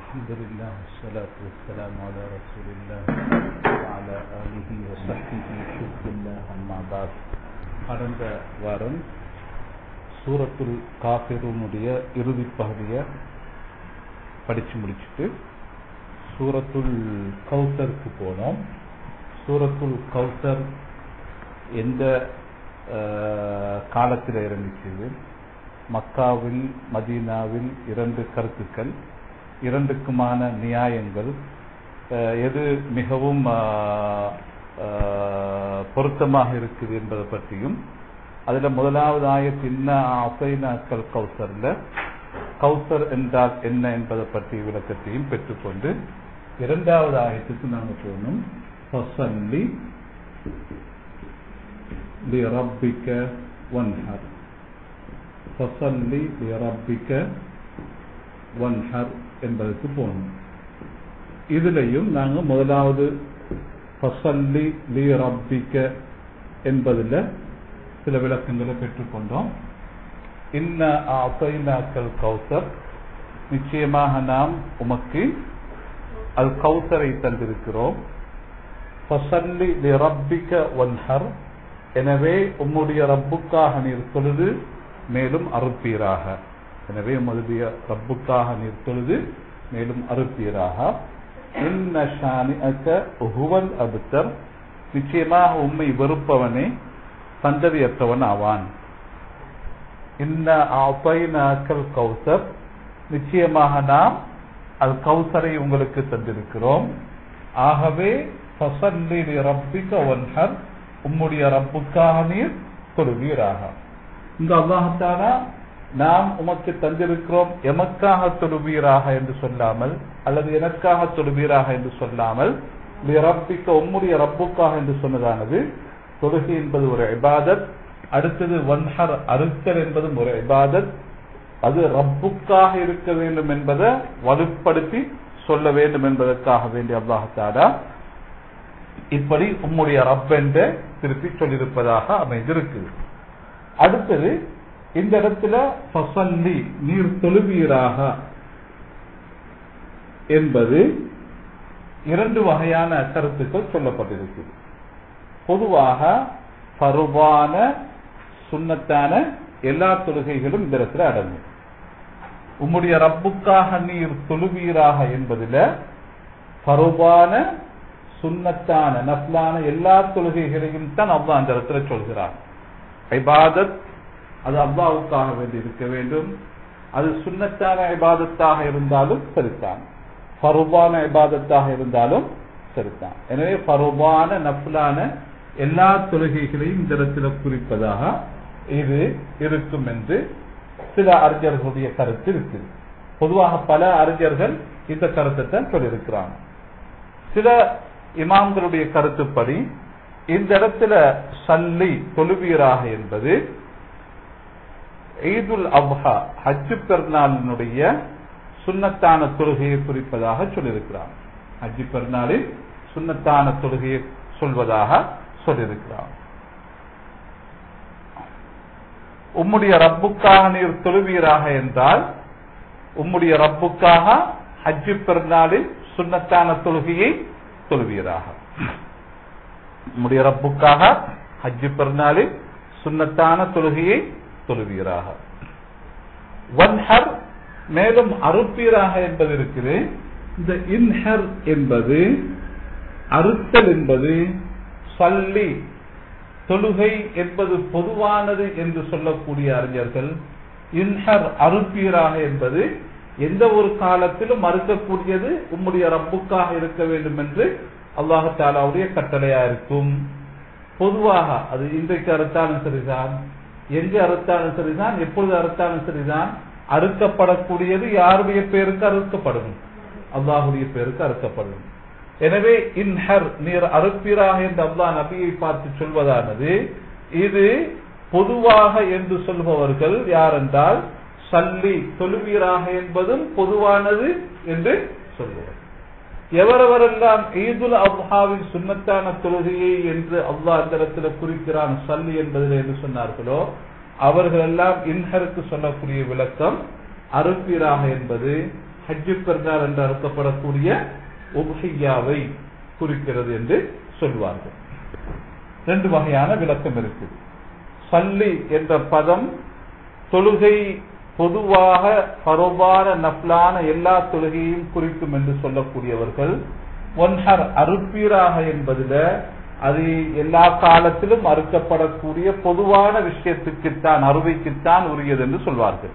الحمد لله والصلاة والسلام على رسول الله وعلى آله وصحبه شكر الله أما بعد கடந்த வாரம் சூரத்துல் காஃபிரூனுடைய இறுதி பகுதியை படிச்சு முடிச்சுட்டு சூரத்துல் கௌசருக்கு போனோம் சூரத்துல் கௌசர் எந்த காலத்தில் இறங்கிச்சது மக்காவில் மதீனாவில் இரண்டு கருத்துக்கள் இரண்டுக்குமான நியாயங்கள் எது மிகவும் பொருத்தமாக இருக்குது என்பதை பற்றியும் அதுல முதலாவது ஆயத் இன்ன அசைனாக்கள் கௌசர்ல கௌசர் என்றால் என்ன என்பதை பற்றிய விளக்கத்தையும் பெற்றுக்கொண்டு இரண்டாவது ஆயத்துக்கு நாங்கள் போனோம் ஃபசல்லி لربك وانحر ஃபசல்லி لربك வன்ஹர் என்பதற்கு போனோம் இதுலையும் நாங்கள் முதலாவது ஃபசல்லி லி ரப்பிக்க என்பதில் சில விளக்கங்களை பெற்றுக்கொண்டோம் இன்ன அசைனாக்கள் கௌசர் நிச்சயமாக நாம் உமக்கு அல் கௌசரை தந்திருக்கிறோம் ஃபசல்லி லி ரப்பிக்க வன்ஹர் எனவே உம்முடைய ரப்புக்காக நீர் தொழுது மேலும் அறுப்பீராக எனவே உமதுடைய ரப்புக்காக நீர் தொழுது மேலும் அறுப்பீராக அபுத்தர் நிச்சயமாக உண்மை வெறுப்பவனே சந்ததியற்றவன் ஆவான் இன்னல் கௌசர் நிச்சயமாக நாம் அது கௌசரை உங்களுக்கு தந்திருக்கிறோம் ஆகவே ரப்பிக்க ஒன்ஹர் உம்முடைய ரப்புக்காக நீர் தொழுவீராக இந்த அல்லாஹாலா நாம் உமக்கு தந்திருக்கிறோம் எமக்காக தொழுவீராக என்று சொல்லாமல் அல்லது எனக்காக தொழுவீராக என்று சொல்லாமல் ரப்பிக்க உம்முடைய ரப்புக்காக என்று சொன்னதானது தொழுகை என்பது ஒரு இபாதத் அடுத்தது வன்ஹர் அறுத்தல் என்பதும் ஒரு இபாதத் அது ரப்புக்காக இருக்க வேண்டும் என்பதை வலுப்படுத்தி சொல்ல வேண்டும் என்பதற்காக வேண்டிய அல்லாஹாலா இப்படி உம்முடைய ரப் என்று திருப்பி சொல்லியிருப்பதாக அமைந்திருக்குது அடுத்தது இந்த இடத்துல ஃபசல்லி நீர் தொழுவீராக என்பது இரண்டு வகையான கருத்துக்கள் சொல்லப்பட்டிருக்குது பொதுவாக பருவான சுண்ணத்தான எல்லா தொழுகைகளும் இந்த இடத்துல அடங்கும் உம்முடைய ரப்புக்காக நீர் தொழுவீராக என்பதில் பருவான சுண்ணத்தான நப்லான எல்லா தொழுகைகளையும் தான் அவ்வா அந்த இடத்துல சொல்கிறார் ஐபாதத் அது அல்லாவுக்காக வேண்டி இருக்க வேண்டும் அது சுண்ணத்தான இபாதத்தாக இருந்தாலும் சரித்தான் பருபான இபாதத்தாக இருந்தாலும் சரித்தான் எனவே பருபான நப்லான எல்லா தொழுகைகளையும் இந்த இடத்துல குறிப்பதாக இது இருக்கும் என்று சில அறிஞர்களுடைய கருத்து இருக்குது பொதுவாக பல அறிஞர்கள் இந்த கருத்தை தான் சொல்லியிருக்கிறாங்க சில இமாம்களுடைய கருத்துப்படி இந்த இடத்துல சல்லி தொழுவீராக என்பது ஈதுல் அப்ஹா ஹஜ்ஜு பெருநாளினுடைய சுண்ணத்தான தொழுகையை குறிப்பதாக சொல்லியிருக்கிறார் ஹஜ்ஜு பெருநாளில் சுண்ணத்தான தொழுகையை சொல்வதாக சொல்லியிருக்கிறார் உம்முடைய ரப்புக்காக நீர் தொழுவீராக என்றால் உம்முடைய ரப்புக்காக ஹஜ்ஜு பெருநாளில் சுண்ணத்தான தொழுகையை தொழுவீராக உம்முடைய ரப்புக்காக ஹஜ்ஜு பெருநாளில் சுண்ணத்தான தொழுகையை தொழுவீராக வன்ஹர் மேலும் அறுப்பீராக என்பது இருக்குது இந்த இன்ஹர் என்பது அறுத்தல் என்பது சல்லி தொழுகை என்பது பொதுவானது என்று சொல்லக்கூடிய அறிஞர்கள் இன்ஹர் அறுப்பீராக என்பது எந்த ஒரு காலத்திலும் மறுக்கக்கூடியது உம்முடைய ரப்புக்காக இருக்க வேண்டும் என்று அல்லாஹாலாவுடைய கட்டளையா இருக்கும் பொதுவாக அது இன்றைக்கு அறுத்தாலும் சரிதான் எங்கு அறுத்தாலும் சரிதான் எப்பொழுது அறுத்தாலும் சரிதான் அறுக்கப்படக்கூடியது யாருடைய பேருக்கு அறுக்கப்படும் அல்லாஹுடைய பேருக்கு அறுக்கப்படும் எனவே இன்ஹர் நீர் அறுப்பீராக என்று அல்லாஹ் நபியை பார்த்து சொல்வதானது இது பொதுவாக என்று சொல்பவர்கள் யார் என்றால் சல்லி தொழுவீராக என்பதும் பொதுவானது என்று சொல்லுவார் எவரவரெல்லாம் ஈதுல் அப்ஹாவின் சுண்ணத்தான தொழுகையை என்று அல்லாஹ் அந்த இடத்துல குறிக்கிறான் சல்லி என்பதில் என்று சொன்னார்களோ அவர்கள் எல்லாம் இன்ஹருக்கு சொல்லக்கூடிய விளக்கம் அறுப்பீராக என்பது ஹஜ்ஜு பெருநாள் என்று அறுக்கப்படக்கூடிய உபஹையாவை குறிக்கிறது என்று சொல்வார்கள் ரெண்டு வகையான விளக்கம் இருக்கு சல்லி என்ற பதம் தொழுகை பொதுவாக பருவான நப்லான எல்லா தொழுகையும் குறிக்கும் என்று சொல்லக்கூடியவர்கள் ஒன்ஹர் அறுப்பீராக என்பதுல அது எல்லா காலத்திலும் அறுக்கப்படக்கூடிய பொதுவான விஷயத்துக்குத்தான் அறுவைக்குத்தான் உரியது என்று சொல்வார்கள்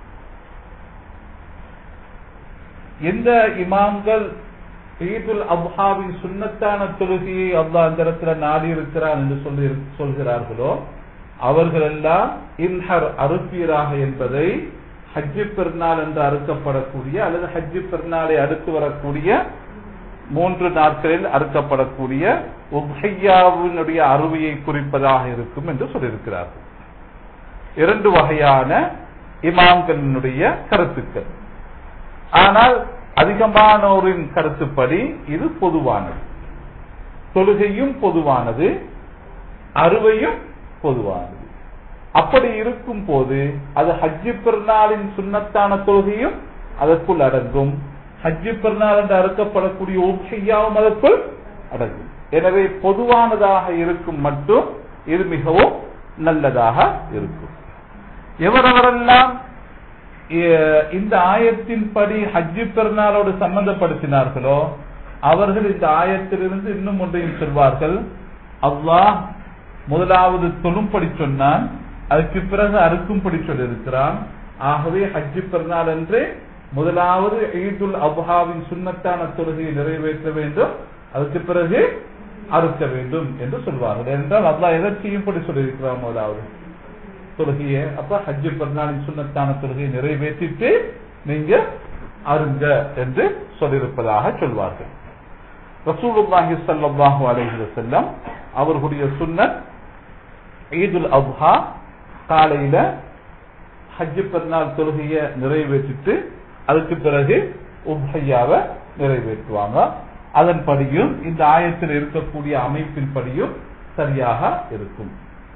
எந்த இமாம்கள் ஈதுல் அப்ஹாவின் சுன்னத்தான தொழுகையை அல்லா அந்த இடத்துல நாடி இருக்கிறான் என்று சொல்லி சொல்கிறார்களோ அவர்கள் எல்லாம் இன்ஹர் அறுப்பீராக என்பதை ஹஜ்ஜி பெருநாள் என்று அறுக்கப்படக்கூடிய அல்லது ஹஜ்ஜி பெருநாளை அடுத்து வரக்கூடிய மூன்று நாட்களில் அறுக்கப்படக்கூடிய உபையாவினுடைய அறுவையை குறிப்பதாக இருக்கும் என்று சொல்லியிருக்கிறார்கள் இரண்டு வகையான இமாம்களினுடைய கருத்துக்கள் ஆனால் அதிகமானோரின் கருத்துப்படி இது பொதுவானது தொழுகையும் பொதுவானது அறுவையும் பொதுவானது அப்படி இருக்கும் போது அது ஹஜ்ஜி பெருநாளின் சுண்ணத்தான தொழுகையும் அதற்குள் அடங்கும் ஹஜ்ஜி பெருநாள் என்று அறுக்கப்படக்கூடிய உபையாவும் அதற்குள் அடங்கும் எனவே பொதுவானதாக இருக்கும் மட்டும் இது மிகவும் நல்லதாக இருக்கும் எவரெவரெல்லாம் இந்த ஆயத்தின் படி ஹஜ்ஜி பெருநாளோடு சம்பந்தப்படுத்தினார்களோ அவர்கள் இந்த ஆயத்திலிருந்து இன்னும் ஒன்றையும் சொல்வார்கள் அல்லாஹ் முதலாவது தொழும்படி சொன்னான் அதுக்கு பிறகு அறுக்கும்படி சொல்லியிருக்கிறான் ஆகவே ஹஜ்ஜி பெருநாள் என்று முதலாவது ஈதுல் அபுஹாவின் சுண்ணத்தான தொழுகையை நிறைவேற்ற வேண்டும் அதுக்கு பிறகு அறுக்க வேண்டும் என்று சொல்வார்கள் என்றால் அல்லாஹ் எதை செய்யும்படி சொல்லியிருக்கிறான் முதலாவது தொழுகையை அப்ப ஹஜ்ஜு பெருநாளின் சுண்ணத்தான தொழுகையை நிறைவேற்றிட்டு நீங்க அருங்க என்று சொல்லியிருப்பதாக சொல்வார்கள் ரசூலுல்லாஹி ஸல்லல்லாஹு அலைஹி வஸல்லம் அவர்களுடைய சுன்னத் ஈதுல் அப்ஹா காலையில ஹஜ்ஜு பெருநாள் தொழுகையை நிறைவேற்றிட்டு அதுக்கு பிறகு உபையாவை நிறைவேற்றுவாங்க அதன்படியும் இந்த ஆயத்தில் இருக்கக்கூடிய அமைப்பின் படியும் சரியாக இருக்கும்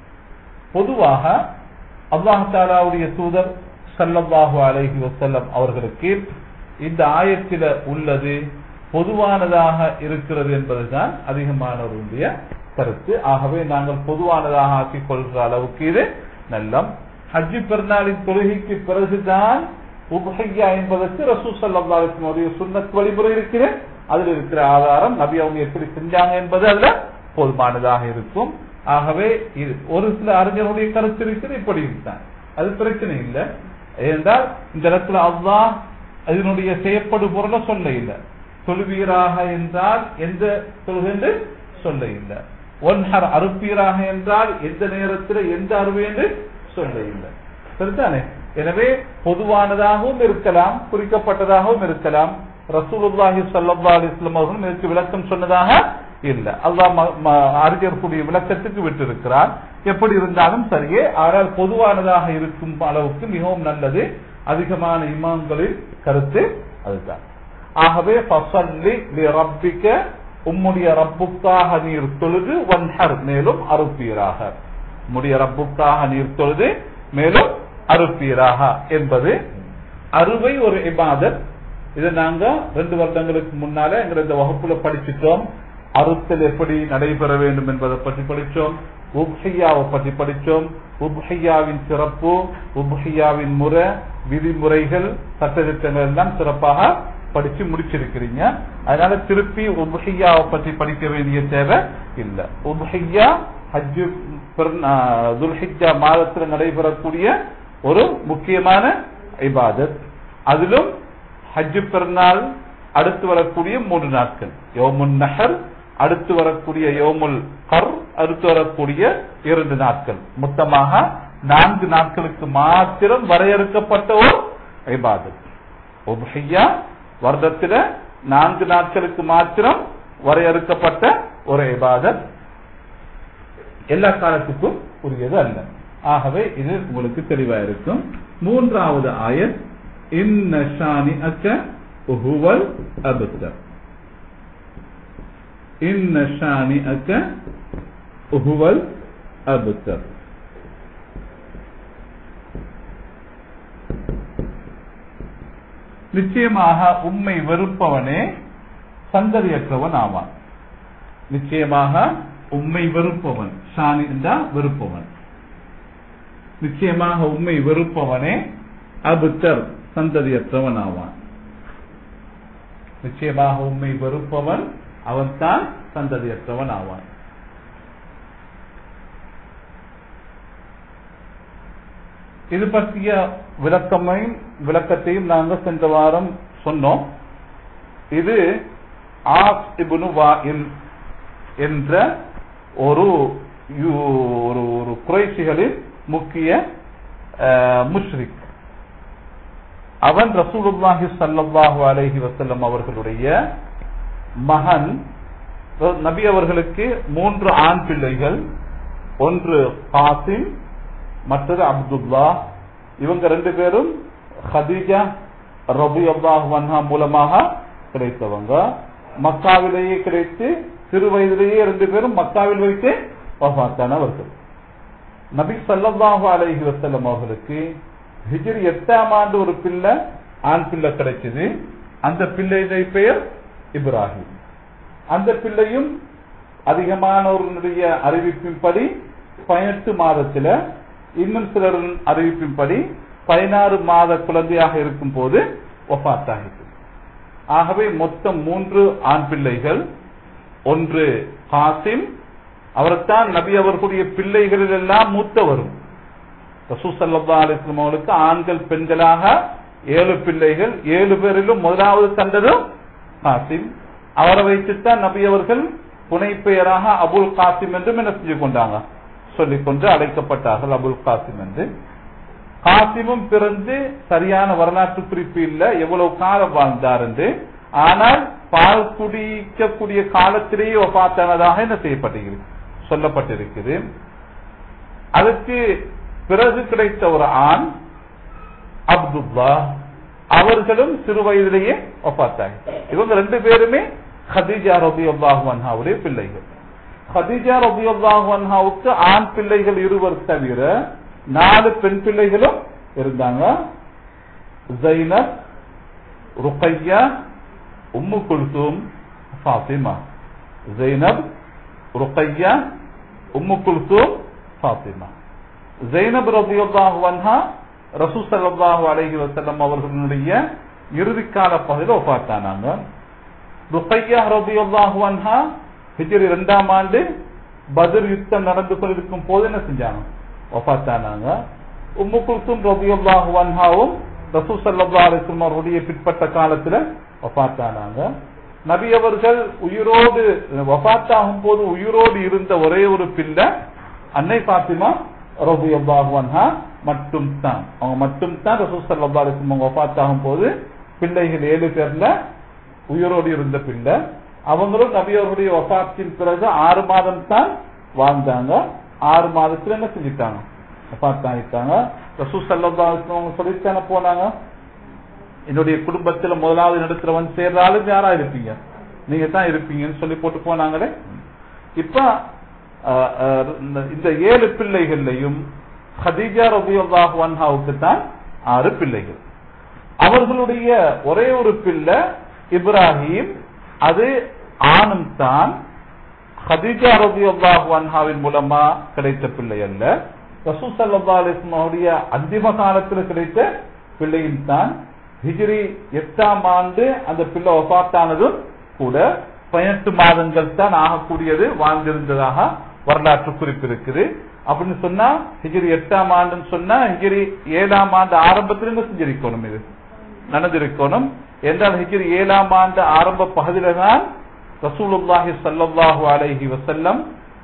பொதுவாக அல்லாஹாலாவுடைய தூதர் சல்லல்லாஹு அலைஹி வசல்லம் அவர்களுக்கு இந்த ஆயத்தில உள்ளது பொதுவானதாக இருக்கிறது என்பதுதான் அதிகமானவருடைய கருத்து ஆகவே நாங்கள் பொதுவானதாக ஆக்கிக் கொள்கிற அளவுக்கு இது நல்லம் ஹஜ்ஜி பெருநாளின் தொழுகைக்கு பிறகுதான் உபஹையா என்பதற்கு ரசூ சல்லாவுடைய சுண்ணத் வழிமுறை இருக்கிற அதில் இருக்கிற ஆதாரம் நபி அவங்க எப்படி செஞ்சாங்க என்பது அதுல போதுமானதாக இருக்கும் ஆகவே இது ஒரு சில அறிஞர்களுடைய கருத்து இருக்குது இப்படி தான் அது பிரச்சனை இல்லை ஏனென்றால் இந்த இடத்துல அல்லாஹ் அதனுடைய செய்யப்படு பொருளை சொல்ல இல்லை தொழுவீராக என்றால் எந்த தொழுகை சொல்ல இல்லை ஒன்ஹர் அறுப்பீராக என்றால் எந்த நேரத்தில் எந்த அறுவை என்று சொல்ல இல்லை சரிதானே எனவே பொதுவானதாகவும் இருக்கலாம் குறிக்கப்பட்டதாகவும் இருக்கலாம் ரசூலுல்லாஹி சல்லா அலிஸ்லாம் அவர்களும் இதற்கு விளக்கம் சொன்னதாக இல்ல அல்லாஹ் அறிஞர்களுடைய விளக்கத்துக்கு விட்டிருக்கிறார் எப்படி இருந்தாலும் சரியே ஆனால் பொதுவானதாக இருக்கும் அளவுக்கு மிகவும் நல்லது அதிகமான இமாம்களின் கருத்து அதுதான் ஆகவே பசல்லி ரப்பிக்க உம்முடைய ரப்புக்காக நீர் தொழுது ஒன்ஹர் மேலும் அறுப்பீராக உம்முடைய ரப்புக்காக நீர் தொழுது மேலும் அறுப்பீராக என்பது அறுவை ஒரு இபாதத் இதை நாங்க ரெண்டு வருடங்களுக்கு முன்னால எங்க இந்த வகுப்புல படிச்சுட்டோம் அறுத்தல் எப்படி நடைபெற வேண்டும் என்பதை பற்றி படிச்சோம் உப்ஹையாவை பற்றி படிச்சோம் உப்ஹையாவின் சிறப்பு உப்ஹையாவின் முறை விதிமுறைகள் சட்டத்திட்டங்கள் எல்லாம் சிறப்பாக படிச்சு முடிச்சிருக்கிறீங்க அதனால திருப்பி உபஹையாவை பற்றி படிக்க வேண்டிய தேவை இல்லை உபஹையா ஹஜ்ஜு துல்ஹிஜா மாதத்தில் நடைபெறக்கூடிய ஒரு முக்கியமான இபாதத் அதிலும் ஹஜ்ஜு பெருநாள் அடுத்து வரக்கூடிய மூன்று நாட்கள் யோமுன் நஹர் அடுத்து வரக்கூடிய யோமுல் கர் அடுத்து வரக்கூடிய இரண்டு நாட்கள் மொத்தமாக நான்கு நாட்களுக்கு மாத்திரம் வரையறுக்கப்பட்ட ஒரு இபாதத் உபஹையா வருடத்தில நான்கு நாட்களுக்கு மாத்திரம் வரையறுக்கப்பட்ட ஒரு இபாதத் எல்லா காலத்துக்கும் உரியது அல்ல ஆகவே இது உங்களுக்கு தெளிவா இருக்கும் மூன்றாவது ஆயத் இன்ன ஷானி அக்க உஹுவல் அபுத்தர் இன்ன ஷானி அக்க உஹுவல் அபுத்தர் நிச்சயமாக உம்மை வெறுப்பவனே சந்ததியற்றவன் ஆவான் நிச்சயமாக உம்மை வெறுப்பவன் ஷானி என்றா வெறுப்பவன் நிச்சயமாக உம்மை வெறுப்பவனே அபுத்தர் சந்ததியற்றவன் ஆவான் நிச்சயமாக உம்மை வெறுப்பவன் அவன்தான் சந்ததியற்றவன் ஆவான் இது பற்றிய விளக்கமையும் விளக்கத்தையும் நாங்கள் சென்ற வாரம் சொன்னோம் இது ஆஸ் இப்னு வாயில் என்ற ஒரு யூ- ஒரு ஒரு குறைசிகளின் முக்கிய அஹ், முஷ்ரிக் அவன் ரசூலுல்லாஹி ஸல்லல்லாஹு அலைஹி வஸல்லம் அவர்களுடைய மகன் நபி அவர்களுக்கு மூன்று ஆண் பிள்ளைகள் ஒன்று காசிம் மற்றது அப்துல்லா இவங்க ரெண்டு பேரும் ஹதீஜா ரபி அல்லாஹ் மூலமாக கிடைத்தவங்க மக்காவிலேயே கிடைத்து சிறு வயதிலேயே ரெண்டு பேரும் மக்காவில் வைத்து வஃபாத்தானவர்கள் நபி ஸல்லல்லாஹு அலைஹி வஸல்லம் அவர்களுக்கு ஹிஜ்ரி எட்டாம் ஆண்டு ஒரு பிள்ளை ஆண் பிள்ளை கிடைச்சது அந்த பிள்ளையுடைய பெயர் இப்ராஹிம் அந்த பிள்ளையும் அதிகமானவர்களுடைய அறிவிப்பின்படி பதினெட்டு மாதத்துல இன்னும் சிலரின் அறிவிப்பின்படி பதினாறு மாத குழந்தையாக இருக்கும் போது ஒஃபாத்தாகிட்டு ஆகவே மொத்தம் மூன்று ஆண் பிள்ளைகள் ஒன்று காசிம் அவர்தான் நபி அவர்களுடைய பிள்ளைகளில் எல்லாம் மூத்தவரும் ரசூசல்லா அலிஸ்லம் அவர்களுக்கு ஆண்கள் பெண்களாக ஏழு பிள்ளைகள் ஏழு பேரிலும் முதலாவது கண்டதும் காசிம் அவரை வைத்துத்தான் நபி அவர்கள் புனை பெயராக அபுல் காசிம் என்றும் என்ன செஞ்சு கொண்டாங்க சொல்லிக்கொண்டு அழைக்கப்பட்டார்கள் அபுல் காசிம் என்று காசிமும் பிறந்து சரியான வரலாற்று குறிப்பு இல்ல எவ்வளவு காலம் வாழ்ந்தார் என்று ஆனால் பால் குடிக்கக்கூடிய காலத்திலேயே ஒப்பாத்தானதாக என்ன செய்யப்பட்டிருக்கிறது சொல்லப்பட்டிருக்குது அதுக்கு பிறகு கிடைத்த ஒரு ஆண் அப்துல்லா அவர்களும் சிறு வயதிலேயே ஒப்பாத்தாங்க இவங்க ரெண்டு பேருமே ஹதீஜா ரபி அல்லாஹுடைய பிள்ளைகள் ஹதீஜா ரபி அல்லாஹுவுக்கு ஆண் பிள்ளைகள் இருவர் தவிர நாலு பெண் பிள்ளைகளும் இருந்தாங்க ஜைனப் ருக்கையா உம்மு குல்சூம் ஃபாத்திமா ஜைனப் ருக்கையா உம்மு குல்சூம் ஃபாத்திமா ஜைனப் ரபியுல்லாஹு அன்ஹா ரசூ ஸல்லல்லாஹு அலைஹி வஸல்லம் அவர்களுடைய இறுதிக்கால பகுதியில் ஒப்பாத்தானாங்க ருக்கையா ரபியுல்லாஹு அன்ஹா ஹிஜ்ரி இரண்டாம் ஆண்டு பத்ர் யுத்தம் நடந்து கொண்டிருக்கும் போது என்ன செஞ்சாங்க ஒப்பாத்தானாங்க உம்மு குல்சும் ரபியுல்லாஹு அன்ஹாவும் ரசூ ஸல்லல்லாஹு அலைஹி வஸல்லம் அவருடைய பிற்பட்ட காலத்துல ஒப்பாத்தானாங்க நபி அவர்கள் உயிரோடு வஃபாத்தாகும் போது உயிரோடு இருந்த ஒரே ஒரு பிள்ளை அன்னை பாத்திமா ரபி அல்லாஹுவன்ஹா மட்டும் தான் அவங்க மட்டும் தான் ரசூல் சல்லா அலிஸ்லம் அவங்க வஃபாத்தாகும் போது பிள்ளைகள் ஏழு பேர்ல உயிரோடு இருந்த பிள்ளை அவங்களும் நபி அவர்களுடைய வஃபாத்தின் பிறகு ஆறு மாதம் தான் வாழ்ந்தாங்க ஆறு மாதத்துல என்ன செஞ்சுட்டாங்க வஃபாத் ஆகிட்டாங்க ரசூல் சல்லா அலிஸ்லம் அவங்க சொல்லித்தானே போனாங்க என்னுடைய குடும்பத்துல முதலாவது நடத்துறவன் சேர்றாலும் யாரா இருப்பீங்க நீங்க தான் இருப்பீங்கன்னு சொல்லி போட்டு போனாங்களே இப்ப அஹ், அஹ், இந்த- இந்த ஏழு பிள்ளைகள்லையும் ஹதீஜா ரபியுல்லாஹு அன்ஹாவுக்கு தான் ஆறு பிள்ளைகள் அவர்களுடைய ஒரே ஒரு பிள்ளை இப்ராஹிம் அது ஆணும் தான் ஹதீஜா ரபியுல்லாஹு அன்ஹாவின் மூலமா கிடைத்த பிள்ளை அல்ல ரசூ சல்லா அலிஸ்மாவுடைய அந்திம காலத்தில் கிடைத்த பிள்ளையும் தான் ஹிஜ்ரி எட்டாம் ஆண்டு அந்த பிள்ளை ஒபாத்தானதும் கூட பதினெட்டு மாதங்கள் தான் ஆகக்கூடியது வாழ்ந்திருந்ததாக வரலாற்று குறிப்பு இருக்குது அப்படின்னு சொன்னா ஹிஜ்ரி எட்டாம் ஆண்டுன்னு சொன்னா ஹிஜ்ரி ஏழாம் ஆண்டு ஆரம்பத்துல இருந்து செஞ்சிருக்கணும் இது நடந்திருக்கணும் என்றால் ஹிஜ்ரி ஏழாம் ஆண்டு ஆரம்ப பகுதியில தான் ரசூலுல்லாஹி ஸல்லல்லாஹு அலைஹி வஸல்லம்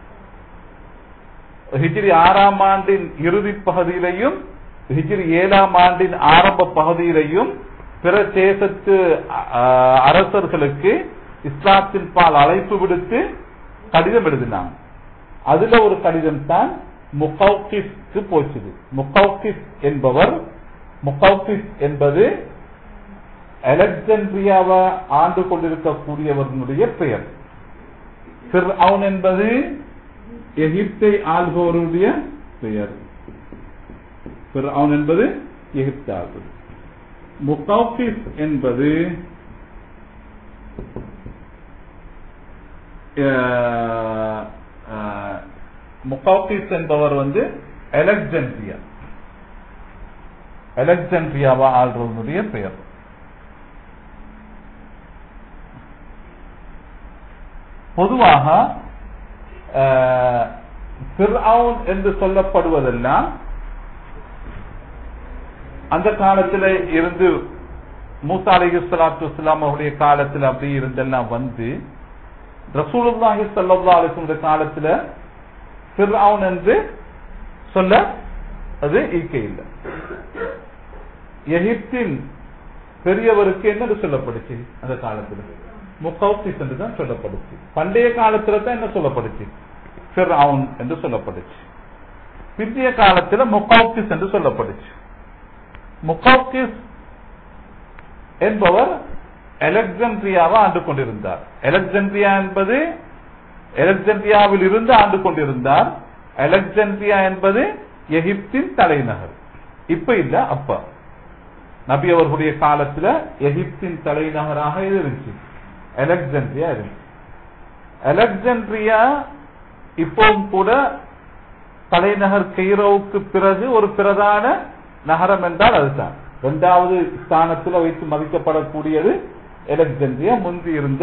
ஹிஜ்ரி ஆறாம் ஆண்டின் இறுதி பகுதியிலையும் ஹிஜ்ரி ஏழாம் ஆண்டின் ஆரம்ப பகுதியிலையும் பிற தேசத்து அஹ், அரசர்களுக்கு இஸ்லாத்தின் பால் அழைப்பு விடுத்து கடிதம் எழுதினாங்க அதுல ஒரு கடிதம் தான் முகௌகிஸ்க்கு போச்சுது முகௌகிஸ் என்பவர் முகௌகிஸ் என்பது அலெக்சாண்ட்ரியாவை ஆண்டு கொண்டிருக்கக்கூடியவர்களுடைய பெயர் ஃபிர்அவுன் என்பது எகிப்தை ஆள்பவருடைய பெயர் ஃபிர்அவுன் என்பது எகிப்தை ஆள்வது முகாஃபிஸ் என்பது முகாஃபிஸ் என்பவர் வந்து எலக்ஜென்ட்ரியா எலக்ஜென்ட்ரியாவா ஆள்றவனுடைய பெயர் பொதுவாக ஃபிர்அவுன் என்று சொல்லப்படுவதெல்லாம் அந்த காலத்துல இருந்து மூசா அலி சலாத்து வஸ்லாம் அவருடைய காலத்துல அப்படி இருந்தெல்லாம் வந்து ரசூலுல்லாஹி சல்லா அலிஸ்முடைய காலத்துல ஃபிர்அவுன் என்று சொல்ல அது ஈக்கை இல்லை எகிப்தின் பெரியவருக்கு என்னது சொல்லப்படுச்சு அந்த காலத்துல முகௌசிஸ் என்று தான் சொல்லப்படுச்சு பண்டைய காலத்துல தான் என்ன சொல்லப்படுச்சு ஃபிர்அவுன் என்று சொல்லப்படுச்சு பிந்தைய காலத்துல முகௌசிஸ் என்று சொல்லப்படுச்சு முகௌசிஸ் என்பவர் எலக்சன்ட்ரியாவை ஆண்டு கொண்டிருந்தார் எலக்சன்ட்ரியா என்பது எலக்சன்ட்ரியாவில் இருந்து ஆண்டு கொண்டிருந்தார் எலக்சன்ட்ரியா என்பது எகிப்தின் தலைநகர் இப்ப இல்ல அப்ப நபி அவர்களுடைய காலத்துல எகிப்தின் தலைநகராக இது இருந்துச்சு எலக்சன்ட்ரியா இருந்துச்சு எலக்சன்ட்ரியா இப்பவும் கூட தலைநகர் கெய்ரோவுக்கு பிறகு ஒரு பிரதான நகரம் என்றால் அதுதான் இரண்டாவது ஸ்தானத்தில் வைத்து மதிக்கப்படக்கூடியது எலக்சன்ட்ரியா முந்தி இருந்த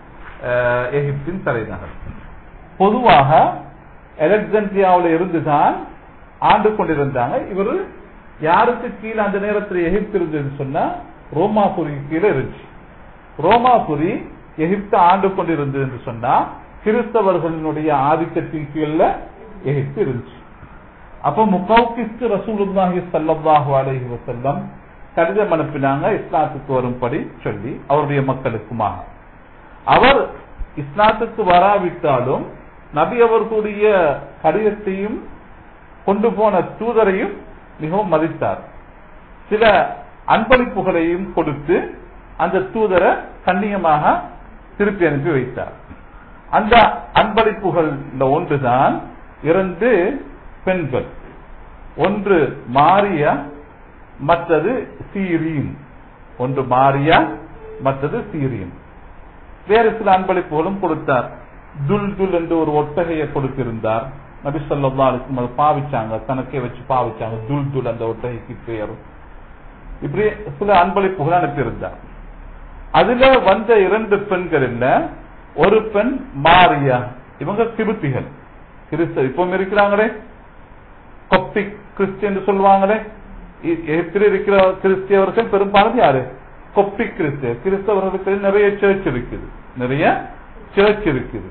எகிப்தின் தலைநகர் பொதுவாக எலக்சன்ட்ரியாவில் இருந்துதான் ஆண்டு கொண்டிருந்தாங்க இவர் யாருக்கு கீழே அந்த நேரத்தில் எகிப்து இருந்ததுன்னு சொன்னா ரோமாபுரிக்கு கீழே இருந்துச்சு ரோமாபுரி எகிப்து ஆண்டு கொண்டிருந்தது என்று சொன்னா கிறிஸ்தவர்களினுடைய ஆதிக்கத்தின் கீழ எகிப்து இருந்துச்சு அப்ப முகவுக்கு ரசூலுல்லாஹி சல்லல்லாஹு அலைஹி வஸல்லம் கடிதம் அனுப்பினாங்க இஸ்லாத்துக்கு வரும்படி சொல்லி அவருடைய மக்களுக்குமாக அவர் இஸ்லாத்துக்கு வராவிட்டாலும் நபி அவர்களுடைய கடிதத்தையும் கொண்டு போன தூதரையும் மிகவும் மதித்தார் சில அன்பளிப்புகளையும் கொடுத்து அந்த தூதரை கண்ணியமாக திருப்பி அனுப்பி வைத்தார் அந்த அன்பளிப்புகள் ஒன்றுதான் இரண்டு பெண்கள் ஒன்று மாரியா மற்றது சீரீன் ஒன்று மாரியா மற்றது சீரீன் வேறு சில அன்பளிப்புகளும் கொடுத்தார் துல் துல் என்று ஒரு ஒட்டகையை கொடுத்திருந்தார் நபி சொல்லா அலிஸ்லம் அதை பாவிச்சாங்க தனக்கே வச்சு பாவிச்சாங்க துல் துல் அந்த ஒட்டகைக்கு பெயர் இப்படி சில அன்பளிப்புகள் அனுப்பியிருந்தார் அதுல வந்த இரண்டு பெண்கள் இல்ல ஒரு பெண் மாரியா இவங்க கிருத்திகள் கிறிஸ்தவ இப்பவும் இருக்கிறாங்களே கொப்டிக் கிறிஸ்டியன் சொல்லுவாங்களே எகிப்தில் இருக்கிற கிறிஸ்தியவர்கள் பெரும்பாலும் யாரு கொப்டிக் கிறிஸ்திய கிறிஸ்தவர்களுக்கு நிறைய சர்ச் இருக்குது நிறைய சர்ச் இருக்குது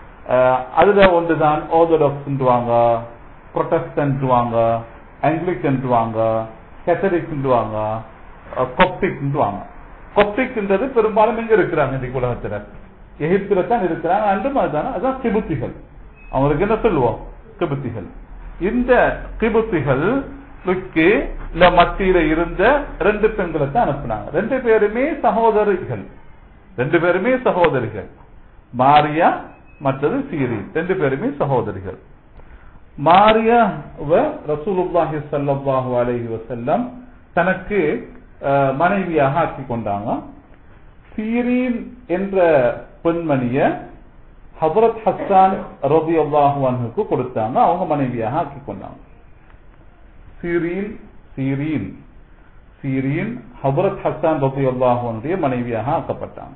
அதுல ஒன்றுதான் ஆர்த்தடாக்ஸ் வாங்க புரொட்டஸ்டன்ட் வாங்க ஆங்கிலிக்கன் வாங்க கேத்தலிக் வாங்க கொப்டிக் வாங்க கொப்டிக்ன்றது பெரும்பாலும் எங்க இருக்கிறாங்க இன்னைக்கு உலகத்துல எகிப்துல தான் இருக்கிறாங்க அன்றும் அதுதானே அதான் கிபுத்திகள் அவங்களுக்கு என்ன சொல்லுவோம் கிபுத்திகள் இந்த கிபுத்திகளுக்கு மத்தியில இருந்த ரெண்டு பெண்களை தான் அனுப்புனாங்க ரெண்டு பேருமே சகோதரிகள் ரெண்டு பேருமே சகோதரிகள் மாரியா மற்றது சீரி ரெண்டு பேருமே சகோதரிகள் மாரியா ரசூலுல்லாஹி சல்லாஹு அலைஹி வசல்லம் தனக்கு மனைவியாக ஆக்கி கொண்டாங்க சீரீன் என்ற பெண்மணிய ஹபரத் ஹஸ்ஸான் ரபி அல்லாஹுவானுக்கு கொடுத்தாங்க அவங்க மனைவியாக ஆக்கி கொண்டாங்க சீரீன் சீரீன் சீரீன் ஹபரத் ஹஸ்ஸான் ரபி அல்லாஹுவனுடைய மனைவியாக ஆக்கப்பட்டாங்க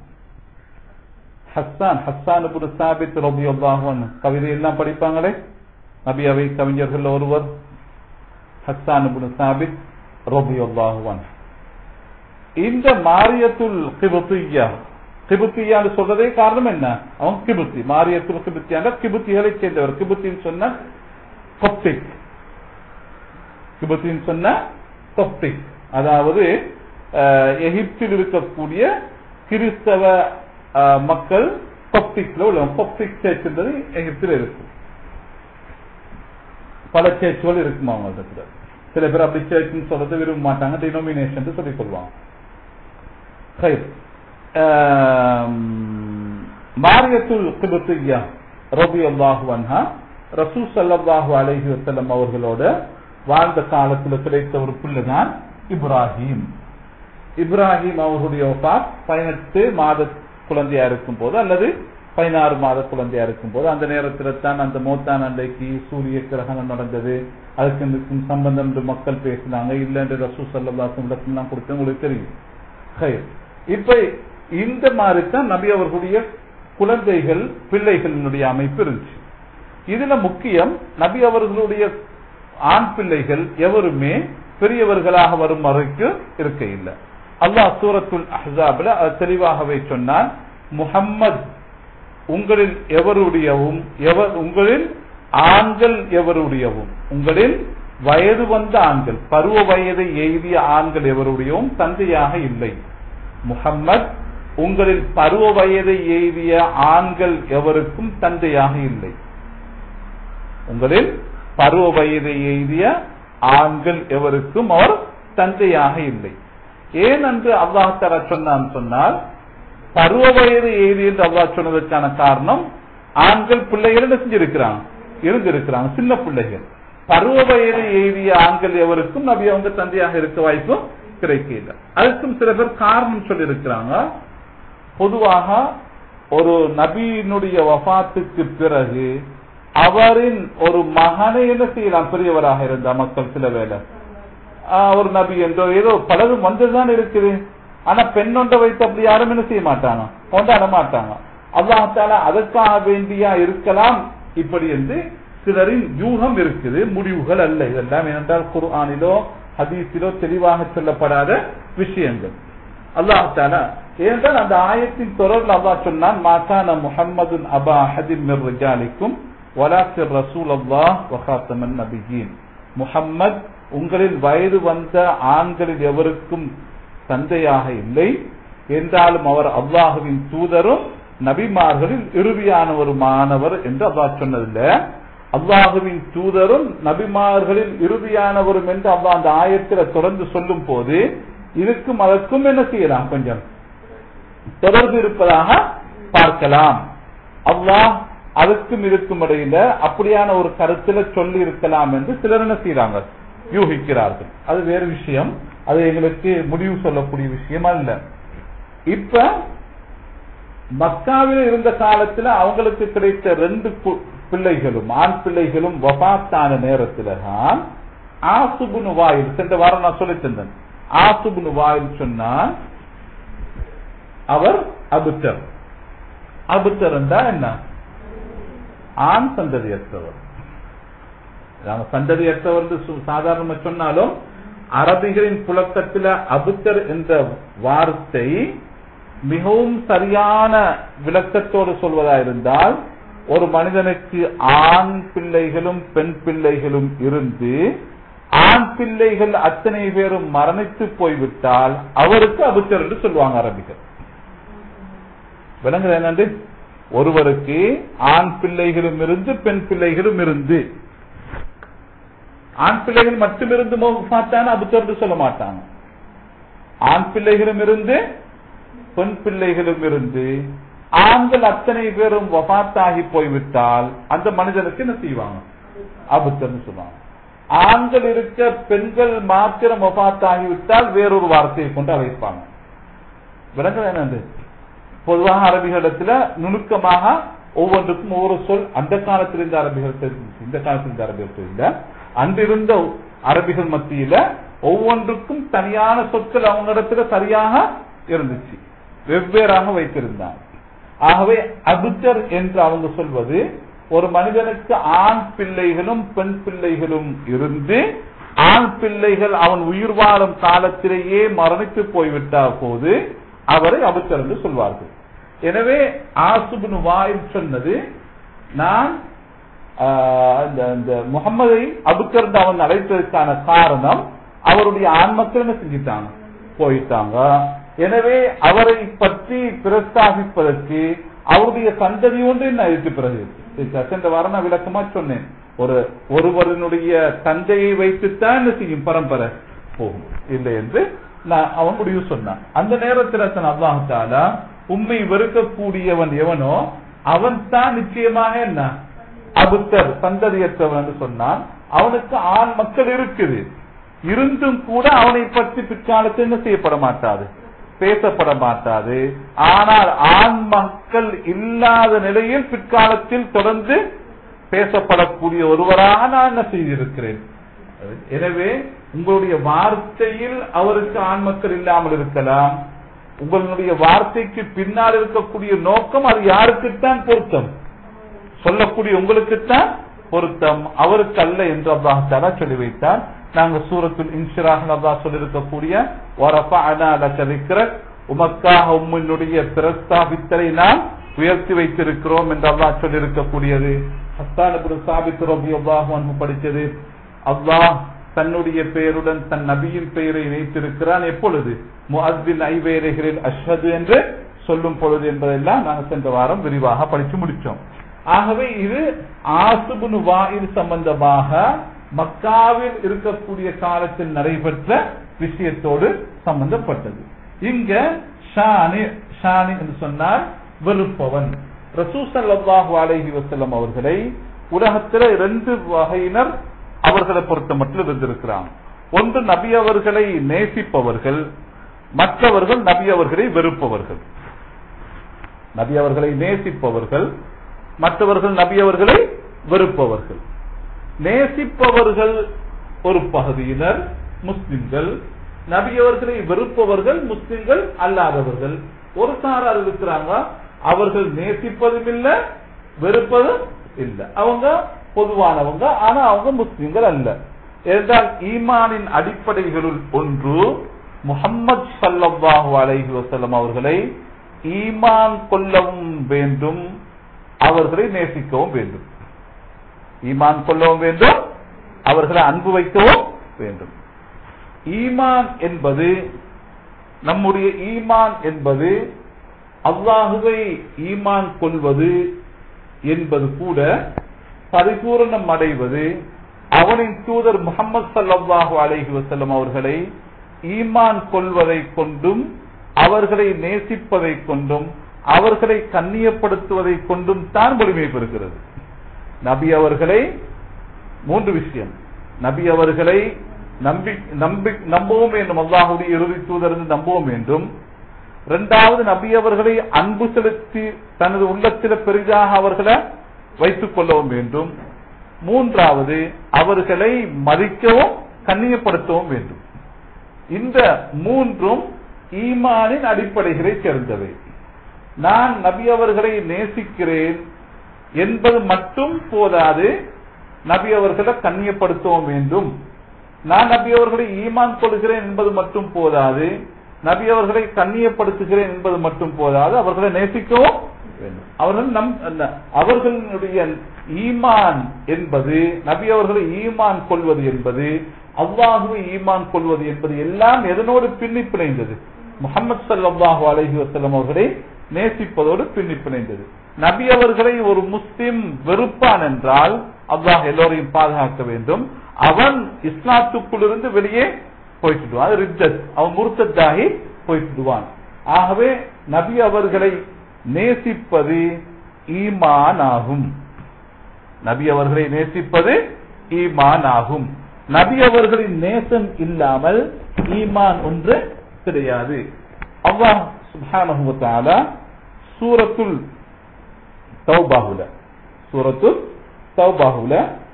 ஹஸ்ஸான் ஹஸ்ஸான் புரு சாபித் ரபி அல்லாஹுவன் கவிதை எல்லாம் படிப்பாங்களே நபியாவை கவிஞர்கள் ஒருவர் ஹஸ்ஸான் புரு சாபித் ரபி அல்லாஹுவன் இந்த மாரியத்துல் கிபுத்தியா கிபுத்தியான்னு சொல்றதே காரணம் என்ன அவன் கிபுத்தி மாரியத்துல் கிபுத்தியான கிபுத்திகளை சேர்ந்தவர் கிபுத்தின்னு சொன்ன கொப்டிக் கிபுத்தின்னு சொன்ன கொப்டிக் அதாவது எகிப்தில் இருக்கக்கூடிய கிறிஸ்தவ மக்கள் கொப்டிக்ல உள்ள கொப்டிக் சேர்க்கின்றது எகிப்தில் இருக்கும் பல சேர்ச்சுகள் இருக்குமா அவங்களுக்கு சில பேர் அப்படி சேர்ச்சுன்னு சொல்றது விரும்ப மாட்டாங்க டினோமினேஷன் சொல்லி சொல்லுவாங்க மாரியத்துல் கிபுத்தியா ரபி அல்லாஹு அன்ஹா ரசூ சல்லாஹு அலஹி வசல்லம் அவர்களோட வாழ்ந்த காலத்தில் கிடைத்த ஒரு பிள்ளைதான் இப்ராஹிம் இப்ராஹிம் அவர்களுடைய வஃபாத் பதினெட்டு மாத குழந்தையா இருக்கும் போது அல்லது பதினாறு மாத குழந்தையா இருக்கும் போது அந்த நேரத்தில் தான் அந்த மோத்தான் அன்றைக்கு சூரிய கிரகணம் நடந்தது அதுக்கு இதுக்கும் சம்பந்தம் என்று மக்கள் பேசினாங்க இல்ல என்று ரசூ சல்லாசம் விளக்கம்லாம் கொடுத்து உங்களுக்கு தெரியும் ஹைர். இப்ப இந்த மாதிரி தான் நபி அவர்களுடைய குழந்தைகள் பிள்ளைகளினுடைய அமைப்பு இருந்துச்சு இதுல முக்கியம் நபி அவர்களுடைய ஆண் பிள்ளைகள் எவருமே பெரியவர்களாக வரும் வரைக்கும் இருக்க இல்லை அல்லாஹ் சூரத்துல் அஹ்ஸாப்ல அது தெளிவாகவே சொன்னான் முஹம்மத் உங்களில் எவருடையவும் எவர் உங்களில் ஆண்கள் எவருடையவும் உங்களில் வயது வந்த ஆண்கள் பருவ வயதை எய்திய ஆண்கள் எவருடையவும் தந்தையாக இல்லை முஹம்மத் உங்களில் பருவ வயதை எய்திய ஆண்கள் எவருக்கும் தந்தையாக இல்லை உங்களில் பருவ வயதை எய்திய ஆண்கள் எவருக்கும் அவர் தந்தையாக இல்லை ஏன் என்று அல்லாஹ் தர சொன்னான் சொன்னால் பருவ வயது எய்தி என்று அல்லாஹ் சொன்னதற்கான காரணம் ஆண்கள் பிள்ளைகள் என்ன செஞ்சிருக்கிறாங்க இருந்திருக்கிறாங்க சின்ன பிள்ளைகள் பருவ வயது எய்திய ஆண்கள் எவருக்கும் நபி அவங்க தந்தையாக இருக்க வாய்ப்பும் கிடைக்கல அதுக்கும் சில பேர் காரணம் சொல்லி இருக்கிறாங்க பொதுவாக ஒரு நபியினுடைய வஃபாத்துக்கு பிறகு அவரின் ஒரு மகனை என்ன செய்யலாம் பெரியவராக இருந்த மக்கள் சில வேலை ஆஹ் ஒரு நபி என்றோ ஏதோ பலரும் வந்துதான் இருக்குது ஆனா பெண் ஒன்றை வைத்து அப்படி யாரும் என்ன செய்ய மாட்டாங்க கொண்டாட மாட்டாங்க அல்லாஹால அதற்காக வேண்டியா இருக்கலாம் இப்படி என்று சிலரின் யூகம் இருக்குது முடிவுகள் அல்ல இதெல்லாம் ஏனென்றால் குர்ஆனிலோ ஹதீஸிலோ தெளிவாக சொல்லப்படாத விஷயங்கள் அல்லாஹால ஏனென்றால் அந்த ஆயத்தின் தொடர்பில் அல்லாஹ் சொன்னான் மாகான முஹம்மது அபா ஹதிம் மிர் ரிஜாலிக்கும் வலாசிர் ரசூல் அல்லாஹ் வகாத்தமன் நபியின் முஹம்மத் உங்களில் வயது வந்த ஆண்களில் எவருக்கும் தந்தையாக இல்லை என்றாலும் அவர் அல்லாஹுவின் தூதரும் நபிமார்களில் இறுதியானவருமானவர் என்று அல்லாஹ் சொன்னதில்ல அல்லாஹுவின் தூதரும் நபிமார்களில் இறுதியானவரும் என்று அல்லாஹ் அந்த ஆயத்தில் தொடர்ந்து சொல்லும் போது இதுக்கும் அதற்கும் என்ன செய்யலாம் கொஞ்சம் தொடர்பு இருப்பதாக பார்க்கலாம் அல்லாஹ் அதுக்கும் இருக்கும் இடையில அப்படியான ஒரு கருத்துல சொல்லி இருக்கலாம் என்று சிலர் என்ன செய்யறாங்க யூகிக்கிறார்கள் அது வேறு விஷயம் அது எங்களுக்கு முடிவு சொல்லக்கூடிய விஷயம் அல்ல இப்ப மக்காவில் இருந்த காலத்துல அவங்களுக்கு கிடைத்த ரெண்டு கு- பிள்ளைகளும் ஆண் பிள்ளைகளும் வபாத்தான நேரத்துல தான் ஆசுபுனு வாயில் சென்ற வாரம் நான் சொல்லித் தந்தேன் ஆசுபுனு வாயில் சொன்னால் அவர் அபுத்தர் அபுத்தர் என்றா என்ன ஆண் சந்ததியற்றவர் நாங்க சந்ததியற்றவர் என்று சு- சாதாரணமா சொன்னாலும் அரபிகளின் புழக்கத்துல அபுத்தர் என்ற வார்த்தை மிகவும் சரியான விளக்கத்தோடு சொல்வதா இருந்தால் ஒரு மனிதனுக்கு ஆண் பிள்ளைகளும் பெண் பிள்ளைகளும் இருந்து ஆண் பிள்ளைகள் அத்தனை பேரும் மரணித்து போய்விட்டால் அவருக்கு அபுத்தர் என்று சொல்லுவாங்க அரபிகள் விளங்குது என்னண்டு ஒருவருக்கு ஆண் பிள்ளைகளும் இருந்து பெண் பிள்ளைகளும் இருந்து ஆண் பிள்ளைகள் மட்டும் இருந்து பார்த்தான அபுத்தர்ந்து சொல்ல மாட்டாங்க ஆண் பிள்ளைகளும் இருந்து பெண் பிள்ளைகளும் இருந்து ஆண்கள் அத்தனை பேரும் வபாத்தாகி போய்விட்டால் அந்த மனிதனுக்கு என்ன செய்வாங்க அபுத்தர்னு சொல்லுவாங்க ஆண்கள் இருக்க பெண்கள் மாத்திரம் வபாத்தாகிவிட்டால் வேறொரு வார்த்தையை கொண்டு அழைப்பாங்க விளங்குது என்னது பொதுவாக அரபிகளிடத்துல நுணுக்கமாக ஒவ்வொன்றுக்கும் ஒவ்வொரு சொல் அந்த காலத்தில் இருந்த அரபிகள் தெரிஞ்சு இந்த காலத்தில் இருந்த அரபிகள் தெரியல அன்றிருந்த அரபிகள் மத்தியில ஒவ்வொன்றுக்கும் தனியான சொற்கள் அவங்க இடத்துல சரியாக இருந்துச்சு வெவ்வேறாக வைத்திருந்தாங்க ஆகவே அபுத்தர் என்று அவங்க சொல்வது ஒரு மனிதனுக்கு ஆண் பிள்ளைகளும் பெண் பிள்ளைகளும் இருந்து ஆண் பிள்ளைகள் அவன் உயிர் வாழும் காலத்திலேயே மரணித்து போய்விட்ட போது அவரை அபுத்தர் என்று சொல்வார்கள் எனவே ஆசுபின் வாயில் சொன்னது நான் ஆஹ், இந்த இந்த முகம்மதை அபுத்தர் என்று அவன் அழைத்ததற்கான காரணம் அவருடைய ஆண் மக்கள் என்ன செஞ்சிட்டாங்க போயிட்டாங்க எனவே அவரை பற்றி பிரஸ்தாபிப்பதற்கு அவருடைய சந்ததி ஒன்று என்ன இருக்கு பிறகு இதுக்கு சென்ற வாரம் நான் விளக்கமா சொன்னேன் ஒரு ஒருவரினுடைய தந்தையை வைத்துத்தான் என்ன செய்யும் பரம்பரை போகும் இல்லை என்று நான் அவன் முடிவு சொன்னான் அந்த நேரத்தில் தன் அல்லாஹாலா உண்மை வெறுக்கக்கூடியவன் எவனோ அவன் தான் நிச்சயமாக என்ன அபுத்தர் சந்ததியற்றவன் என்று சொன்னான் அவனுக்கு ஆண் மக்கள் இருக்குது இருந்தும் கூட அவனை பற்றி பிற்காலத்தில் என்ன செய்யப்பட மாட்டாது பேசப்பட மாட்டாது ஆனால் ஆண் மக்கள் இல்லாத நிலையில் பிற்காலத்தில் தொடர்ந்து பேசப்படக்கூடிய ஒருவராக நான் என்ன செய்திருக்கிறேன் எனவே உங்களுடைய வார்த்தையில் அவருக்கு ஆண் மக்கள் இல்லாமல் இருக்கலாம் உங்களுடைய வார்த்தைக்கு பின்னால் இருக்கக்கூடிய நோக்கம் அது யாருக்குத்தான் பொருத்தம் சொல்லக்கூடிய உங்களுக்குத்தான் பொருத்தம் அவருக்கு அல்ல என்று அல்லாஹாலா சொல்லி வைத்தார் நாங்க சூரத்துல் இன்ஷிராக அல்லா சொல்லியிருக்கக்கூடிய உமக்காக உம்மினுடைய பிரஸ்தாபித்தலை நாம் உயர்த்தி வைத்திருக்கிறோம் என்று அல்லாஹ் சொல்லியிருக்கக்கூடியது ஹஸ்தான சாபித் ரபி அல்லாஹ் படித்தது அல்லாஹ் தன்னுடைய பெயருடன் தன் நபியின் பெயரை இணைத்திருக்கிறான் எப்பொழுது முஅத்தின் ஐவேரைகளில் அஷ்ஹது என்று சொல்லும் பொழுது என்பதெல்லாம் நாங்கள் சென்ற வாரம் விரிவாக படித்து முடிச்சோம் ஆகவே இது ஆசுபுனு வாயில் சம்பந்தமாக மக்காவில் இருக்கக்கூடிய காலத்தில் நடைபெற்ற விஷயத்தோடு சம்பந்தப்பட்டது இங்க ஷானி ஷானி என்று சொன்னால் வெறுப்பவன் ரசூசல்லாஹு அலைஹி வசல்லம் அவர்களை உலகத்தில் இரண்டு வகையினர் அவர்களை பொறுத்த மட்டும் இருந்திருக்கிறாங்க ஒன்று நபி அவர்களை நேசிப்பவர்கள் மற்றவர்கள் நபி அவர்களை வெறுப்பவர்கள் நபி அவர்களை நேசிப்பவர்கள் மற்றவர்கள் நபி அவர்களை வெறுப்பவர்கள் நேசிப்பவர்கள் ஒரு பகுதியினர் முஸ்லிம்கள் நபி அவர்களை வெறுப்பவர்கள் முஸ்லிம்கள் அல்லாதவர்கள் ஒரு சாரார் இருக்கிறாங்க அவர்கள் நேசிப்பதும் இல்லை வெறுப்பதும் இல்லை அவங்க பொதுவானவங்க ஆனா அவங்க முஸ்லிம்கள் அல்ல என்றால் ஈமானின் அடிப்படைகளுள் ஒன்று முகம்மது சல்லாஹு அலைஹி வசல்லம் அவர்களை ஈமான் கொள்ளவும் வேண்டும் அவர்களை நேசிக்கவும் வேண்டும் ஈமான் கொள்ளவும் வேண்டும் அவர்களை அன்பு வைக்கவும் வேண்டும் ஈமான் என்பது நம்முடைய ஈமான் என்பது அல்லாஹுவை ஈமான் கொள்வது என்பது கூட பரிபூரணம் அடைவது அவனின் தூதர் முகமது சல்லாஹு அலைஹி வசல்லம் அவர்களை ஈமான் கொள்வதை கொண்டும் அவர்களை நேசிப்பதை கொண்டும் அவர்களை கண்ணியப்படுத்துவதை கொண்டும் தான் வலிமை பெறுகிறது நபி அவர்களை மூன்று விஷயம் நபி அவர்களை நம்பி நம்பி நம்பவும் வேண்டும் அல்லாஹுடைய இறுதி தூதர் நம்பவும் வேண்டும் இரண்டாவது நபி அவர்களை அன்பு செலுத்தி தனது உள்ளத்தில் பெரிதாக அவர்களை வைத்துக் கொள்ளவும் வேண்டும் மூன்றாவது அவர்களை மதிக்கவும் கண்ணியப்படுத்தவும் வேண்டும் இந்த மூன்றும் ஈமானின் அடிப்படைகளை சேர்ந்தவை நான் நபி அவர்களை நேசிக்கிறேன் என்பது மட்டும் போதாது நபி அவர்களை கண்ணியப்படுத்தவும் வேண்டும் நான் நபி அவர்களை ஈமான் கொள்கிறேன் என்பது மட்டும் போதாது நபி அவர்களை கண்ணியப்படுத்துகிறேன் என்பது மட்டும் போதாது அவர்களை நேசிக்கவும் வேண்டும் அவர்கள் நம் அவர்களுடைய ஈமான் என்பது நபி அவர்களை ஈமான் கொள்வது என்பது அவ்வாகவே ஈமான் கொள்வது என்பது எல்லாம் எதனோடு பின்னி பிணைந்தது முகமது சல்லாஹு அலஹி வசல்லம் அவர்களை நேசிப்பதோடு பின்னி பிணைந்தது நபி அவர்களை ஒரு முஸ்லிம் வெறுப்பான் என்றால் அல்லாஹ் எல்லோரையும் பாதுகாக்க வேண்டும் அவன் இஸ்லாத்துக்குள் இருந்து வெளியே போயிட்டுடுவான் அது ரிஜத் அவன் முருத்தத்தாகி போயிட்டுடுவான் ஆகவே நபி அவர்களை நேசிப்பது ஈமான் ஆகும் நபி அவர்களை நேசிப்பது ஈமான் ஆகும் நபி அவர்களின் நேசம் இல்லாமல் ஈமான் ஒன்று கிடையாது அல்லாஹ் சுப்ஹானஹு வ தஆலா சூரத்துல் தௌபாஹுல சூரத்துல் தௌபாஹுல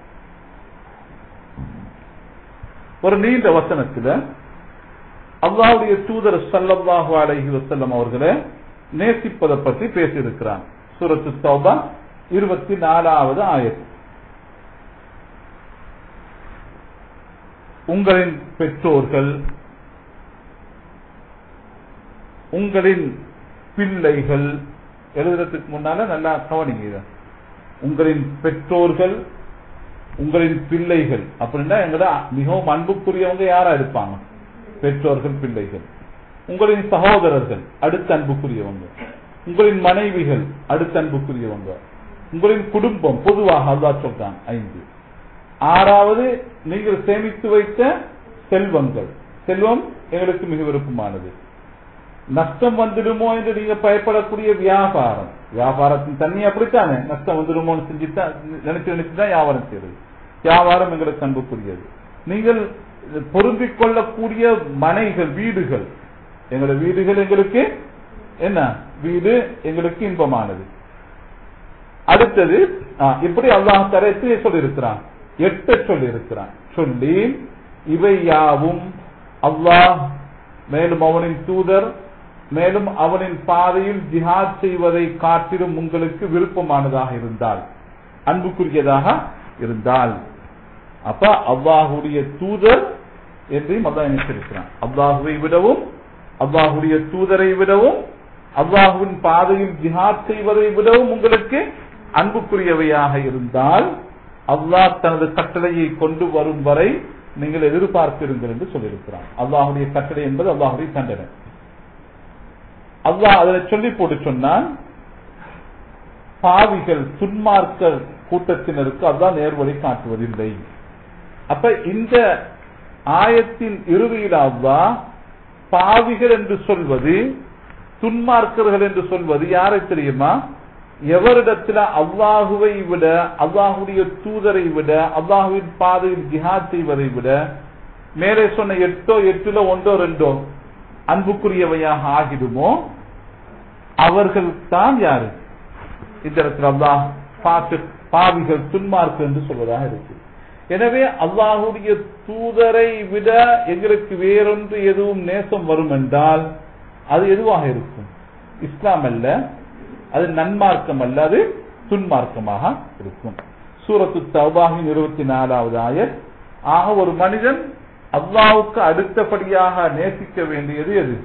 ஒரு நீண்ட வசனத்துல அல்லாஹ்வுடைய தூதர் ஸல்லல்லாஹு அலைஹி வஸல்லம் அவர்களை நேசிப்பதை பற்றி பேசியிருக்கிறான் சூரத்து தௌபா இருபத்தி நாலாவது ஆயத்து உங்களின் பெற்றோர்கள் உங்களின் பிள்ளைகள் எழுதுறதுக்கு முன்னால நல்லா கவனிங்க இத. உங்களின் பெற்றோர்கள் உங்களின் பிள்ளைகள் அப்படின்னா எங்கட மிகவும் அன்புக்குரியவங்க யாரா இருப்பாங்க பெற்றோர்கள் பிள்ளைகள் உங்களின் சகோதரர்கள் அடுத்த அன்புக்குரியவங்க உங்களின் மனைவிகள் அடுத்த அன்புக்குரியவங்க உங்களின் குடும்பம் பொதுவாக அல்லாஹ் சொல்றான் ஐந்து ஆறாவது நீங்கள் சேமித்து வைத்த செல்வங்கள் செல்வம் எங்களுக்கு மிக விருப்பமானது நஷ்டம் வந்துடுமோ என்று நீங்க பயப்படக்கூடிய வியாபாரம் வியாபாரத்தின் தண்ணி அப்படித்தானே நஷ்டம் வந்துடுமோன்னு செஞ்சுதான் நினைச்சு நினைச்சுதான் வியாபாரம் செய்யறது வியாபாரம் எங்களுக்கு அன்புக்குரியது நீங்கள் பொருந்திக் கொள்ளக்கூடிய மனைகள் வீடுகள் எங்களோட வீடுகள் எங்களுக்கு என்ன வீடு எங்களுக்கு இன்பமானது அடுத்தது ஆ, இப்படி அல்லாஹ் தரத்தை சொல்லி இருக்கிறான் எட்டு சொல்லி இருக்கிறான் சொல்லி இவை யாவும் அல்லாஹ் மேலும் அவனின் தூதர் மேலும் அவனின் பாதையில் ஜிஹாத் செய்வதை காட்டிலும் உங்களுக்கு விருப்பமானதாக இருந்தால் அன்புக்குரியதாக இருந்தால் அப்ப அல்லாஹுடைய தூதர் என்றையும் அல்லாஹ் நினைச்சிருக்கிறான் அல்லாஹுவை விடவும் அல்லாஹுடைய தூதரை விடவும் அல்லாஹுவின் பாதையில் ஜிஹாத் செய்வதை விடவும் உங்களுக்கு அன்புக்குரியவையாக இருந்தால் அல்லாஹ் தனது கட்டளையை கொண்டு வரும் வரை நீங்கள் எதிர்பார்த்திருங்கள் என்று சொல்லியிருக்கிறான் அல்லாஹுடைய கட்டளை என்பது அல்லாஹுடைய தண்டனை அல்லாஹ் அதில் சொல்லி போட்டு சொன்னான் பாவிகள் துன்மார்க்க கூட்டத்தினருக்கு அல்லாஹ் நேர்வழி காட்டுவதில்லை அப்ப இந்த ஆயத்தின் இறுதியில் அல்லாஹ் பாவிகள் என்று சொல்வது துன்மார்க்கர்கள் என்று சொல்வது யாரை தெரியுமா எவரிடத்துல அல்லாஹுவை விட அல்லாஹுடைய தூதரை விட அல்லாஹுவின் பாதையில் ஜிஹாத் செய்வதை விட மேலே சொன்ன எட்டோ எட்டுல ஒன்றோ ரெண்டோ அன்புக்குரியவையாக ஆகிடுமோ அவர்கள் தான் யாரு இந்த இடத்துல அல்லாஹ் பாட்டு பாவிகள் துன்மார்க்கு என்று சொல்வதாக இருக்கு எனவே அல்லாஹுடைய தூதரை விட எங்களுக்கு வேறொன்று எதுவும் நேசம் வரும் என்றால் அது எதுவாக இருக்கும் இஸ்லாம் அல்ல அது நன்மார்க்கம் அல்ல அது துன்மார்க்கமாக இருக்கும் சூரத்து தௌபாவின் இருபத்தி நாலாவது ஆயர் ஆக ஒரு மனிதன் அல்லாவுக்கு அடுத்தபடியாக நேசிக்க வேண்டியது எது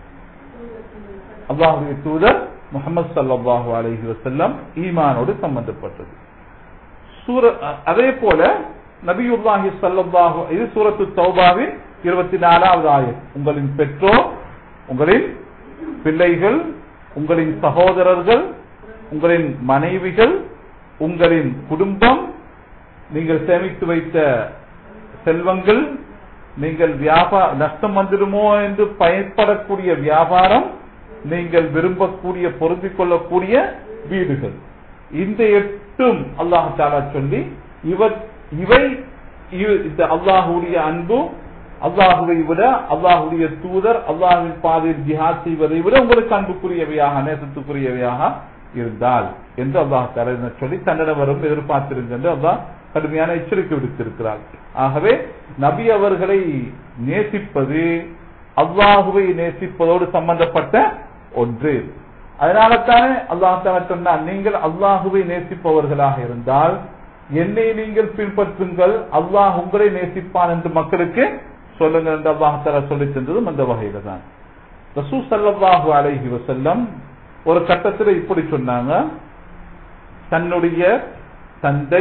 அல்லாஹுடைய தூதர் முகமது சல்லாஹூ அலஹி வசல்லம் ஈமானோடு சம்பந்தப்பட்டது சூர அதே போல நபியுல்லாஹி சல்லாஹூ இது சூரத்து தௌபாவின் இருபத்தி நாலாவது ஆயர் உங்களின் பெற்றோர் உங்களின் பிள்ளைகள் உங்களின் சகோதரர்கள் உங்களின் மனைவிகள் உங்களின் குடும்பம் நீங்கள் சேமித்து வைத்த செல்வங்கள் நீங்கள் வியாபார நஷ்டம் வந்துடுமோ என்று பயன்படக்கூடிய வியாபாரம் நீங்கள் விரும்பக்கூடிய பொருந்திக் கொள்ளக்கூடிய வீடுகள் இந்த எட்டும் அல்லாஹு தாலா சொல்லி இவர் இவை இவ- இந்த அல்லாஹுடைய அன்பு அல்லாஹுவை விட அல்லாஹுடைய தூதர் அல்லாஹுவின் பாதையில் ஜிஹாத் செய்வதை விட உங்களுக்கு அன்புக்குரியவையாக நேசத்துக்குரியவையாக இருந்தால் என்று அல்லாஹ் தாலா இதனை சொல்லி தன்னிடம் வரும் எதிர்பார்த்திருங்க என்று அல்லாஹ் கடுமையான எச்சரிக்கை விடுத்திருக்கிறார் ஆகவே நபி அவர்களை நேசிப்பது அல்லாஹுவை நேசிப்பதோடு சம்பந்தப்பட்ட ஒன்று அதனால தானே அல்லாஹ் தாலா சொன்னார் நீங்கள் அல்லாஹுவை நேசிப்பவர்களாக இருந்தால் என்னை நீங்கள் பின்பற்றுங்கள் அல்லாஹ் உங்களை நேசிப்பான் என்று மக்களுக்கு சொல்லுங்கள் என்று அல்லாஹ் தாலா சொல்லி சென்றதும் அந்த வகையில தான் ரசூ சல்லாஹூ அலைஹி வசல்லம் ஒரு கட்டத்தில் இப்படி சொன்னாங்க தன்னுடைய தந்தை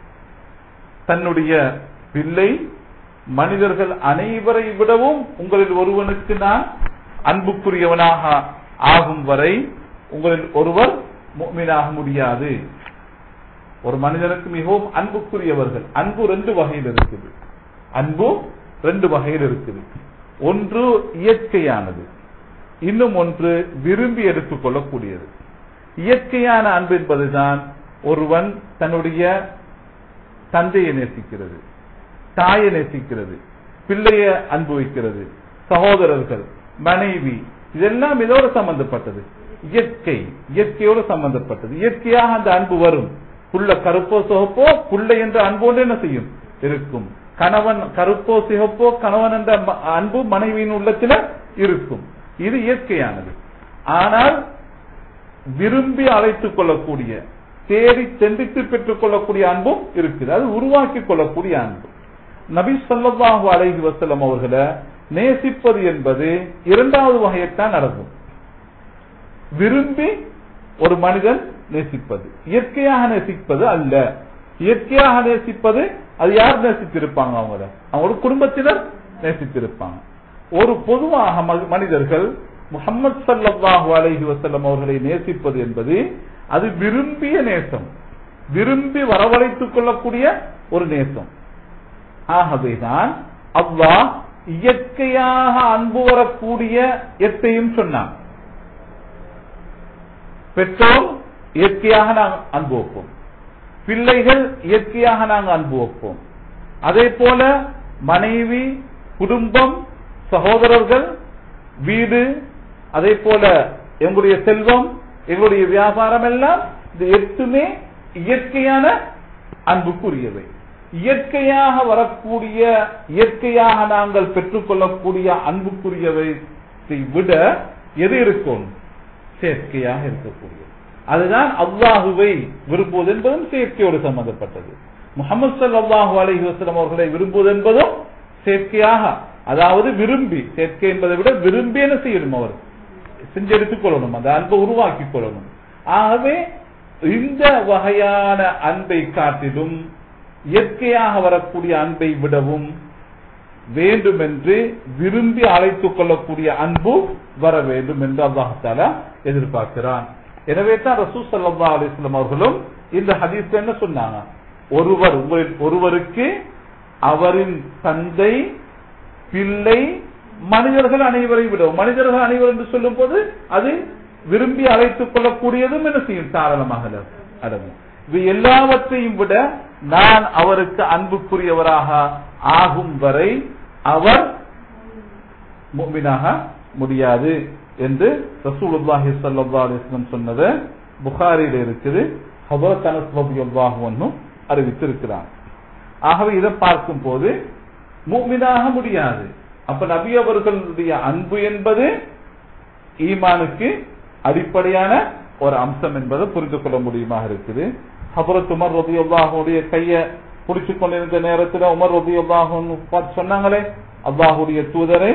தன்னுடைய பிள்ளை மனிதர்கள் அனைவரை விடவும் உங்களில் ஒருவனுக்கு நான் அன்புக்குரியவனாக ஆகும் வரை உங்களில் ஒருவர் முஃமினாக முடியாது ஒரு மனிதனுக்கு மிகவும் அன்புக்குரியவர்கள் அன்பு ரெண்டு வகையில் இருக்குது அன்பு ரெண்டு வகையில் இருக்குது ஒன்று இயற்கையானது இன்னும் ஒன்று விரும்பி எடுத்துக்கொள்ளக்கூடியது இயற்கையான அன்பு என்பதுதான் ஒருவன் தன்னுடைய தந்தையை நேசிக்கிறது தாயை நேசிக்கிறது பிள்ளைய அனுபவிக்கிறது சகோதரர்கள் மனைவி இதெல்லாம் இதோடு சம்பந்தப்பட்டது இயற்கை இயற்கையோடு சம்பந்தப்பட்டது இயற்கையாக அந்த அன்பு வரும் புள்ள கருப்போ சிவப்போ புள்ளை என்ற அன்போடு என்ன செய்யும் இருக்கும் கணவன் கருப்போ சிவப்போ கணவன் என்ற ம- அன்பு மனைவியின் உள்ளத்துல இருக்கும் இது இயற்கையானது ஆனால் விரும்பி அழைத்துக் கொள்ளக்கூடிய தேடி சென்றித்து பெற்றுக் கொள்ளக்கூடிய அன்பும் இருக்குது அது உருவாக்கி கொள்ளக்கூடிய அன்பு நபி ஸல்லல்லாஹு அலைஹி வஸல்லம் அவர்களை நேசிப்பது என்பது இரண்டாவது வகையைத்தான் நடக்கும் விரும்பி ஒரு மனிதன் நேசிப்பது இயற்கையாக நேசிப்பது அல்ல இயற்கையாக நேசிப்பது அது யார் நேசித்திருப்பாங்க அவங்கள அவங்களோட குடும்பத்தினர் நேசித்திருப்பாங்க ஒரு பொதுவாக ம- மனிதர்கள் முகமது ஸல்லல்லாஹு அலைஹி வஸல்லம் அவர்களை நேசிப்பது என்பது அது விரும்பிய நேசம் விரும்பி வரவழைத்துக் கொள்ளக்கூடிய ஒரு நேசம் ஆகவேதான் அல்லாஹ் இயற்கையாக அன்பு வரக்கூடிய எத்தையும் சொன்னான் பெற்றோர் இயற்கையாக நாங்கள் அன்பு வைப்போம் பிள்ளைகள் இயற்கையாக நாங்கள் அன்பு வைப்போம் அதே போல மனைவி குடும்பம் சகோதரர்கள் வீடு அதே போல எங்களுடைய செல்வம் எங்களுடைய வியாபாரம் எல்லாம் இது எட்டுமே இயற்கையான அன்புக்குரியவை இயற்கையாக வரக்கூடிய இயற்கையாக நாங்கள் பெற்றுக்கொள்ளக்கூடிய அன்புக்குரியவை விட எது இருக்கும் செயற்கையாக இருக்கக்கூடியது அதுதான் அல்லாஹுவை விரும்புவது என்பதும் செயற்கையோடு சம்பந்தப்பட்டது முகமது சல்லாஹூ அலஹி வஸ்லம் அவர்களை விரும்புவது என்பதும் செயற்கையாக அதாவது விரும்பி செயற்கை என்பதை விட விரும்பி என்ன செய்யணும் அவர் செஞ்செடுத்துக் கொள்ளணும் அந்த அன்பை உருவாக்கி கொள்ளணும் ஆகவே இந்த வகையான அன்பை காட்டிலும் இயற்கையாக வரக்கூடிய அன்பை விடவும் வேண்டும் என்று விரும்பி அழைத்துக் கொள்ளக்கூடிய அன்பு வர வேண்டும் என்று அல்லாஹால எதிர்பார்க்கிறான் எனவே தான் ரசூ சல்லா அலிஸ்லாம் அவர்களும் இந்த ஹதீஸ் என்ன சொன்னாங்க ஒருவர் ஒருவருக்கு அவரின் தந்தை பிள்ளை மனிதர்கள் அனைவரை விடவும் மனிதர்கள் அனைவர் என்று சொல்லும் போது அது விரும்பி அழைத்துக் கொள்ளக்கூடியதும் என்ன செய்யும் தாராளமாக அடங்கும் இது எல்லாவற்றையும் விட நான் அவருக்கு அன்புக்குரியவராக ஆகும் வரை அவர் முக்மினாக முடியாது என்று ரசூலுல்லாஹி ஸல்லல்லாஹு அலைஹி வஸல்லம் சொன்னது புகாரியில் இருக்குது ஹஜரத் அனஸ் ரலியல்லாஹு அன்ஹு அறிவித்திருக்கிறார் ஆகவே இதை பார்க்கும் போது முக்மினாக முடியாது அப்ப நபி அவர்களுடைய அன்பு என்பது ஈமானுக்கு அடிப்படையான ஒரு அம்சம் என்பதை புரிந்து கொள்ள முடியுமாக இருக்குது ஹபரத் உமர் ரபி அல்லாஹுடைய கைய பிடிச்சு கொண்டிருந்த நேரத்தில் உமர் ரபி அல்லாஹு சொன்னாங்களே அல்லாஹுடைய தூதரை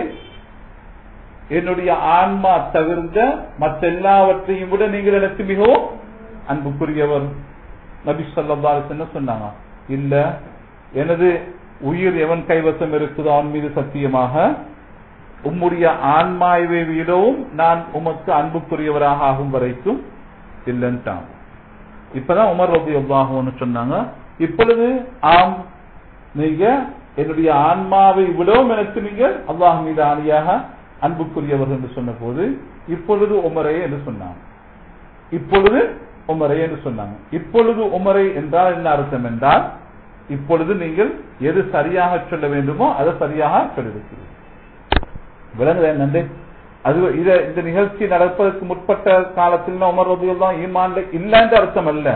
என்னுடைய ஆன்மா தவிர்ந்த மற்ற எல்லாவற்றையும் விட நீங்கள் எனக்கு மிகவும் அன்புக்குரியவர் நபி சொல்லா என்ன சொன்னாங்க இல்ல எனது உயிர் எவன் கைவசம் இருக்குதோ அவன் மீது சத்தியமாக உம்முடைய ஆன்மாவை விடவும் நான் உமக்கு அன்புக்குரியவராக ஆகும் வரைக்கும் இல்லைன்ட்டான் இப்பதான் உமர் ரபி அல்லாஹுன்னு சொன்னாங்க இப்பொழுது ஆம் நீங்க என்னுடைய ஆன்மாவை விடவும் எனக்கு நீங்கள் அல்லாஹ் மீது ஆணியாக அன்புக்குரியவர் என்று சொன்ன போது இப்பொழுது உமரே என்று சொன்னாங்க இப்பொழுது உமரை என்று சொன்னாங்க இப்பொழுது உமரை என்றால் என்ன அர்த்தம் என்றால் இப்பொழுது நீங்கள் எது சரியாக சொல்ல வேண்டுமோ அதை சரியாக சொல்லியிருக்கிறீர்கள் விளங்குதா நன்றி அது இத இந்த நிகழ்ச்சி நடப்பதற்கு முற்பட்ட காலத்தில் உமர் ரதியெல்லாம் ஈமான்ல இல்லன்ற அர்த்தம் அல்ல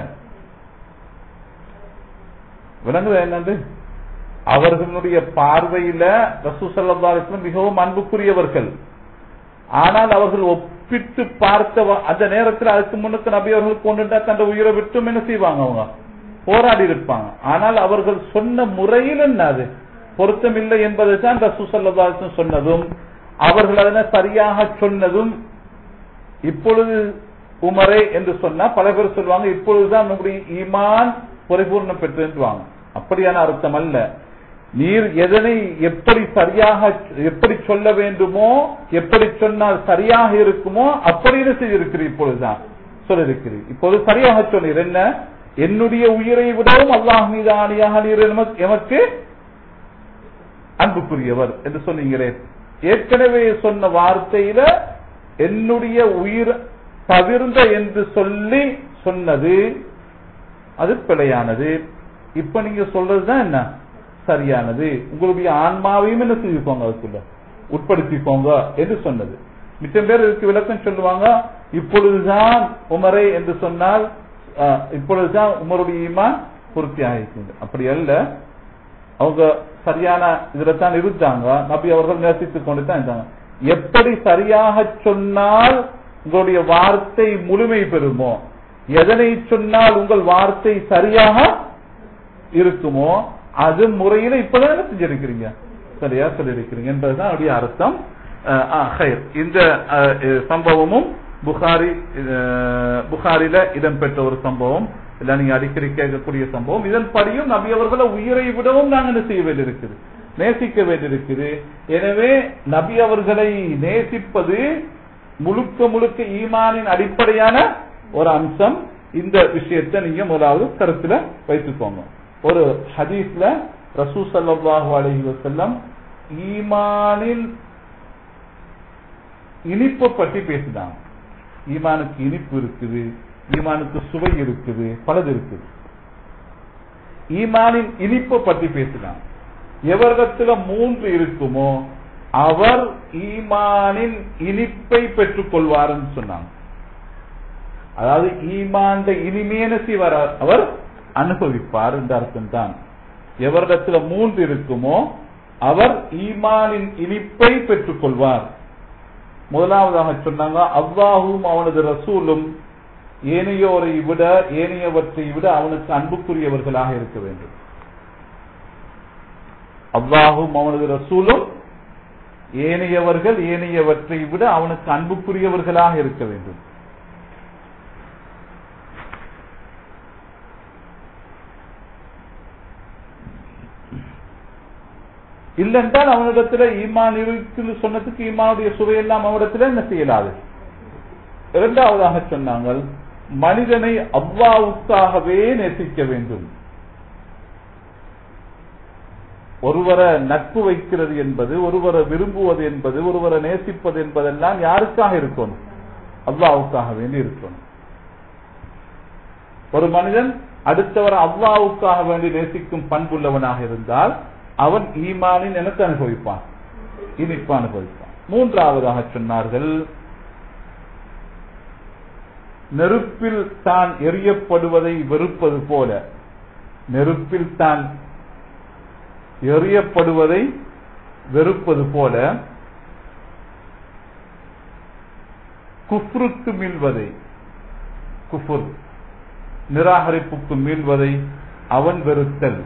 விளங்குதா என்னது அவர்களுடைய பார்வையில ரசூ சல்லா மிகவும் அன்புக்குரியவர்கள் ஆனால் அவர்கள் ஒப்பிட்டு பார்த்த அந்த நேரத்தில் அதுக்கு முன்னுக்கு நபி அவர்கள் கொண்டுட்டா தந்த உயிரை விட்டும் என்ன செய்வாங்க அவங்க போராடி இருப்பாங்க ஆனால் அவர்கள் சொன்ன முறையில் என்ன அது பொருத்தம் இல்லை என்பதை தான் ரசூ சல்லா சொன்னதும் அவர்கள் அதனை சரியாக சொன்னதும் இப்பொழுது உமரே என்று சொன்னா பல பேர் சொல்லுவாங்க இப்பொழுதுதான் நம்முடைய ஈமான் பரிபூர்ணம் பெற்றுவாங்க அப்படியான அர்த்தம் அல்ல நீர் எதனை எப்படி சரியாக எப்படி சொல்ல வேண்டுமோ எப்படி சொன்னால் சரியாக இருக்குமோ அப்படின்னு செய்திருக்கிறீர் இப்பொழுதுதான் சொல்லிருக்கிறீர் இப்போது சரியாக சொன்னீர் என்ன என்னுடைய உயிரை விடவும் அல்லாஹ் மீது ஆணியாக நீர் எமக்கு அன்புக்குரியவர் என்று சொன்னீங்களே ஏற்கனவே சொன்ன வார்த்தையில என்னுடைய உயிர் தவிர்ந்த என்று சொல்லி சொன்னது அது பிழையானது இப்ப நீங்க சொல்றதுதான் என்ன சரியானது உங்களுடைய ஆன்மாவையும் என்ன செஞ்சுக்கோங்க அதுக்குள்ள உட்படுத்திக்கோங்க என்று சொன்னது மிச்சம் பேர் இதுக்கு விளக்கம் சொல்லுவாங்க இப்பொழுதுதான் உமரை என்று சொன்னால் இப்பொழுதுதான் உமருடைய ஈமான் பூர்த்தி ஆகிருக்குது அப்படி அல்ல அவங்க சரியான இதுல தான் இருந்தாங்க நபி அவர்கள் நேசித்துக் கொண்டு தான் இருந்தாங்க எப்படி சரியாக சொன்னால் உங்களுடைய வார்த்தை முழுமை பெறுமோ எதனை சொன்னால் உங்கள் வார்த்தை சரியாக இருக்குமோ அது முறையில இப்பதான் செஞ்சிருக்கிறீங்க சரியா சொல்லியிருக்கிறீங்க என்பதுதான் அவருடைய அர்த்தம் இந்த சம்பவமும் புகாரி புகாரில இடம்பெற்ற ஒரு சம்பவம் இல்ல நீங்க அடிக்கடி கேட்கக்கூடிய சம்பவம் இதன் படியும் நபி அவர்களை உயிரை விடவும் நாங்கள் என்ன செய்ய வேண்டியிருக்குது நேசிக்க வேண்டியிருக்குது எனவே நபி அவர்களை நேசிப்பது முழுக்க முழுக்க ஈமானின் அடிப்படையான ஒரு அம்சம் இந்த விஷயத்தை நீங்க முதலாவது கருத்துல வைத்துக்கோங்க ஒரு ஹதீஸ்ல ரசூ சல்லாஹூ அலஹி வசல்லம் ஈமானின் இனிப்பை பற்றி பேசினாங்க ஈமானுக்கு இனிப்பு இருக்குது ஈமானுக்கு சுவை இருக்குது பலது இருக்குது ஈமானின் இனிப்பை பற்றி பேசினாங்க எவரிடத்துல மூன்று இருக்குமோ அவர் ஈமானின் இனிப்பை பெற்றுக் கொள்வார்னு சொன்னாங்க அதாவது ஈமாண்ட இனிமையான செய்வார் அவர் அனுபவிப்பார் என்ற அர்த்தம் தான் எவரிடத்துல மூன்று இருக்குமோ அவர் ஈமானின் இனிப்பை பெற்றுக் கொள்வார் முதலாவதாக சொன்னாங்க அவ்வாவும் அவனது ரசூலும் ஏனையோரை விட ஏனையவற்றை விட அவனுக்கு அன்புக்குரியவர்களாக இருக்க வேண்டும் அவ்வாவும் அவனது ரசூலும் ஏனையவர்கள் ஏனையவற்றை விட அவனுக்கு அன்புக்குரியவர்களாக இருக்க வேண்டும் இல்லென்றால் அவனிடத்துல ஈமான் இருக்கு சொன்னதுக்கு ஈமானுடைய சுவையெல்லாம் அவனிடத்துல என்ன செய்யலாது இரண்டாவதாக சொன்னாங்க மனிதனை அவ்வாவுக்காகவே நேசிக்க வேண்டும் ஒருவரை நட்பு வைக்கிறது என்பது ஒருவரை விரும்புவது என்பது ஒருவரை நேசிப்பது என்பதெல்லாம் யாருக்காக இருக்கணும் அல்லாவுக்காக வேண்டி இருக்கணும் ஒரு மனிதன் அடுத்தவர் அல்லாவுக்காக வேண்டி நேசிக்கும் பண்புள்ளவனாக இருந்தால் அவன் ஈமானின் எனக்கு அனுபவிப்பான் இனிப்பு அனுபவிப்பான் மூன்றாவதாக சொன்னார்கள் நெருப்பில் தான் எரியப்படுவதை வெறுப்பது போல நெருப்பில் தான் எறியப்படுவதை வெறுப்பது போல குஃப்ருக்கு மீள்வதை குஃபுர் நிராகரிப்புக்கு மீள்வதை அவன் வெறுத்தல்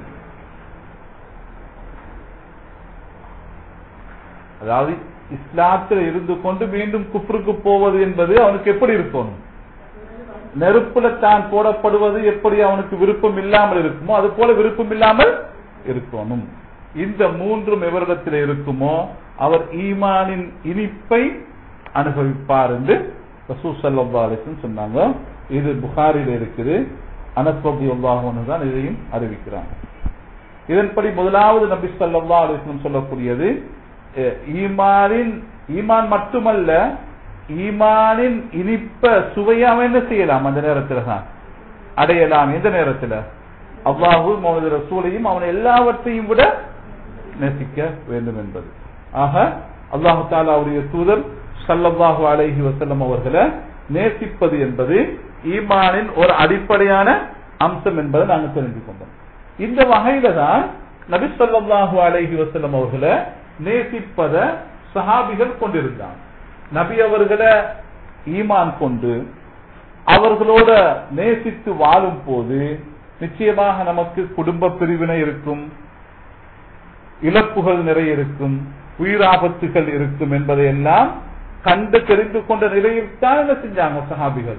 அதாவது இஸ்லாத்தில் இருந்து கொண்டு மீண்டும் குஃப்ருக்கு போவது என்பது அவனுக்கு எப்படி இருக்கணும் நெருப்புல தான் போடப்படுவது எப்படி அவனுக்கு விருப்பம் இல்லாமல் இருக்குமோ அது போல விருப்பம் இல்லாமல் இருக்கணும் இந்த மூன்றும் எவரிடத்தில் இருக்குமோ அவர் ஈமானின் இனிப்பை அனுபவிப்பார் என்று ரசூசல்லாசன் சொன்னாங்க இது புகாரில் இருக்குது அனஸ்வபி அல்லாஹன் தான் இதையும் அறிவிக்கிறாங்க இதன்படி முதலாவது நபி சொல்லா அலிஸ்லம் சொல்லக்கூடியது ஈமானின் ஈமான் மட்டுமல்ல ஈமானின் இனிப்ப சுவையை அவன் என்ன செய்யலாம் அந்த நேரத்தில் தான் அடையலாம் எந்த நேரத்தில் அவ்வாஹு முகமது ரசூலையும் அவன் எல்லாவற்றையும் விட நேசிக்க வேண்டும் என்பது ஆக அல்லாஹு தாலாவுடைய தூதர் சல்லல்லாஹு அலைஹி வசல்லம் அவர்களை நேசிப்பது என்பது ஈமானின் ஒரு அடிப்படையான அம்சம் என்பதை நாங்கள் தெரிந்து கொண்டோம் இந்த வகையில தான் நபி சொல்லாஹு அலைஹி வசல்லம் அவர்களை நேசிப்பத சஹாபிகள் கொண்டிருந்தாங்க நபி அவர்களை ஈமான் கொண்டு அவர்களோட நேசித்து வாழும் போது நிச்சயமாக நமக்கு குடும்ப பிரிவினை இருக்கும் இழப்புகள் நிறைய இருக்கும் உயிராபத்துகள் இருக்கும் என்பதை எல்லாம் கண்டு தெரிந்து கொண்ட நிலையில் தான் என்ன செஞ்சாங்க சஹாபிகள்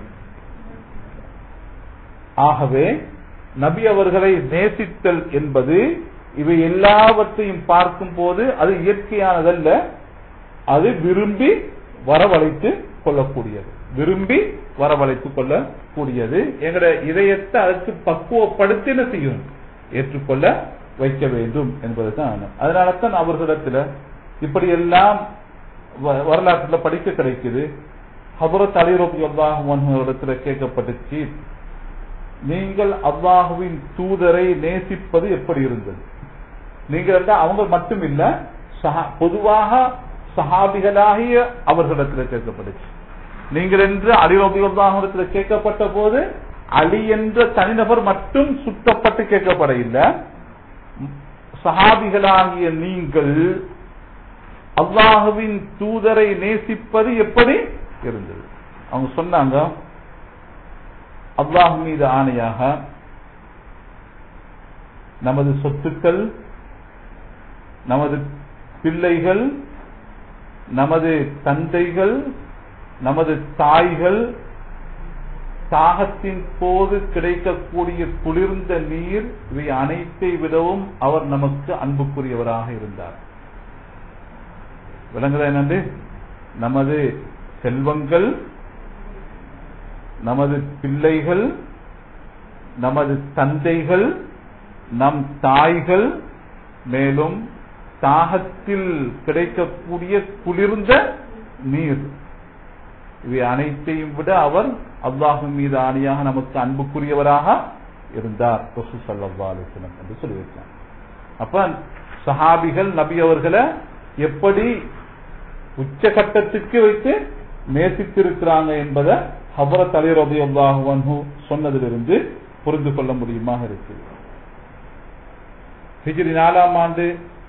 ஆகவே நபி அவர்களை நேசித்தல் என்பது இவை எல்லாவற்றையும் பார்க்கும் போது அது இயற்கையானதல்ல அது விரும்பி வரவழைத்து கொள்ளக்கூடியது விரும்பி வரவழைத்துக் கொள்ளக்கூடியது எங்கட இதயத்தை அதற்கு பக்குவப்படுத்தி என்ன செய்யும் ஏற்றுக்கொள்ள வைக்க வேண்டும் என்பதுதான் அதனால தான் அவர்களிடத்துல இப்படி எல்லாம் வரலாற்றுல படிக்க கிடைக்குது ஹபரத் அலிரோபி அல்லாஹுவன்களிடத்துல கேட்கப்பட்டுச்சு நீங்கள் அல்லாஹுவின் தூதரை நேசிப்பது எப்படி இருந்தது நீங்கள் அவங்க மட்டும் இல்ல பொதுவாக சஹாபிகளாகிய அவர்களிடத்தில் கேட்கப்பட்டுச்சு நீங்கள் என்று அலிரோபியுல்லாஹிடத்தில் கேட்கப்பட்ட போது அலி என்ற தனிநபர் மட்டும் சுத்தப்பட்டு கேட்கப்பட இல்லை சஹாபிகளாகிய நீங்கள் அல்லாஹுவின் தூதரை நேசிப்பது எப்படி இருந்தது அவங்க சொன்னாங்க அல்லாஹ் மீது ஆணையாக நமது சொத்துக்கள் நமது பிள்ளைகள் நமது தந்தைகள் நமது தாய்கள் தாகத்தின் போது கிடைக்கக்கூடிய குளிர்ந்த நீர் இவை அனைத்தை விடவும் அவர் நமக்கு அன்புக்குரியவராக இருந்தார் விளங்குதா என்னண்டு நமது செல்வங்கள் நமது பிள்ளைகள் நமது தந்தைகள் நம் தாய்கள் மேலும் தாகத்தில் கிடைக்கக்கூடிய குளிர்ந்த நீர் இவை அனைத்தையும் விட அவர் அல்லாஹு மீது ஆணையாக நமக்கு அன்புக்குரியவராக இருந்தார் ரசூ சல்லா அலிஸ்லம் என்று சொல்லி வைக்கலாம் அப்ப சஹாபிகள் நபி அவர்களை எப்படி உச்சகட்டத்துக்கு வைத்து நேசித்திருக்கிறாங்க என்பதை ஹபரத் அலி ரபி அல்லாஹு சொன்னதிலிருந்து புரிந்து கொள்ள முடியுமாக இருக்கு ஹிஜ்ரி நாலாம் ஆண்டு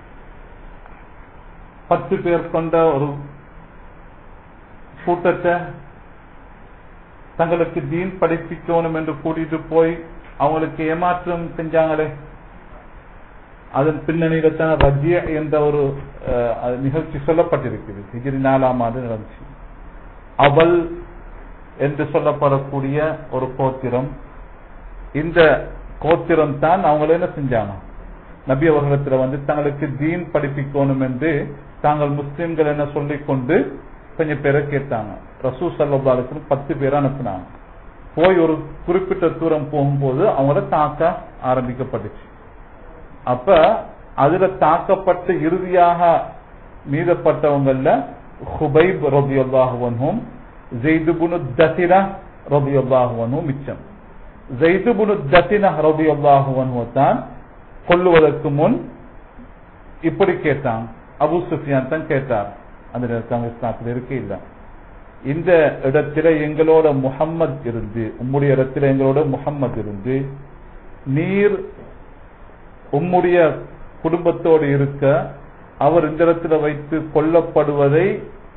பத்து பேர் கொண்ட ஒரு கூட்டத்தை தங்களுக்கு தீன் படிப்பிக்கணும் என்று கூட்டிட்டு போய் அவங்களுக்கு ஏமாற்றம் செஞ்சாங்களே அதன் பின்னணியில தான் ரஜிய என்ற ஒரு அஹ், அது நிகழ்ச்சி சொல்லப்பட்டிருக்குது ஹிஜ்ரி நாலாம் ஆண்டு நடந்துச்சு அவள் என்று சொல்லப்படக்கூடிய ஒரு கோத்திரம் இந்த கோத்திரம் தான் அவங்கள என்ன செஞ்சாங்க நபி அவர்களிடத்துல வந்து தங்களுக்கு தீன் படிப்பிக்கணும் என்று தாங்கள் முஸ்லிம்கள் என்ன சொல்லிக் கொண்டு கொஞ்சம் பேரை கேட்டாங்க ரசூ சல்லாத்துக்கு பத்து பேரை அனுப்புனாங்க போய் ஒரு குறிப்பிட்ட தூரம் போகும்போது அவங்கள தாக்க ஆரம்பிக்கப்பட்டுச்சு அப்ப அதுல தாக்கப்பட்ட இறுதியாக மீதப்பட்டவங்கல்ல ஹுபைப் ரபியுல்லாஹுவனும் ஜெய்துபுனு தசிரா ரபியுல்லாஹுவனும் மிச்சம் ஜெய்துபுனு தசினா ரபியுல்லாஹுவனும் தான் கொல்லுவதற்கு முன் இப்படி கேட்டான் அபு சுஃபியான் தான் கேட்டார் அந்த நேரத்தில் இஸ்லாத்தில் இருக்க இல்ல இந்த இடத்துல எங்களோட முஹம்மத் இருந்து உம்முடைய இடத்துல எங்களோட முஹம்மத் இருந்து நீர் உம்முடைய குடும்பத்தோடு இருக்க அவர் இந்த இடத்துல வைத்து கொல்லப்படுவதை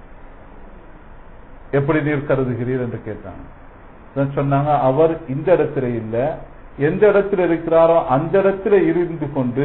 எப்படி நீர் கருதுகிறீர் என்று கேட்டாங்க அதான் சொன்னாங்க அவர் இந்த இடத்துல இல்ல எந்த இடத்துல இருக்கிறாரோ அந்த இடத்துல இருந்து கொண்டு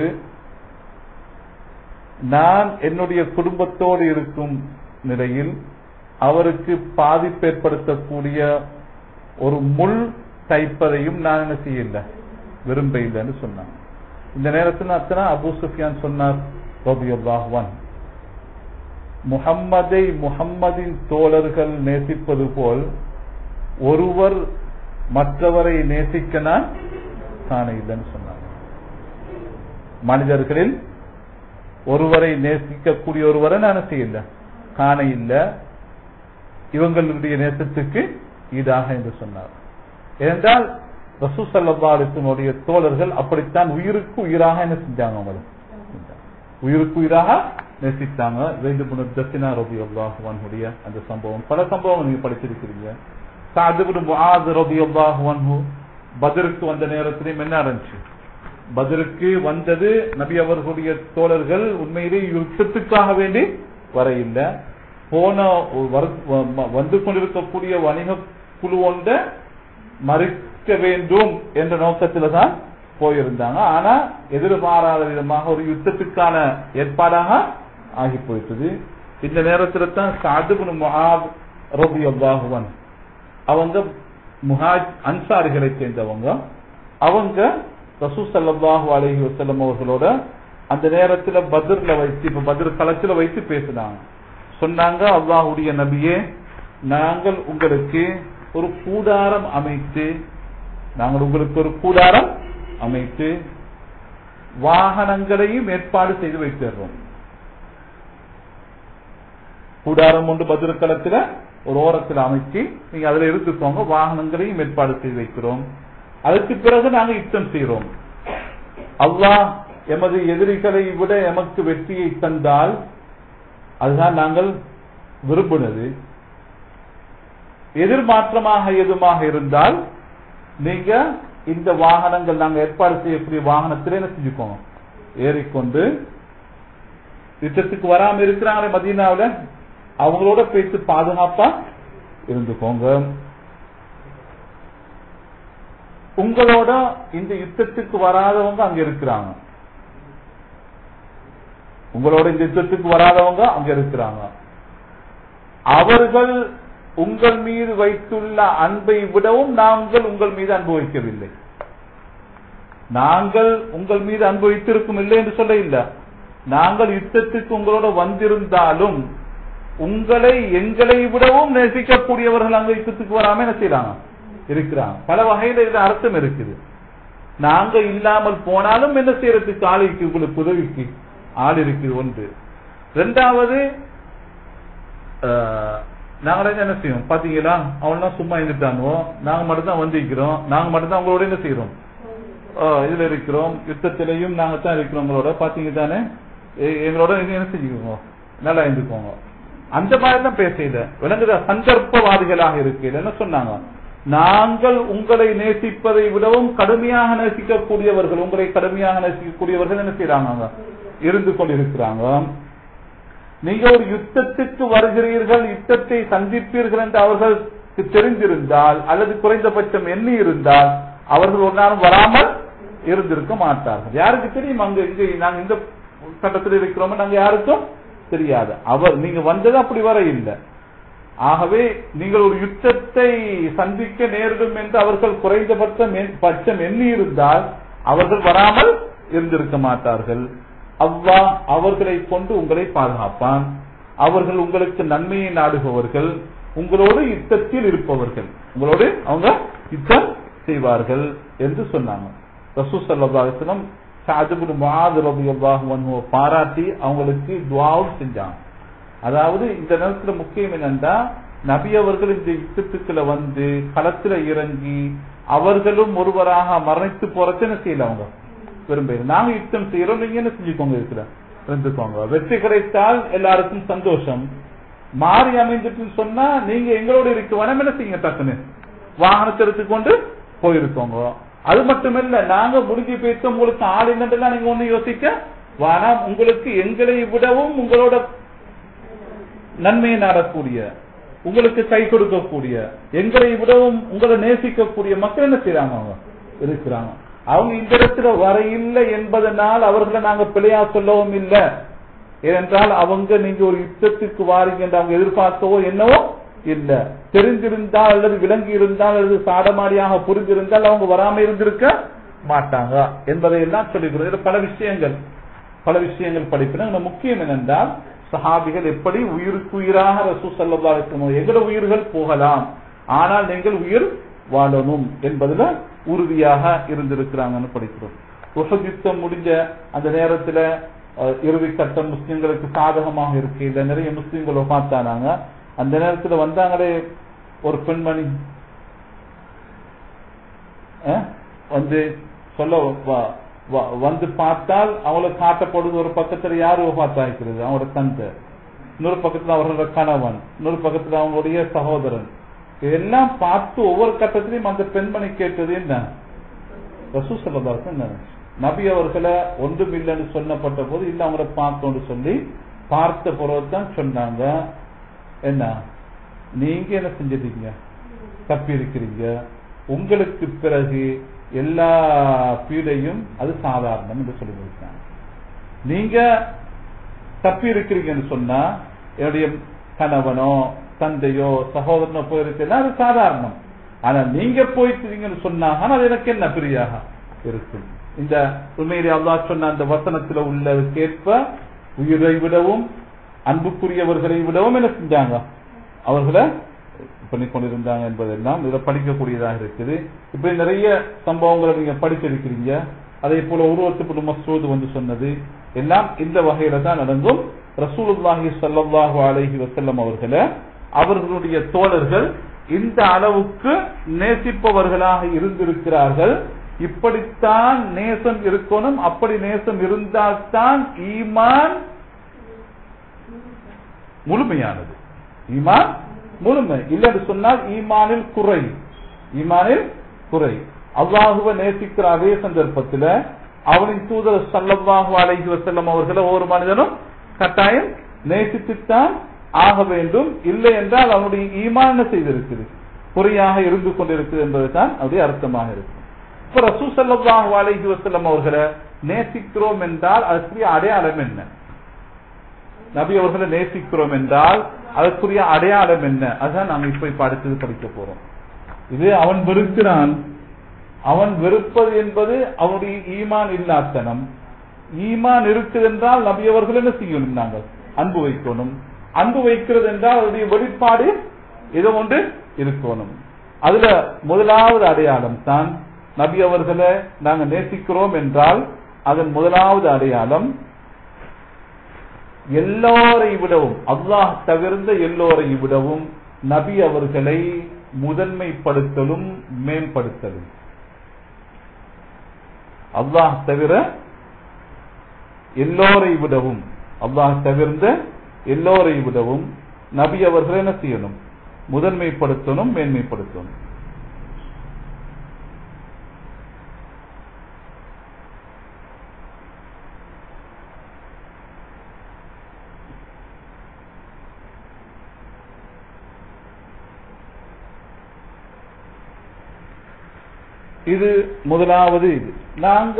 நான் என்னுடைய குடும்பத்தோடு இருக்கும் நிலையில் அவருக்கு பாதிப்பு ஏற்படுத்தக்கூடிய ஒரு முள் தைப்பதையும் நான் என்ன செய்யல விரும்ப இல்லைன்னு சொன்னாங்க இந்த நேரத்தில் அத்தனை அபு சுஃபியான் சொன்னார் ரபியுல்லாஹ்வான் முஹம்மதை முஹம்மதின் தோழர்கள் நேசிப்பது போல் ஒருவர் மற்றவரை நேசிக்க நான் காண இல்லைன்னு சொன்னார் மனிதர்களில் ஒருவரை நேசிக்கக்கூடிய ஒருவரை நான் செய்யல காண இல்ல இவங்களுடைய நேசத்துக்கு ஈடாக என்று சொன்னார் ஏனென்றால் ரசூ சல்லாத்துடைய தோழர்கள் அப்படித்தான் உயிருக்கு உயிராக என்ன செஞ்சாங்க அவங்களை உயிருக்கு உயிராக நேசித்தாங்க வேண்டு புன தசினா ரபி அல்லாஹுவானுடைய அந்த சம்பவம் பல சம்பவம் நீங்க படிச்சிருக்கிறீங்க சாதுபுடு முஆத் ரபி அல்லாஹுவான்ஹு பதருக்கு வந்த நேரத்திலையும் என்ன இருந்துச்சு பதிலுக்கு வந்தது நபி அவர்களுடைய தோழர்கள் உண்மையிலே யுத்தத்துக்காக வேண்டி வர இல்லை போன வர- வ- வந்து கொண்டிருக்கக்கூடிய வணிக குழு ஒன்ற மறிக்க வேண்டும் என்ற நோக்கத்துல தான் போயிருந்தாங்க ஆனா எதிர்பாராத விதமாக ஒரு யுத்தத்துக்கான ஏற்பாடாக ஆகி போயிட்டது இந்த நேரத்துல தான் சாதுபுன் முஹாப் ரபி அல்லாஹுவன் அவங்க முஹாஜ் அன்சாரிகளை சேர்ந்தவங்க அவங்க ரசூ ஸல்லல்லாஹு அலைஹி வஸல்லம் அவர்களோட அந்த நேரத்துல பத்ர்ல வைத்து இப்ப பத்ர் களத்துல வைத்து பேசினாங்க சொன்னாங்க அல்லாஹ்வுடைய நபியே நாங்கள் உங்களுக்கு ஒரு கூடாரம் அமைத்து நாங்கள் உங்களுக்கு ஒரு கூடாரம் அமைத்து வாகனங்களையும் ஏற்பாடு செய்து வைத்திடுறோம் கூடாரம் ஒன்று பதிர்களத்துல ஒரு ஓரத்தில் அமைச்சு நீங்க அதுல இருந்துக்கோங்க வாகனங்களையும் ஏற்பாடு செய்து வைக்கிறோம் அதுக்கு பிறகு நாங்க யுத்தம் செய்கிறோம் அல்லாஹ் எமது எதிரிகளை விட எமக்கு வெற்றியை தந்தால் அதுதான் நாங்கள் விரும்பினது எதிர்மாற்றமாக எதுமாக இருந்தால் நீங்க இந்த வாகனங்கள் நாங்க ஏற்பாடு செய்யக்கூடிய வாகனத்திலே என்ன செஞ்சுக்கோங்க ஏறிக்கொண்டு யுத்தத்துக்கு வராம இருக்கிறாங்களே மதீனாவுல அவங்களோட பேசி பாதுகாப்பா இருந்துக்கோங்க உங்களோட இந்த யுத்தத்துக்கு வராதவங்க அங்க இருக்கிறாங்க உங்களோட இந்த யுத்தத்துக்கு வராதவங்க அங்க இருக்கிறாங்க அவர்கள் உங்கள் மீது வைத்துள்ள அன்பை விடவும் நாங்கள் உங்கள் மீது அன்பு வைக்கவில்லை நாங்கள் உங்கள் மீது அன்பு வைத்திருக்கும் இல்லை என்று சொல்ல இல்ல நாங்கள் யுத்தத்துக்கு உங்களோட வந்திருந்தாலும் உங்களை எங்களை விடவும் நேசிக்கக்கூடியவர்கள் அங்க யுத்தத்துக்கு வராம என்ன செய்யறாங்க இருக்கிறாங்க பல வகையில இது அர்த்தம் இருக்குது நாங்க இல்லாமல் போனாலும் என்ன செய்யறதுக்கு ஆளுக்கு உங்களுக்கு உதவிக்கு ஆள் இருக்குது ஒன்று ரெண்டாவது ஆஹ், நாங்களே என்ன செய்வோம் பாத்தீங்களா அவன்லாம் சும்மா இருந்துட்டானுவோ நாங்க மட்டும் தான் வந்திருக்கிறோம் நாங்க மட்டும் தான் உங்களோட என்ன செய்யறோம் ஆஹ், இதுல இருக்கிறோம் யுத்தத்திலையும் நாங்க தான் இருக்கிறோம் உங்களோட பாத்தீங்க தானே எ- எங்களோட நீங்க என்ன செஞ்சுக்கோங்க நல்லா இருந்துக்கோங்க அந்த மாதிரி தான் பேசல விளங்குத சந்தர்ப்பவாதிகளாக இருக்கையில் என்ன சொன்னாங்க நாங்கள் உங்களை நேசிப்பதை விடவும் கடுமையாக நேசிக்கக்கூடியவர்கள் உங்களை கடுமையாக நேசிக்கக்கூடியவர்கள் என்ன செய்யறாங்க இருந்து கொண்டிருக்கிறாங்க நீங்க ஒரு யுத்தத்துக்கு வருகிறீர்கள் யுத்தத்தை சந்திப்பீர்கள் என்று அவர்களுக்கு தெரிந்திருந்தால் அல்லது குறைந்தபட்சம் எண்ணி இருந்தால் அவர்கள் ஒரு நாளும் வராமல் இருந்திருக்க மாட்டார்கள் யாருக்கு தெரியும் அங்க இங்க நாங்க இந்த கட்டத்தில் இருக்கிறோம் நாங்க யாருக்கும் தெரியாது அவர் நீங்க வந்தது அப்படி வர இல்லை ஆகவே நீங்கள் ஒரு யுத்தத்தை சந்திக்க நேரிடும் என்று அவர்கள் குறைந்தபட்சம் எண்- பட்சம் எண்ணி இருந்தால் அவர்கள் வராமல் இருந்திருக்க மாட்டார்கள் அவ்வா அவர்களை கொண்டு உங்களை பாதுகாப்பான் அவர்கள் உங்களுக்கு நன்மையை நாடுபவர்கள் உங்களோடு யுத்தத்தில் இருப்பவர்கள் உங்களோடு அவங்க யுத்தம் செய்வார்கள் என்று சொன்னாங்க ரசூ சல்லாஸ்லம் சாஜபுல் முஆத் ரலியல்லாஹு அன்ஹு பாராட்டி அவங்களுக்கு துஆவும் செஞ்சாங்க அதாவது இந்த நேரத்துல முக்கியம் என்னன்னா நபி அவர்கள் இந்த யுத்தத்துக்குள்ள வந்து களத்துல இறங்கி அவர்களும் ஒருவராக மரணித்து போறச்சு என்ன செய்யல அவங்க விரும்ப நாங்க யுத்தம் செய்யறோம் நீங்க என்ன செஞ்சுக்கோங்க இருக்கிற இருந்துக்கோங்க வெற்றி கிடைத்தால் எல்லாருக்கும் சந்தோஷம் மாறி அமைந்துட்டுன்னு சொன்னா நீங்க எங்களோட இருக்க வேணாம் என்ன செய்யுங்க டக்குன்னு வாகனத்தை எடுத்துக்கொண்டு போயிருக்கோங்க அது மட்டுமல்ல நாங்க முடிஞ்சு போயிட்டு உங்களுக்கு ஆள் என்னன்றலாம் நீங்க ஒண்ணு யோசிக்க வேணாம் உங்களுக்கு எங்களை விடவும் உங்களோட நன்மையை நாடக்கூடிய உங்களுக்கு கை கொடுக்கக்கூடிய எங்களை விடவும் உங்களை நேசிக்கக்கூடிய மக்கள் என்ன செய்யறாங்க அவங்க இருக்கிறாங்க அவங்க இந்த இடத்துல வர இல்லை என்பதனால் அவர்களை நாங்க பிழையா சொல்லவும் இல்லை ஏனென்றால் அவங்க நீங்க ஒரு யுத்தத்துக்கு வாரீங்க என்று அவங்க எதிர்பார்க்கவோ என்னவோ இல்ல தெரிந்திருந்தால் அல்லது விளங்கி இருந்தால் அல்லது சாடமாடியாக புரிந்திருந்தால் அவங்க வராம இருந்திருக்க மாட்டாங்க என்பதை எல்லாம் சொல்லிக்கிறோம் இதுல பல விஷயங்கள் பல விஷயங்கள் படிப்பின முக்கியம் என்னென்றால் சஹாபிகள் எப்படி உயிருக்கு உயிராக ரசூ சல்லா இருக்கணும் எங்கட உயிர்கள் போகலாம் ஆனால் நீங்கள் உயிர் வாழணும் என்பதுல உறுதியாக இருந்திருக்கிறாங்கன்னு படிக்கிறோம் உஹத் யுத்தம் முடிஞ்ச அந்த நேரத்துல அஹ், இறுதி கட்டம் முஸ்லிம்களுக்கு சாதகமாக இருக்கு இல்ல நிறைய முஸ்லிம்கள் பார்த்தானாங்க அந்த நேரத்துல வந்தாங்களே ஒரு பெண்மணி அஹ், வந்து சொல்ல வ- வ- வந்து பார்த்தால் அவங்களுக்கு காட்டப்படுது ஒரு பக்கத்துல யாரு பார்த்தாக்கிறது அவங்களோட தந்தை இன்னொரு பக்கத்துல அவர்களோட கணவன் இன்னொரு பக்கத்துல அவங்களுடைய சகோதரன் இதெல்லாம் பார்த்து ஒவ்வொரு கட்டத்திலையும் அந்த பெண்மணி கேட்டது என்ன ரசூ சொல்லதாருக்கு என்ன நபி அவர்களை ஒன்றும் இல்லைன்னு சொன்னப்பட்ட போது இல்ல அவங்கள பார்த்தோம்னு சொல்லி பார்த்த பிறகுதான் சொன்னாங்க என்ன நீங்க என்ன செஞ்சிட்டீங்க தப்பி இருக்கிறீங்க உங்களுக்கு பிறகு எல்லா பீடையும் அது சாதாரணம் என்று சொல்லி கொடுத்தாங்க நீங்க தப்பி இருக்கிறீங்கன்னு சொன்னா என்னுடைய கணவனோ தந்தையோ சகோதரனோ போயிருக்குன்னா அது சாதாரணம் ஆனா நீங்க போயிட்டீங்கன்னு சொன்னா ஆனா அது எனக்கு என்ன பிரியாக இருக்கும் இந்த உண்மையிலே அல்லாஹ் சொன்ன அந்த வசனத்துல உள்ளதுக்கேற்ப உயிரை விடவும் அன்புக்குரியவர்களை விடவும் என்ன செஞ்சாங்க அவர்களை பண்ணி கொண்டிருந்தாங்க என்பதெல்லாம் இதை படிக்கக்கூடியதாக இருக்குது இப்படி நிறைய சம்பவங்களை நீங்க படிச்சிருக்கிறீங்க அதே போல உருவத்துக்கு மசூது வந்து சொன்னது எல்லாம் இந்த வகையில தான் நடந்தும் ரசூலுல்லாஹி ஸல்லல்லாஹு அலைஹி வஸல்லம் அவர்களை அவர்களுடைய தோழர்கள் இந்த அளவுக்கு நேசிப்பவர்களாக இருந்திருக்கிறார்கள் இப்படித்தான் நேசம் இருக்கணும் அப்படி நேசம் இருந்தால்தான் ஈமான் முழுமையானது ஈமான் முழுமை இல்லைன்னு சொன்னால் ஈமானில் குறை ஈமானில் குறை அல்லாஹுவை நேசிக்கிற அதே சந்தர்ப்பத்தில் அவனின் தூதர் சல்லல்லாஹு அலைஹி வஸல்லம் அவர்களை ஒவ்வொரு மனிதனும் கட்டாயம் நேசித்துத்தான் ஆக வேண்டும் இல்லை என்றால் அவனுடைய ஈமான் என்ன செய்திருக்குது குறையாக இருந்து கொண்டிருக்குது என்பதுதான் அவருடைய அர்த்தமாக இருக்கு இப்ப ரசூ சல்லல்லாஹு அலைஹி வஸல்லம் அவர்களை நேசிக்கிறோம் என்றால் அதற்குரிய அடையாளம் என்ன நபி அவர்களை நேசிக்கிறோம் என்றால் அதற்குரிய அடையாளம் என்ன அதுதான் நாங்க இப்ப இப்ப அடுத்தது படிக்க போறோம் இது அவன் வெறுக்கிறான் அவன் வெறுப்பது என்பது அவனுடைய ஈமான் இல்லாத்தனம் ஈமான் இருக்குது என்றால் நபி அவர்கள் என்ன செய்யணும் நாங்கள் அன்பு வைக்கணும் அன்பு வைக்கிறது என்றால் அவருடைய வெளிப்பாடு ஏதோ ஒன்று இருக்கணும் அதுல முதலாவது அடையாளம் தான் நபி அவர்களை நாங்கள் நேசிக்கிறோம் என்றால் அதன் முதலாவது அடையாளம் எல்லோரை விடவும் அல்லாஹ் தவிர்ந்த எல்லோரை விடவும் நபி அவர்களை முதன்மைப்படுத்தலும் மேம்படுத்தலும் அல்லாஹ் தவிர எல்லோரை விடவும் அல்லாஹ் தவிர்ந்த எல்லோரை விடவும் நபி அவர்கள் என்ன செய்யணும் முதன்மைப்படுத்தணும் மேன்மைப்படுத்தணும் இது முதலாவது இது நாங்க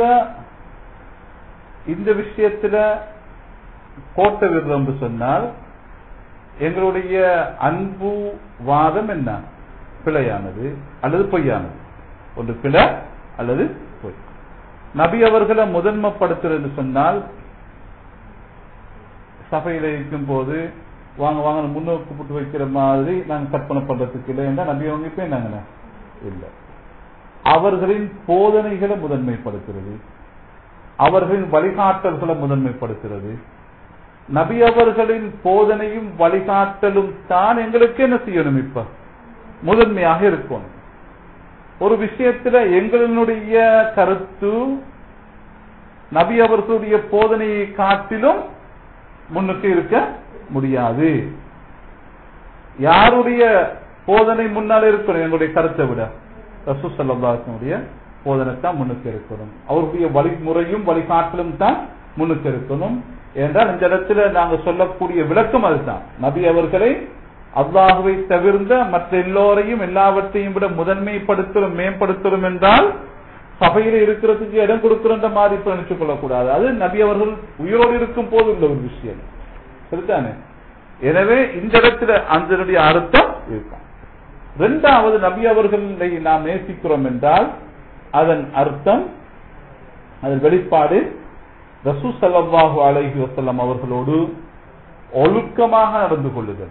இந்த விஷயத்துல கோட்டை விடுறோம் என்று சொன்னால் எங்களுடைய அன்பு வாதம் என்ன பிழையானது அல்லது பொய்யானது ஒன்று பிழை அல்லது பொய் நபி அவர்களை முதன்மைப்படுத்துறது சொன்னால் சபையில இருக்கும் போது வாங்க வாங்க முன்னோக்கு போட்டு வைக்கிற மாதிரி நாங்க கற்பனை பண்றதுக்கு இல்லை என்றால் நபி அவங்க இப்ப என்னங்க இல்லை அவர்களின் போதனைகளை முதன்மைப்படுத்துறது அவர்களின் வழிகாட்டல்களை முதன்மைப்படுத்துறது நபி அவர்களின் போதனையும் வழிகாட்டலும் தான் எங்களுக்கு என்ன செய்யணும் இப்ப முதன்மையாக இருக்கும் ஒரு விஷயத்துல எங்களுடைய கருத்து நபி அவர்களுடைய போதனையை காட்டிலும் முன்னுக்கு இருக்க முடியாது யாருடைய போதனை முன்னால் இருக்கணும் எங்களுடைய கருத்தை விட ரசூசல்லாசனுடைய போதனை தான் முன்னுக்கு இருக்கணும் அவருடைய வழிமுறையும் வழிகாட்டலும் தான் முன்னுக்கு இருக்கணும் என்றால் இந்த இடத்துல நாங்க சொல்லக்கூடிய விளக்கம் அதுதான் நபி அவர்களை அல்லாஹுவை தவிர்ந்த மற்ற எல்லோரையும் எல்லாவற்றையும் விட முதன்மைப்படுத்துறோம் மேம்படுத்துறோம் என்றால் சபையில இருக்கிறதுக்கு இடம் கொடுக்கிற மாதிரி இப்ப நினைச்சு கொள்ளக்கூடாது அது நபி அவர்கள் உயிரோடு இருக்கும் போது உள்ள ஒரு விஷயம் சரிதானே எனவே இந்த இடத்துல அதனுடைய அர்த்தம் இருக்கும் இரண்டாவது நபி அவர்களை நாம் நேசிக்கிறோம் என்றால் அதன் அர்த்தம் அதன் வெளிப்பாடு ரசூ சல்லாஹு அலஹி வசல்லம் அவர்களோடு ஒழுக்கமாக நடந்து கொள்ளுதல்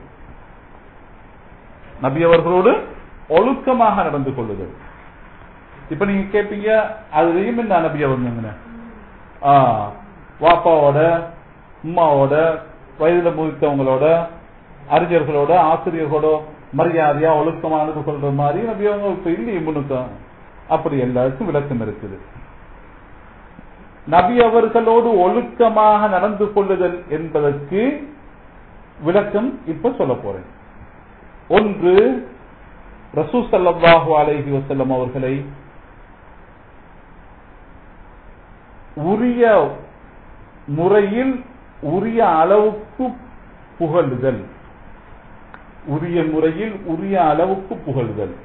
நபி அவர்களோடு ஒழுக்கமாக நடந்து கொள்ளுதல் இப்ப நீங்க கேட்பீங்க அதுலயும் என்ன நபி அவங்க வாப்பாவோட உமாவோட வயதுல முதித்தவங்களோட அறிஞர்களோட ஆசிரியர்களோட மரியாதையா ஒழுக்கமா நடந்து கொள்ற மாதிரி நபி அவங்க இப்ப இல்லையே முன்னுக்கம் அப்படி எல்லாருக்கும் விளக்கம் இருக்குது நபி அவர்களோடு ஒழுக்கமாக நடந்து கொள்ளுதல் என்பதற்கு விளக்கம் இப்ப சொல்ல போறேன் ஒன்று ரசூ சல்லாஹு அலைஹி வசல்லம் அவர்களை உரிய முறையில் உரிய அளவுக்கு புகழுதல் உரிய முறையில் உரிய அளவுக்கு புகழுதல்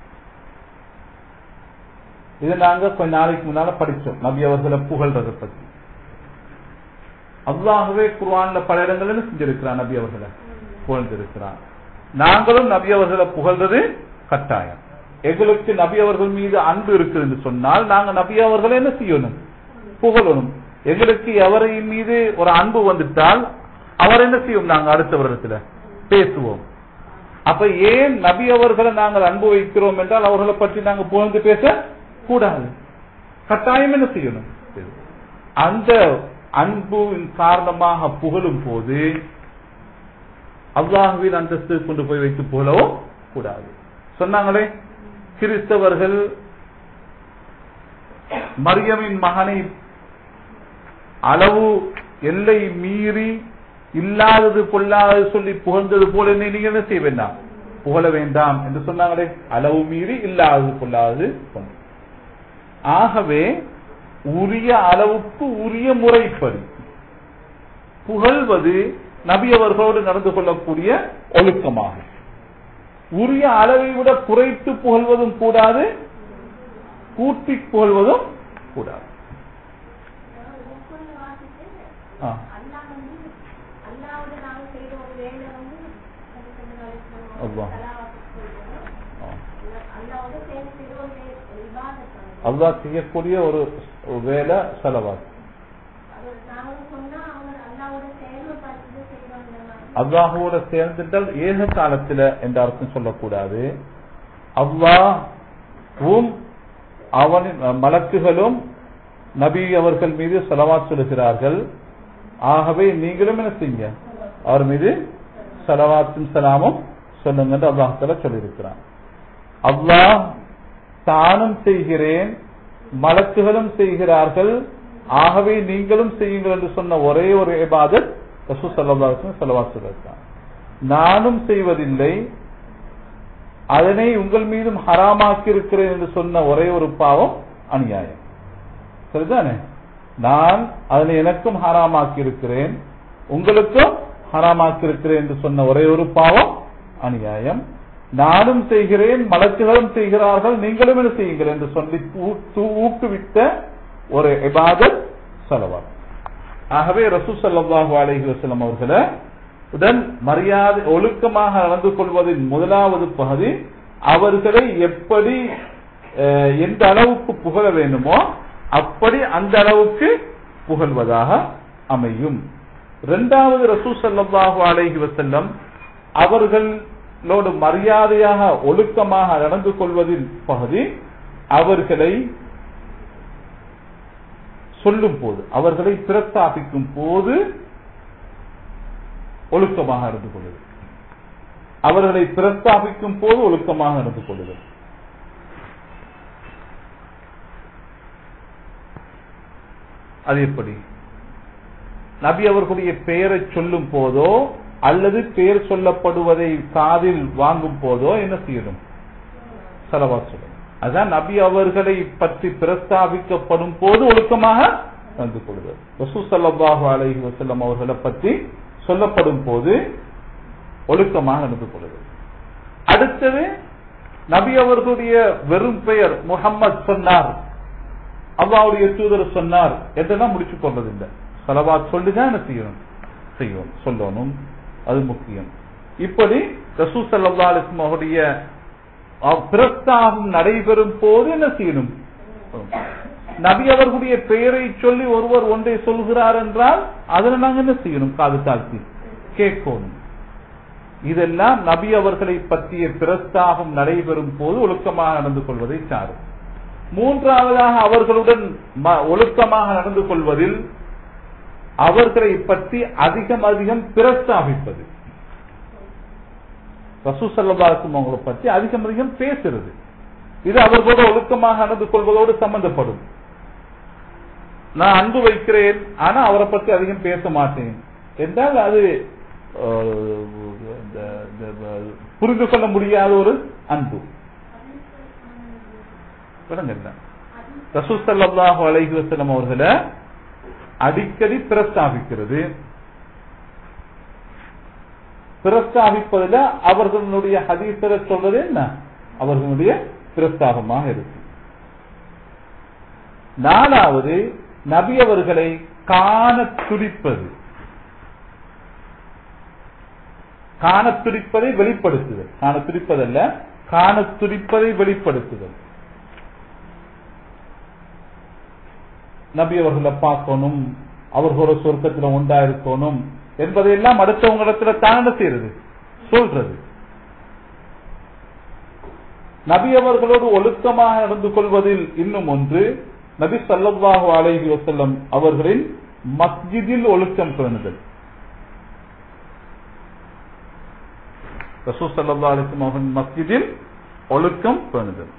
இது நாங்க கொஞ்ச நாளைக்கு முன்னால படிச்சோம் நபி அவர்களை புகழ்றதை பத்தி அல்லாகவே குர்ஆன்ல பல இடங்கள்ல செஞ்சிருக்கிறான் நபி அவர்களை புகழ்ந்திருக்கிறான் நாங்களும் நபி அவர்களை புகழ்றது கட்டாயம் எங்களுக்கு நபி அவர்கள் மீது அன்பு இருக்குது என்று சொன்னால் நாங்க நபி அவர்களை என்ன செய்யணும் புகழணும் எங்களுக்கு எவரின் மீது ஒரு அன்பு வந்துட்டால் அவர் என்ன செய்வோம் நாங்க அடுத்த வருடத்துல பேசுவோம் அப்ப ஏன் நபி அவர்களை நாங்கள் அன்பு வைக்கிறோம் என்றால் அவர்களை பற்றி நாங்க புகழ்ந்து பேச கூடாது கட்டாயம் என்ன செய்யணும் அந்த அன்புவின் காரணமாக புகழும் போது அல்லாஹுவின் அந்தஸ்து கொண்டு போய் வைத்து புகழவோ கூடாது சொன்னாங்களே கிறிஸ்தவர்கள் மரியமின் மகனை அளவு எல்லை மீறி இல்லாதது பொல்லாதது சொல்லி புகழ்ந்தது போல நீங்க என்ன செய்ய வேண்டாம் புகழ வேண்டாம் என்று சொன்னாங்களே அளவு மீறி இல்லாதது பொல்லாதது ஆகவே உரிய அளவுக்கு உரிய முறைப்படி புகழ்வது நபி அவர்களோடு நடந்து கொள்ளக்கூடிய ஒழுக்கமாகும் உரிய அளவை விட குறைத்து புகழ்வதும் கூடாது கூட்டி புகழ்வதும் கூடாது ஆ. அல்லாஹ். ஆ. அல்லாஹ் செய்யக்கூடிய ஒரு ஒரு வேலை செலவாகும் அல்லாஹோட சேர்ந்துட்டால் ஏக காலத்துல என்ற அர்த்தம் சொல்லக்கூடாது அல்லாஹும் அவனின் மலக்குகளும் நபி அவர்கள் மீது செலவாத் சொல்லுகிறார்கள் ஆகவே நீங்களும் என்ன செய்யுங்க அவர் மீது செலவாத்தும் சலாமும் சொல்லுங்க என்று அல்லாஹால சொல்லியிருக்கிறான் அல்லாஹ் தானும் செய்கிறேன் மலக்குகளும் செய்கிறார்கள் ஆகவே நீங்களும் செய்யுங்கள் என்று சொன்ன ஒரே ஒரு இபாதத் ரசூ சல்லாஹ் செலவாசுதான் நானும் செய்வதில்லை அதனை உங்கள் மீதும் ஹராமாக்கி இருக்கிறேன் என்று சொன்ன ஒரே ஒரு பாவம் அநியாயம் சரிதானே நான் அதனை எனக்கும் ஹராமாக்கி இருக்கிறேன் உங்களுக்கும் ஹராமாக்கி இருக்கிறேன் என்று சொன்ன ஒரே ஒரு பாவம் அநியாயம் நானும் செய்கிறேன் மலக்குகளும் செய்கிறார்கள் நீங்களும் என்ன செய்யுங்கள் என்று சொல்லி ஊ- ஊக்குவித்த ஒரு இபாதத் செலவார் ஆகவே ரசூ ஸல்லல்லாஹு அலைஹி வஸல்லம் அவர்களை உடன் மரியாதை ஒழுக்கமாக நடந்து கொள்வதின் முதலாவது பகுதி அவர்களை எப்படி அஹ், எந்த அளவுக்கு புகழ வேண்டுமோ அப்படி அந்த அளவுக்கு புகழ்வதாக அமையும் இரண்டாவது ரசூ ஸல்லல்லாஹு அலைஹி வஸல்லம் அவர்களோடு மரியாதையாக ஒழுக்கமாக நடந்து கொள்வதின் பகுதி அவர்களை சொல்லும் போது அவர்களை பிரஸ்தாபிக்கும் போது ஒழுக்கமாக நடந்து கொள்வது அவர்களை பிரஸ்தாபிக்கும் போது ஒழுக்கமாக நடந்து கொள்வது அது எப்படி நபி அவர்களுடைய பெயரை சொல்லும் போதோ அல்லது பெயர் சொல்லப்படுவதை காதில் வாங்கும் போதோ என்ன செய்யணும் செலவா சொல்லணும் அதான் நபி அவர்களை பற்றி பிரஸ்தாபிக்கப்படும் போது ஒழுக்கமாக நடந்து கொள்வது ரசூ ஸல்லல்லாஹு அலைஹி வஸல்லம் அவர்களை பற்றி சொல்லப்படும் போது ஒழுக்கமாக நடந்து கொள்வது அடுத்தது நபி அவர்களுடைய வெறும் பெயர் முகம்மது சொன்னார் அல்லாவுடைய தூதர் சொன்னார் என்றெல்லாம் முடிச்சு கொள்வதில்லை சலவா சொல்லிதான் என்ன செய்யணும் செய்யணும் சொல்லணும் அது முக்கியம் இப்படி ரசூ சல்லா அலிஸ்லம் அவருடைய அஹ், பிரஸ்தாபம் நடைபெறும் போது என்ன செய்யணும் நபி அவர்களுடைய பெயரை சொல்லி ஒருவர் ஒன்றை சொல்கிறார் என்றால் அதுல நாங்க என்ன செய்யணும் காது தாழ்த்தி கேட்கணும் இதெல்லாம் நபி அவர்களை பற்றிய பிரஸ்தாபம் நடைபெறும் போது ஒழுக்கமாக நடந்து கொள்வதை சாரும் மூன்றாவதாக அவர்களுடன் ம- ஒழுக்கமாக நடந்து கொள்வதில் அவர்களை பற்றி அதிகம் அதிகம் பிரஸ்தாபிப்பது ரசூ சல்லல்லாஹும் அவங்களை பற்றி அதிகம் அதிகம் பேசுறது இது அவர்களோடு ஒழுக்கமாக நடந்து கொள்வதோடு சம்பந்தப்படும் நான் அன்பு வைக்கிறேன் ஆனா அவரை பற்றி அதிகம் பேச மாட்டேன் என்றால் அது அஹ், இந்த- இந்த- புரிந்து கொள்ள முடியாத ஒரு அன்பு விளங்குங்களா? ரசூல் ஸல்லல்லாஹு அலைஹி வஸல்லம் அவர்களை அடிக்கடி பிரஸ்தாபிக்கிறது பிரஸ்தாபிப்பதுல அவர்களுடைய ஹதீஸரை சொல்றது என்ன அவர்களுடைய பிரஸ்தாபமாக இருக்கு நாலாவது நபி அவர்களை காண துடிப்பது காண துடிப்பதை வெளிப்படுத்துதல் காண துடிப்பதல்ல காண துடிப்பதை வெளிப்படுத்துதல் நபி அவர்களை பார்க்கணும் அவர்களோட சொர்க்கத்துல உண்டா இருக்கணும் என்பதையெல்லாம் அடுத்தவங்களிடத்துல தான் என்ன செய்யறது சொல்றது நபி அவர்களோடு ஒழுக்கமாக நடந்து கொள்வதில் இன்னும் ஒன்று நபி ஸல்லல்லாஹு அலைஹி வஸல்லம் அவர்களின் மஸ்ஜிதில் ஒழுக்கம் பேணுதல் ரசூல் ஸல்லல்லாஹு அலைஹி வஸல்லம் அவர்களின் மஸ்ஜிதில் ஒழுக்கம் பேணுதல்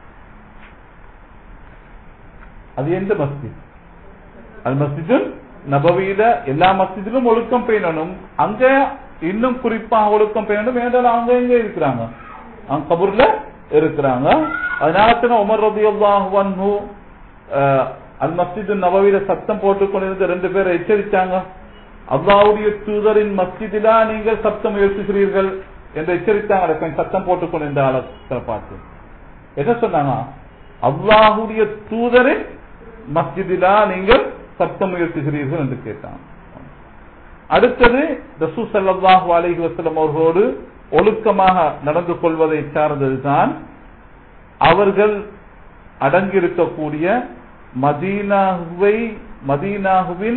அது எந்த மஸ்ஜித் அது மஸ்ஜிதுல் நபவியில எல்லா மஸ்ஜிதிலும் ஒழுக்கம் பேணணும் அங்க இன்னும் குறிப்பாக ஒழுக்கம் பேணணும் வேண்டாம் அவங்க எங்க இருக்கிறாங்க அவங்க கபூர்ல இருக்கிறாங்க அதனால தான் உமர் ரதியல்லாஹு அன்ஹு அஹ், அல் மஸ்ஜிது நபவியில சத்தம் போட்டுக் கொண்டிருந்த ரெண்டு பேரை எச்சரித்தாங்க அல்லாவுடைய தூதரின் மஸ்ஜிதிலா நீங்கள் சத்தம் எழுத்துகிறீர்கள் என்று எச்சரித்தாங்க கொஞ்சம் சத்தம் போட்டுக் கொண்டிருந்த ஆளை பார்த்து என்ன சொன்னாங்க அல்லாஹுடைய தூதரின் மஸ்ஜிதிலா நீங்கள் சத்தம் உயர்த்துகிறீர்கள் என்று கேட்டான் அடுத்தது ரசூ ஸல்லல்லாஹு அலைஹி வஸல்லம் அவர்களோடு ஒழுக்கமாக நடந்து கொள்வதை சார்ந்ததுதான் அவர்கள் அடங்கியிருக்கக்கூடிய மதீனாவை மதீனாகுவின்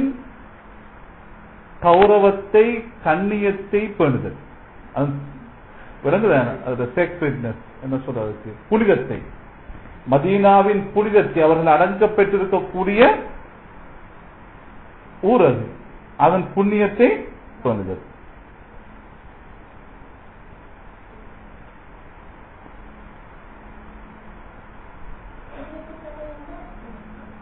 கௌரவத்தை கண்ணியத்தை பேணுதல் அது விளங்குதா அது சேக்ரெட்னஸ் என்ன சொல்றதுக்கு புனிதத்தை மதீனாவின் புனிதத்தை அவர்கள் அடங்கப்பட்டிருக்கக்கூடிய ஊர் அது அதன் புண்ணியத்தை பேணுதல்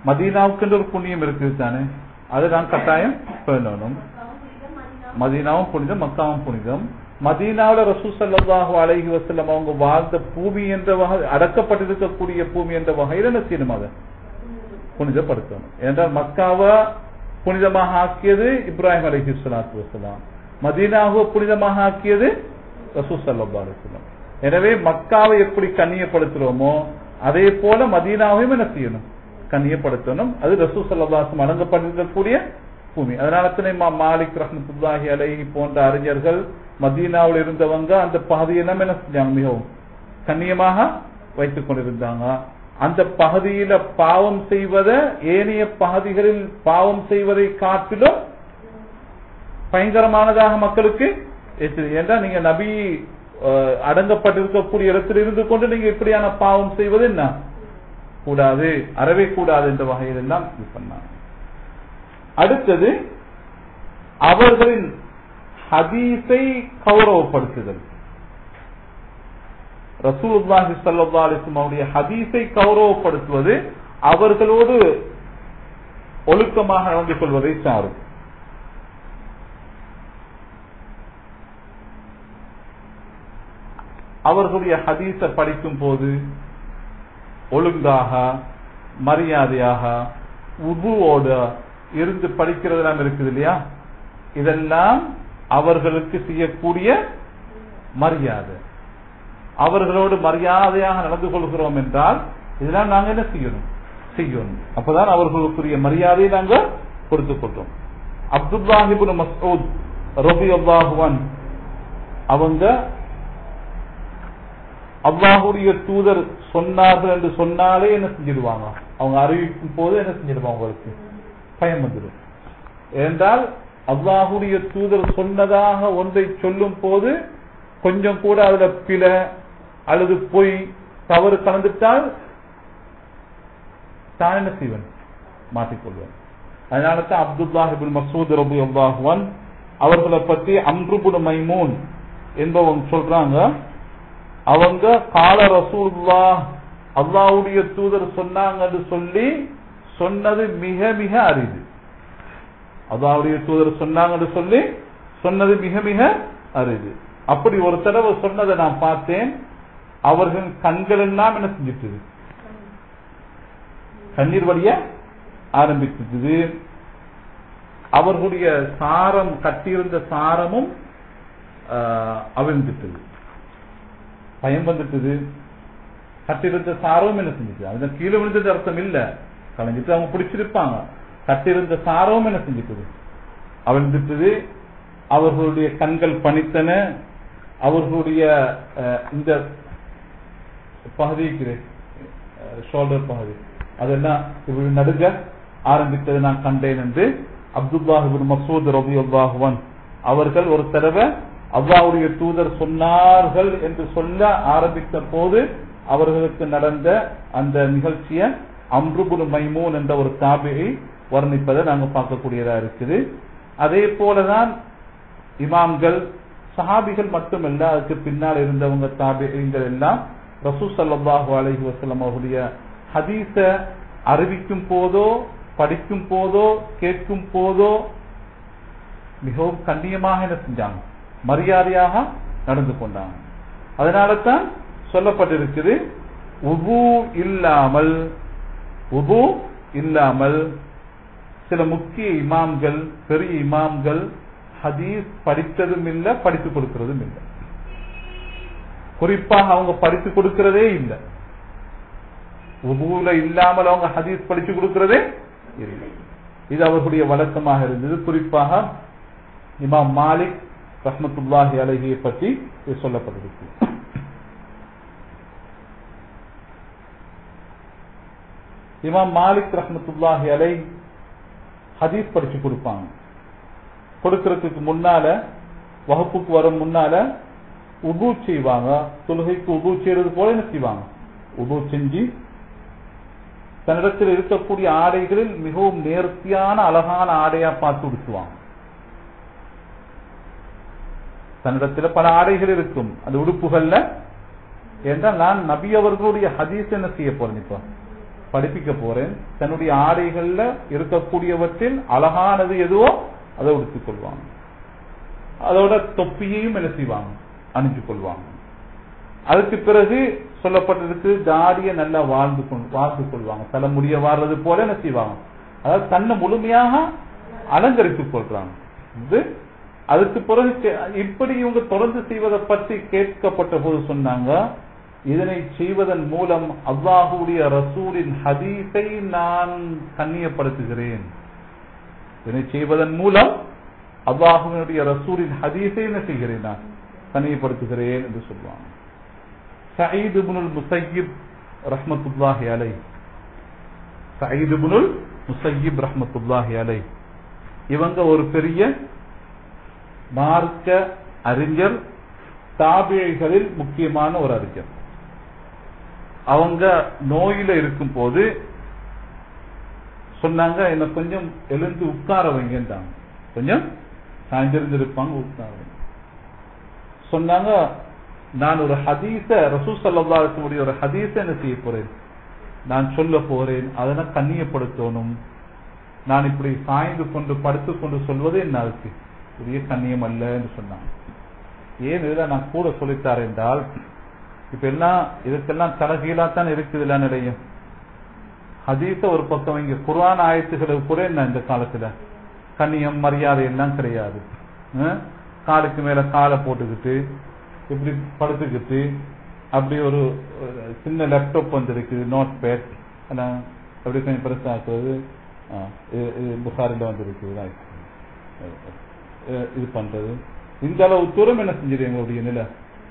மதீனாவுக்குன்ற ஒரு புண்ணியம் இருக்குது தானே அது நான் கட்டாயம் பேணணும் மதீனாவும் புனிதம் மக்காவும் புனிதம் மதீனாவுல ரசூ ஸல்லல்லாஹு அலைஹி வஸல்லம் அவங்க வாழ்ந்த பூமி என்ற வகை அடக்கப்பட்டிருக்கக்கூடிய பூமி என்ற வகையில் என்ன செய்யணும் அதை புனிதப்படுத்தணும் என்றால் மக்காவை புனிதமாக ஆக்கியது இப்ராஹிம் அலைஹி ஸலாத்து வஸலாம் மதீனாவை புனிதமாக ஆக்கியது ரசூ ஸல்லல்லாஹு அலைஹி வஸல்லம் எனவே மக்காவை எப்படி கண்ணியப்படுத்துறோமோ அதே போல மதீனாவையும் என்ன செய்யணும் கண்ணியப்படுத்தணும் அது ரசூ ஸல்லல்லாஹு வழங்கப்பட்டிருக்கக்கூடிய பூமி அதனால தான் இமாம் மாலிக் ரஹ்மத்துல்லாஹி அலைஹி போன்ற அறிஞர்கள் மதீனாவில் இருந்தவங்க அந்த பகுதியெல்லாம் என்ன செஞ்சாங்க மிகவும் கண்ணியமாக வைத்துக் கொண்டிருந்தாங்க அந்த பகுதியில பாவம் செய்வதை ஏனைய பகுதிகளில் பாவம் செய்வதை காட்டிலும் பயங்கரமானதாக மக்களுக்கு எச்சரி- ஏன்டா நீங்க நபி அஹ், அடங்கப்பட்டிருக்கக்கூடிய இடத்தில் இருந்து கொண்டு நீங்க இப்படியான பாவம் செய்வது என்ன கூடாது அறவே கூடாது என்ற வகையில் எல்லாம் இது பண்ணாங்க அடுத்தது அவர்களின் ஹதீஸை கௌரவப்படுத்துதல் ரசூலுல்லாஹி ஸல்லல்லாஹு அலைஹி வஸல்லம் அவருடைய ஹதீஸை கௌரவப்படுத்துவது அவர்களோடு ஒழுக்கமாக நடந்து கொள்வதை சாரும் அவர்களுடைய ஹதீஸை படிக்கும் போது ஒழுங்காக மரியாதையாக உபுவோட இருந்து படிக்கிறதெல்லாம் இருக்குது இல்லையா இதெல்லாம் அவர்களுக்கு செய்யக்கூடிய மரியாதை அவர்களோடு மரியாதையாக நடந்து கொள்கிறோம் என்றால் இதெல்லாம் நாங்க என்ன செய்யணும் செய்யணும் அப்பதான் அவர்களுக்குரிய மரியாதையை நாங்க கொடுத்துக் கொள்றோம் அப்துல்லாஹிபுன் மஸ்ஊத் ரபி அல்லாஹுவன் அவங்க அல்லாஹுடைய தூதர் சொன்னார்கள் என்று சொன்னாலே என்ன செஞ்சிடுவாங்க அவங்க அறிவிக்கும் போது என்ன செஞ்சிடுவாங்க அவங்களுக்கு பயம் வந்துடும் ஏனென்றால் அல்லாஹுடைய தூதர் சொன்னதாக ஒன்றை சொல்லும் போது கொஞ்சம் கூட அதுல பிழை அல்லது பொய் தவறு கலந்துட்டால் தான் என்ன செய்வன் மாட்டிக்கொள்வேன் அதனால தான் அப்துல்லாஹிபின் மசூத் ரபி அல்லாஹுவன் அவர்களை பற்றி அம்ருபுன் மைமூன் என்பவங்க சொல்றாங்க அவங்க கால ரசூல்லா அல்லாவுடைய தூதர் சொன்னாங்கன்னு சொல்லி சொன்னது மிக மிக அரிது அல்லாவுடைய தூதர் சொன்னாங்கன்னு சொல்லி சொன்னது மிக மிக அரிது அப்படி ஒரு தடவை சொன்னதை நான் பார்த்தேன் அவர்கள் கண்கள் எல்லாம் என்ன செஞ்சிட்டது கண்ணீர் வழிய ஆரம்பித்தது அவர்களுடைய சாரம் கட்டியிருந்த சாரமும் ஆஹ், அவிழ்ந்துட்டது பயம் வந்துட்டது கட்டிருந்த சாரமும் என்ன செஞ்சுட்டு அதுல கீழே விழுந்தது அர்த்தம் இல்ல கலைஞ்சிட்டு அவங்க பிடிச்சிருப்பாங்க கட்டிருந்த சாரமும் என்ன செஞ்சுட்டது அவிழ்ந்துட்டது அவர்களுடைய கண்கள் பணித்தன அவர்களுடைய அஹ், இந்த பகுதிக்கு ஷோல்டர் பகுதி அதெல்லாம் இப்படி நடுங்க ஆரம்பித்தது நான் கண்டேன் என்று அப்துல்லாஹிபின் மசூத் ரபி அல்லாஹுவன் அவர்கள் ஒரு தடவை அல்லாஹ்வுடைய தூதர் சொன்னார்கள் என்று சொல்ல ஆரம்பித்த போது அவர்களுக்கு நடந்த அந்த நிகழ்ச்சியை அம்ருபுல் மைமூன் என்ற ஒரு தாபியை வர்ணிப்பதை நாங்க பார்க்கக்கூடியதா இருக்குது அதே போலதான் இமாம்கள் சஹாபிகள் மட்டுமல்ல அதுக்கு பின்னால் இருந்தவங்க தாபிகள் எல்லாம் ரசூ ஸல்லல்லாஹு அலைஹி வஸல்லம் அவருடைய ஹதீஸ அறிவிக்கும் போதோ படிக்கும் போதோ கேட்கும் போதோ மிகவும் கண்ணியமாக என்ன செஞ்சாங்க மரியாதையாக நடந்து கொண்டாங்க அதனால தான் சொல்லப்பட்டிருக்குது உபு இல்லாமல் உபு இல்லாமல் சில முக்கிய இமாம்கள் பெரிய இமாம்கள் ஹதீஸ் படித்ததும் இல்லை படித்துக் கொடுக்கிறதும் இல்லை குறிப்பாக அவங்க படித்து கொடுக்கிறதே இல்லை உபூல இல்லாமல் அவங்க ஹதீஸ் படிச்சு கொடுக்கிறதே இல்லை இது அவர்களுடைய வழக்கமாக இருந்தது குறிப்பாக இமாம் மாலிக் ரஹ்மத்துல்லாஹி அலைஹியை பற்றி இது சொல்லப்பட்டிருக்கு இமாம் மாலிக் ரஹ்மத்துல்லாஹி அலை ஹதீஸ் படிச்சு கொடுப்பாங்க கொடுக்கறதுக்கு முன்னால வகுப்புக்கு வரும் முன்னால உபு செய்வாங்க தொழுகைக்கு உபு செய்யறது போல என்ன செய்வாங்க உபு செஞ்சு தன்னிடத்தில் இருக்கக்கூடிய ஆடைகளில் மிகவும் நேர்த்தியான அழகான ஆடையா பார்த்து உடுத்துவாங்க தன்னிடத்துல பல ஆடைகள் இருக்கும் அந்த உடுப்புகள்ல என்றால் நான் நபி அவர்களுடைய ஹதீஸ் என்ன செய்ய போறேன் இப்போ படிப்பிக்க போறேன் தன்னுடைய ஆடைகள்ல இருக்கக்கூடியவற்றில் அழகானது எதுவோ அதை உடுத்திக் கொள்வாங்க அதோட தொப்பியையும் என்ன செய்வாங்க அணிஞ்சு கொள்வாங்க அதுக்கு பிறகு சொல்லப்பட்டிருக்கு தாடிய நல்லா வாழ்ந்து கொண்டு வாழ்ந்து கொள்வாங்க தலைமுடிய வாழ்றது போல என்ன செய்வாங்க அதாவது தன்னை முழுமையாக அலங்கரித்துக் கொள்றாங்க இது அதுக்கு பிறகு கே- இப்படி இவங்க தொடர்ந்து செய்வதை பற்றி கேட்கப்பட்ட போது சொன்னாங்க இதனை செய்வதன் மூலம் அல்லாஹுடைய ரசூலின் ஹதீஸை நான் கண்ணியப்படுத்துகிறேன் இதனை செய்வதன் மூலம் அல்லாஹுவினுடைய ரசூலின் ஹதீஸை என்ன செய்கிறேன் நான் கண்ணியப்படுத்துகிறேன் என்று சொல்லுவாங்க சயீத் இப்னுல் முசையிப் ரஹ்மத்துல்லாஹி அலை சயீத் இப்னுல் முசையிப் ரஹ்மத்துல்லாஹி அலை இவங்க ஒரு பெரிய மார்க்க அறிஞர் தாபிழைகளில் முக்கியமான ஒரு அறிஞர் அவங்க நோயில இருக்கும் போது சொன்னாங்க என்ன கொஞ்சம் எழுந்து உட்கார வைங்கன்றாங்க கொஞ்சம் சாய்ந்திருந்திருப்பாங்க உட்கார வைங்க சொன்னாங்க நான் ஒரு ஹதீஸ ரசூ சல்லாஹுடைய ஒரு ஹதீஸ என்ன செய்ய போறேன் நான் சொல்ல போறேன் அதனை கண்ணியப்படுத்தணும் நான் இப்படி சாய்ந்து கொண்டு படுத்துக் கொண்டு சொல்வது என்ன அதுக்கு பெரிய கண்ணியம் அல்ல என்று சொன்னாங்க ஏன் இதுல நான் கூட சொல்லித்தார் என்றால் இப்ப எல்லாம் இதுக்கெல்லாம் தலகீழா தான் இருக்குது இல்ல நிலையம் ஹதீஸ ஒரு பக்கம் இங்க குர்ஆன் ஆயத்துகளுக்கு கூட என்ன இந்த காலத்துல கண்ணியம் மரியாதை எல்லாம் கிடையாது அஹ்? காலுக்கு மேல காலை போட்டுக்கிட்டு இப்படி படுத்துக்கிட்டு அப்படி ஒரு ஒரு சின்ன லேப்டாப் வந்திருக்கு நோட் பேட் எல்லாம் அப்படி கொஞ்சம் பெருசாக்குவது ஆ, இது இது புகாரில வந்திருக்கு இதான். அஹ் இது பண்றது இந்த அளவு தூரம் என்ன செஞ்சிரு எங்களுடைய நிலை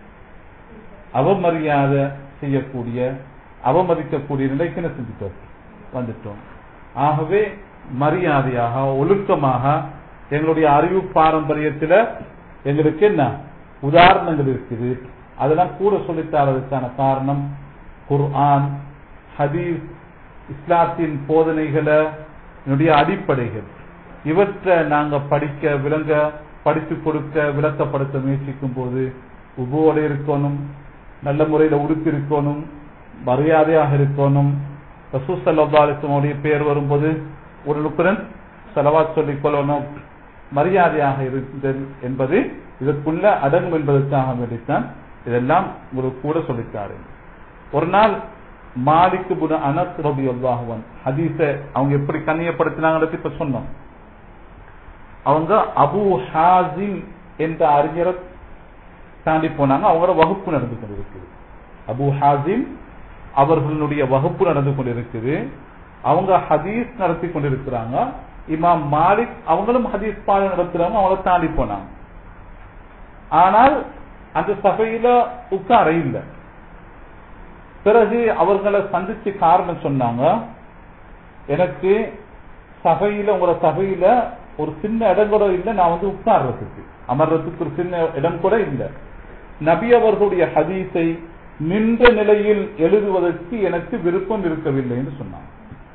அவமரியாதை செய்யக்கூடிய அவமதிக்கக்கூடிய நிலைக்கு என்ன செஞ்சுட்டோம் வந்துட்டோம் ஆகவே மரியாதையாக ஒழுக்கமாக எங்களுடைய அறிவு பாரம்பரியத்துல எங்களுக்கு என்ன உதாரணங்கள் இருக்குது அதெல்லாம் கூட சொல்லித்தாரதுக்கான காரணம் குர்ஆன் ஹதீஸ் இஸ்லாத்தின் போதனைகளை என்னுடைய அடிப்படைகள் இவற்றை நாங்க படிக்க விளங்க படித்து கொடுக்க விளக்கப்படுத்த முயற்சிக்கும் போது உபோடு இருக்கணும் நல்ல முறையில உடுத்தி இருக்கணும் மரியாதையாக இருக்கணும் ரசூசல்லாஸ்லமுடைய பேர் வரும்போது ஒரு லுக்குடன் செலவாத் சொல்லிக் கொள்ளணும் மரியாதையாக இருந்தல் என்பது இதற்குள்ள அடங்கும் என்பதற்காக வேண்டித்தான் இதெல்லாம் உங்களுக்கு கூட சொல்லித்தாரு ஒரு நாள் மாலிக் புன அனஸ் ரபி அல்லாஹுவன் ஹதீஸ அவங்க எப்படி கண்ணியப்படுத்தினாங்கிறது இப்ப சொன்னோம் அவங்க அபு ஹாசிம் என்ற அறிஞரை தாண்டி போனாங்க அவங்களோட வகுப்பு நடந்து கொண்டிருக்குது அபு ஹாசிம் அவர்களுடைய வகுப்பு நடந்து கொண்டிருக்குது அவங்க ஹதீஸ் நடத்தி கொண்டிருக்கிறாங்க இமாம் மாலிக் அவங்களும் ஹதீஸ் பாடம் நடத்துறவங்க அவங்கள தாண்டி போனாங்க ஆனால் அந்த சபையில உட்கார இல்லை பிறகு அவர்களை சந்திச்சு காரணம் சொன்னாங்க எனக்கு சபையில உங்களோட சபையில ஒரு சின்ன இடம் கூட இல்லை நான் வந்து உட்கார்றதுக்கு அமர்றதுக்கு ஒரு சின்ன இடம் கூட இல்லை நபி அவர்களுடைய ஹதீஸை நின்ற நிலையில் எழுதுவதற்கு எனக்கு விருப்பம் இருக்கவில்லை என்று சொன்னாங்க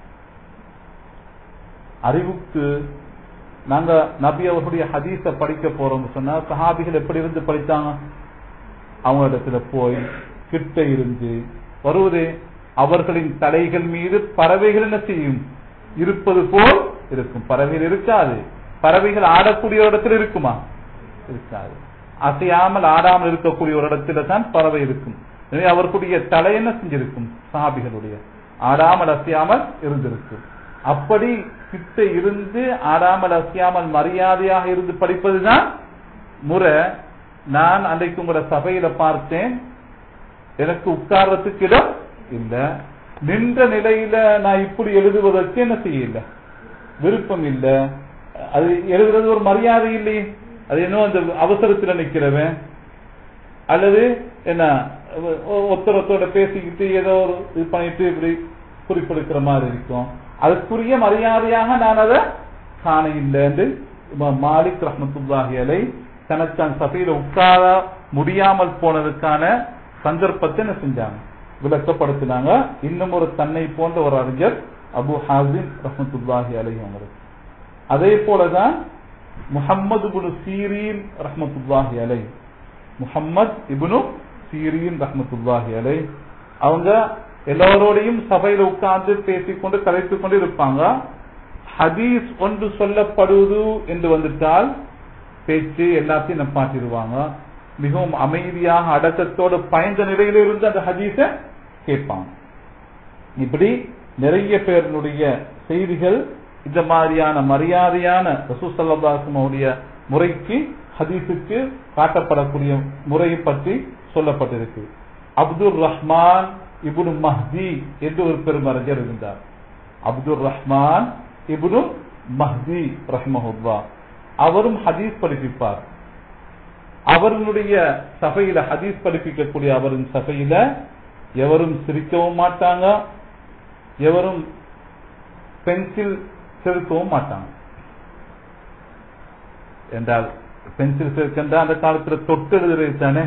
அறிவுக்கு நாங்க நபி அவர்களுடைய ஹதீஸ படிக்க போறோம்னு சொன்னா சஹாபிகள் எப்படி இருந்து படித்தாங்க அவங்க இடத்துல போய் கிட்ட இருந்து வருவது அவர்களின் தலைகள் மீது பறவைகள் என்ன செய்யும் இருப்பது போல் இருக்கும் பறவைகள் இருக்காது பறவைகள் ஆடக்கூடிய ஒரு இடத்துல இருக்குமா இருக்காது அசையாமல் ஆடாமல் இருக்கக்கூடிய ஒரு இடத்துல தான் பறவை இருக்கும் எனவே அவர்களுடைய தலை என்ன செஞ்சிருக்கும் சஹாபிகளுடைய ஆடாமல் அசையாமல் இருந்திருக்கும் அப்படி கிட்ட இருந்து ஆடாமல் அசையாமல் மரியாதையாக இருந்து படிப்பதுதான் முறை நான் அன்றைக்கு உங்களோட சபையில பார்த்தேன் எனக்கு உட்கார்றதுக்கு இடம் இல்ல நின்ற நிலையில நான் இப்படி எழுதுவதற்கு என்ன செய்யல விருப்பம் இல்ல அது எழுதுறது ஒரு மரியாதை இல்லையே அது என்ன அந்த அவசரத்துல நிக்கிறவன் அல்லது என்ன ஒ- ஒருத்தர் ஒருத்தரோட பேசிக்கிட்டு ஏதோ ஒரு இது பண்ணிட்டு இப்படி குறிப்பெடுக்கிற மாதிரி இருக்கும் அதுக்குரிய மரியாதையாக நான் அதை காண இல்லை என்று இமாம் மாலிக் ரஹமத்துல்லாஹி அலை தனக்கு அந்த சபையில உட்கார முடியாமல் போனதுக்கான சந்தர்ப்பத்தை என்ன செஞ்சாங்க விளக்கப்படுத்தினாங்க இன்னும் ஒரு தன்னை போன்ற ஒரு அறிஞர் அபு ஹாசிம் ரஹமத்துல்லாஹி அலை அவங்களுக்கு அதே போலதான் முஹம்மது இப்னு சீரீன் ரஹமத்துல்லாஹி அலை முஹம்மத் இப்னு சீரீன் ரஹமத்துல்லாஹி அலை அவங்க எல்லோரோடையும் சபையில உட்கார்ந்து பேசிக்கொண்டு கலைத்துக் கொண்டு இருப்பாங்க ஹதீஸ் ஒன்று சொல்லப்படுவது என்று வந்துட்டால் பேச்சு எல்லாத்தையும் நப்பாட்டிடுவாங்க மிகவும் அமைதியாக அடக்கத்தோடு பயந்த நிலையில இருந்து அந்த ஹதீஸ கேட்பாங்க இப்படி நிறைய பேருடைய செய்திகள் இந்த மாதிரியான மரியாதையான ரசூசல்லாசனுடைய முறைக்கு ஹதீஸுக்கு காட்டப்படக்கூடிய முறையை பற்றி சொல்லப்பட்டிருக்கு அப்துல் ரஹ்மான் இபுனு மஹ்தி என்று ஒரு பெருமறிஞர் இருந்தார் அப்துல் ரஹ்மான் இபுனு மஹ்தி ரஹ்மஹுல்லா அவரும் ஹதீஸ் படிப்பிப்பார் அவர்களுடைய சபையில ஹதீஸ் படிப்பிக்கக்கூடிய அவரின் சபையில எவரும் சிரிக்கவும் மாட்டாங்க எவரும் பென்சில் செலுத்தவும் மாட்டாங்க என்றால் பென்சில் செலுக்கின்ற அந்த காலத்துல தொட்டு எழுதுறது தானே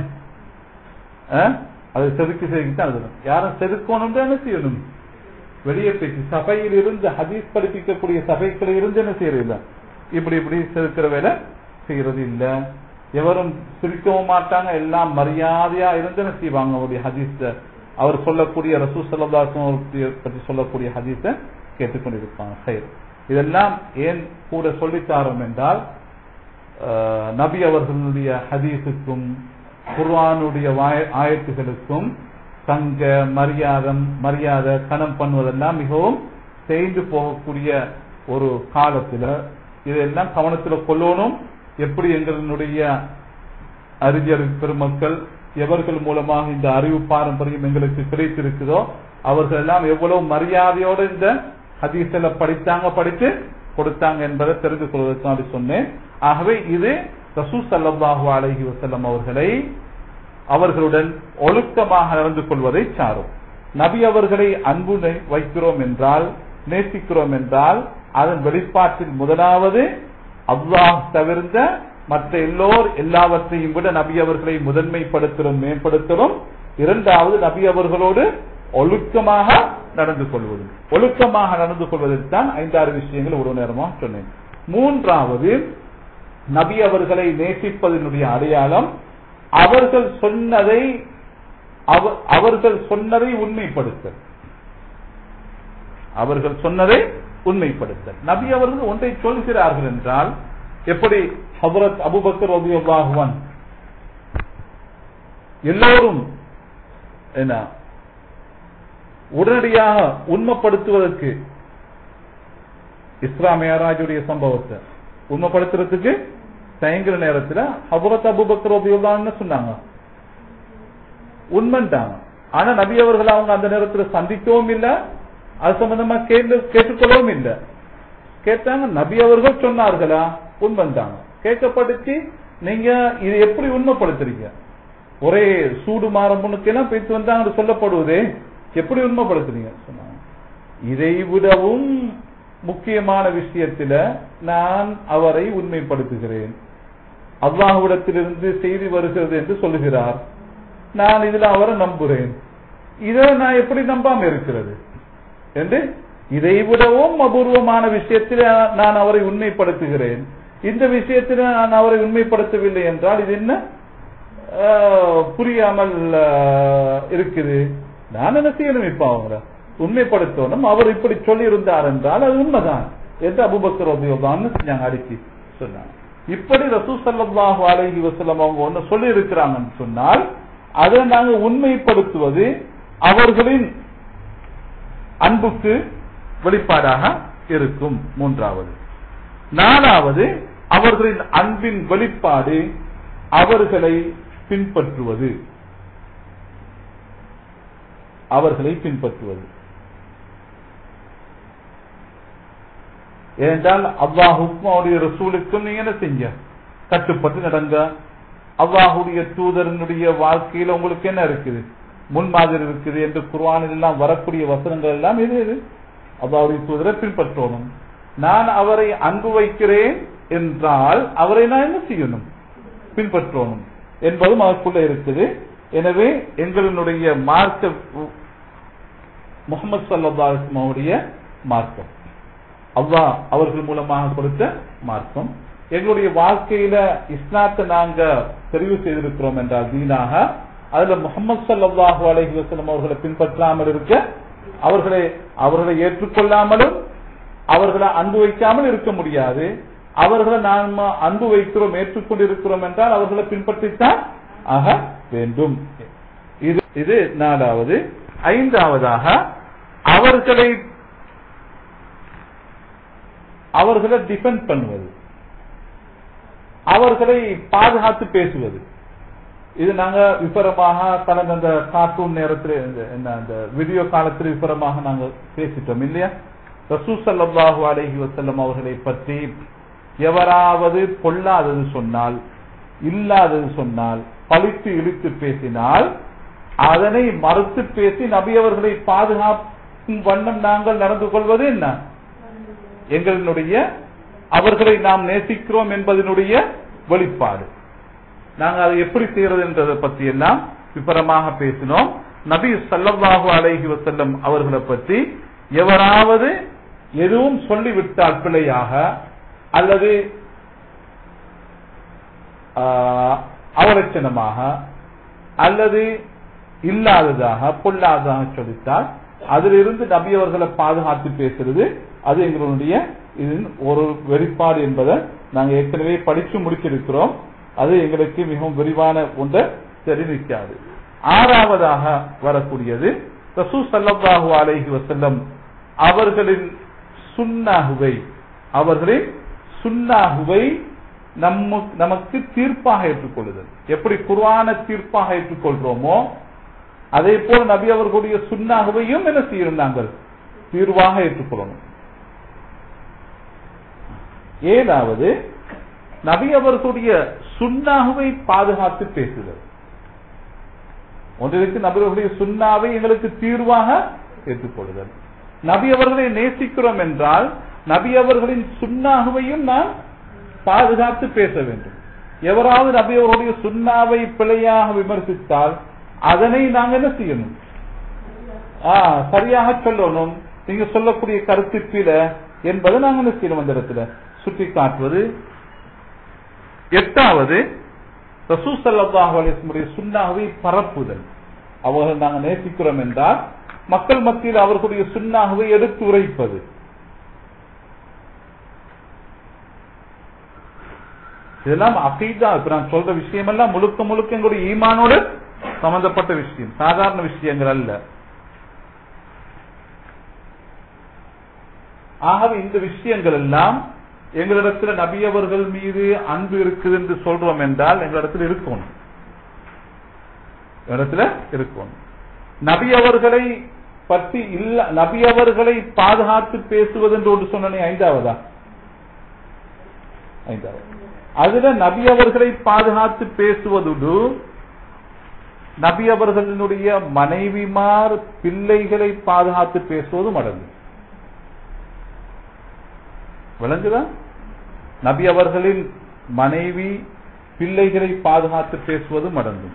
அது செதுக்கி செதுக்கி தான் எழுதணும் யாரும் செதுக்கணும் என்ன செய்யணும் வெளியே பேசி சபையில் இருந்து ஹதீஸ் படிப்பிக்கக்கூடிய சபைக்குள்ள இருந்து என்ன செய்யறது இப்படி இப்படி செதுக்கிற வேலை செய்யறது இல்ல எவரும் சிரிக்கவும் மாட்டாங்க எல்லாம் மரியாதையா இருந்து என்ன செய்வாங்க அவருடைய ஹதீஸ அவர் சொல்லக்கூடிய ரசூ சல்லாசம் பற்றி சொல்லக்கூடிய ஹதீஸ கேட்டுக்கொண்டிருப்பாங்க சரி இதெல்லாம் ஏன் கூட சொல்லித்தாரோம் என்றால் நபி அவர்களுடைய ஹதீஸுக்கும் குர்ஆனுடைய ஆயத்துகளுக்கும் தங்க மரியாதம் மரியாதை கணம் பண்ணுவதெல்லாம் மிகவும் தேய்ந்து போகக்கூடிய ஒரு காலத்துல இதெல்லாம் கவனத்துல கொள்ளணும் எப்படி எங்களுடைய அறிஞர் பெருமக்கள் எவர்கள் மூலமாக இந்த அறிவு பாரம்பரியம் எங்களுக்கு கிடைத்திருக்குதோ அவர்கள் எல்லாம் எவ்வளவு மரியாதையோடு இந்த ஹதீஸ்ல படித்தாங்க படித்து கொடுத்தாங்க என்பதை தெரிந்து கொள்வதற்காக சொன்னேன் ஆகவே இது ரசூ சல்லாஹு அலஹி வசல்லம் அவர்களை அவர்களுடன் ஒழுக்கமாக நடந்து கொள்வதை சாரும் நபி அவர்களை அன்பு வைக்கிறோம் என்றால் நேசிக்கிறோம் என்றால் அதன் வெளிப்பாட்டில் முதலாவது அல்லாஹ் தவிர்ந்த மற்ற எல்லோர் எல்லாவற்றையும் விட நபி அவர்களை முதன்மைப்படுத்தலும் மேம்படுத்தலும் இரண்டாவது நபி அவர்களோடு ஒழுக்கமாக நடந்து கொள்வது ஒழுக்கமாக நடந்து கொள்வதற்கு தான் ஐந்தாறு விஷயங்கள் ஒரு நேரமாக சொன்னேன் மூன்றாவது நபி அவர்களை நேசிப்பதனுடைய அடையாளம் அவர்கள் சொன்னதை அவர்கள் சொன்னதை உண்மைப்படுத்தல் அவர்கள் சொன்னதை உண்மைப்படுத்தல் நபி அவர்கள் ஒன்றை சொல்கிறார்கள் என்றால் எப்படி ஹபரத் அபுபக்கர் ரபியுல்லாஹுவன் எல்லோரும் என்ன உடனடியாக உண்மைப்படுத்துவதற்கு இஸ்லாமியராஜுடைய சம்பவத்தை உண்மைப்படுத்துறதுக்கு தயங்குற நேரத்தில் ஹபரத் அபுபக்கர் ரபியுல்லான்னு சொன்னாங்க உண்மைட்டாங்க ஆனா நபி அவர்கள் அவங்க அந்த நேரத்தில் சந்திக்கவும் இல்லை அது சம்பந்தமா கேட்டு கேட்டுக்கொள்ளவும் இல்லை கேட்டாங்க நபி அவர்கள் சொன்னார்களா உண்மைந்தாங்க கேட்கப்படுச்சு நீங்க இது எப்படி உண்மைப்படுத்துறீங்க ஒரே சூடு மாறம்புனுக்கெல்லாம் பேச்சு வந்தாங்க சொல்லப்படுவதே எப்படி உண்மைப்படுத்துறீங்க சொன்னாங்க இதை விடவும் முக்கியமான விஷயத்துல நான் அவரை உண்மைப்படுத்துகிறேன் அல்லாஹுவிடத்திலிருந்து செய்தி வருகிறது என்று சொல்லுகிறார் நான் இதுல அவரை நம்புகிறேன் இதை நான் எப்படி நம்பாம இருக்கிறது என்று இதை விடவும் அபூர்வமான விஷயத்தில் நான் அவரை உண்மைப்படுத்துகிறேன் இந்த விஷயத்தில் நான் அவரை உண்மைப்படுத்தவில்லை என்றால் இது என்ன புரியாமல் இருக்குது நான் என்ன செய்யணும் இப்ப அவங்கள உண்மைப்படுத்தணும் அவர் இப்படி சொல்லி இருந்தார் என்றால் அது உண்மைதான் என்று அபுபக்கர் உபயோகான்னு செஞ்சாங்க அடிக்கி சொன்னாங்க இப்படி ரசூ சல்லாஹு அலஹி வசலம் அவங்க ஒன்னு சொல்லி இருக்கிறாங்கன்னு சொன்னால் அதை நாங்க உண்மைப்படுத்துவது அவர்களின் அன்புக்கு வெளிப்பாடாக இருக்கும் மூன்றாவது நாலாவது அவர்களின் அன்பின் வெளிப்பாடு அவர்களை பின்பற்றுவது அவர்களை பின்பற்றுவது ஏனென்றால் அல்லாஹுக்கும் அவருடைய ரசூலுக்கும் நீங்க என்ன செஞ்ச கட்டுப்பட்டு நடங்க அல்லாஹுடைய தூதரனுடைய வாழ்க்கையில உங்களுக்கு என்ன இருக்குது முன்மாதிரி இருக்குது என்று குர்வானில் எல்லாம் வரக்கூடிய வசனங்கள் எல்லாம் எது எது அல்லாவுடைய தூதரை பின்பற்றணும் நான் அவரை அன்பு வைக்கிறேன் என்றால் அவரை நான் என்ன செய்யணும் பின்பற்றணும் என்பதும் அதற்குள்ள இருக்குது எனவே எங்களுடைய மார்க்க முகமது சல்லாஹுடைய மார்க்கம் அல்லாஹ் அவர்கள் மூலமாக கொடுத்த மார்க்கம் எங்களுடைய வாழ்க்கையில இஸ்லாத்தை நாங்க தெரிவு செய்திருக்கிறோம் என்றால் தீனாக அதுல முகமது சல்லாஹூ அலைஹி வஸல்லம் அவர்களை பின்பற்றாமல் இருக்க அவர்களை அவர்களை ஏற்றுக்கொள்ளாமலும் அவர்களை அன்பு வைக்காமல் இருக்க முடியாது அவர்களை நாம் அன்பு வைக்கிறோம் ஏற்றுக்கொண்டிருக்கிறோம் என்றால் அவர்களை பின்பற்றித்தான் ஆக வேண்டும் இது இது நாலாவது ஐந்தாவதாக அவர்களை அவர்களை டிஃபெண்ட் பண்ணுவது அவர்களை பாதுகாத்து பேசுவது இது நாங்க விபரமாக கடந்த அந்த கார்ட்டூன் நேரத்தில் இந்த- என்ன அந்த வீடியோ காலத்தில் விபரமாக நாங்க பேசிட்டோம் இல்லையா ரசூ ஸல்லல்லாஹு அலைஹி வஸல்லம் அவர்களை பற்றி எவராவது பொல்லாதது சொன்னால் இல்லாதது சொன்னால் பழித்து இழுத்து பேசினால் அதனை மறுத்து பேசி நபி அவர்களை பாதுகாக்கும் வண்ணம் நாங்கள் நடந்து கொள்வது என்ன எங்களுடைய அவர்களை நாம் நேசிக்கிறோம் என்பதனுடைய வெளிப்பாடு நாங்க அதை எப்படி செய்யறது என்றதை பத்தி எல்லாம் விபரமாக பேசினோம் நபி ஸல்லல்லாஹு அலைஹி வஸல்லம் அவர்களை பற்றி எவராவது எதுவும் சொல்லிவிட்டால் பிழையாக அல்லது ஆஹ், அவலட்சணமாக அல்லது இல்லாததாக பொல்லாததாக சொல்லித்தால் அதிலிருந்து நபி அவர்களை பாதுகாத்து பேசுறது அது எங்களுடைய இதன் ஒரு வெளிப்பாடு என்பதை நாங்கள் ஏற்கனவே படிச்சு முடிச்சிருக்கிறோம் அது எங்களுக்கு மிகவும் விரிவான ஒன்றை தெரிவிக்காது ஆறாவதாக வரக்கூடியது ரசூ ஸல்லல்லாஹு அலைஹி வஸல்லம் அவர்களின் சுன்னாகுவை அவர்களின் சுன்னாகுவை நம்ம நமக்கு தீர்ப்பாக ஏற்றுக்கொள்ளுதல் எப்படி குர்ஆன தீர்ப்பாக ஏற்றுக்கொள்றோமோ அதே போல நபி அவர்களுடைய சுன்னாகுவையும் என்ன செய்யணும் நாங்கள் தீர்வாக ஏற்றுக்கொள்ளணும் ஏழாவது நபி அவர்களுடைய சுன்னாகுவை பாதுகாத்து பேசுதல் ஒன்றிற்கு நபி அவர்களுடைய சுன்னாவை எங்களுக்கு தீர்வாக ஏற்றுக்கொள்ளுதல் நபி அவர்களை நேசிக்கிறோம் என்றால் நபி அவர்களின் சுன்னாகுவையும் நாம் பாதுகாத்து பேச வேண்டும் எவராவது நபி அவருடைய சுண்ணாவை பிழையாக விமர்சித்தால் அதனை நாங்க என்ன செய்யணும் ஆ, சரியாக சொல்லணும் நீங்க சொல்லக்கூடிய கருத்து பிழை என்பதை நாங்க என்ன செய்யணும் அந்த இடத்துல சுட்டி காட்டுவது எட்டாவது ரசூ ஸல்லல்லாஹு அலைஹி வஸல்லம் சுண்ணாவை பரப்புதல் அவர்கள் நாங்க நேசிக்கிறோம் என்றால் மக்கள் மத்தியில் அவர்களுடைய சுண்ணாகவை எடுத்து உரைப்பது இதெல்லாம் அகீதா இப்ப நான் சொல்ற விஷயம் எல்லாம் முழுக்க முழுக்க எங்களுடைய ஈமானோடு சம்பந்தப்பட்ட விஷயம் சாதாரண விஷயங்கள் அல்ல ஆகவே இந்த விஷயங்கள் எல்லாம் எங்களிடத்துல நபி அவர்கள் மீது அன்பு இருக்குது என்று சொல்றோம் என்றால் எங்களிடத்தில் இருக்கணும் இடத்துல இருக்கணும் நபி அவர்களை பற்றி இல்ல நபி அவர்களை பாதுகாத்து பேசுவது என்று ஒன்று சொன்னனே ஐந்தாவதா ஐந்தாவது அதுல நபி அவர்களை பாதுகாத்து பேசுவதோடு நபி அவர்களினுடைய மனைவிமார் பிள்ளைகளை பாதுகாத்து பேசுவதும் அடங்கும் விளங்குதா நபி அவர்களின் மனைவி பிள்ளைகளை பாதுகாத்து பேசுவதும் அடங்கும்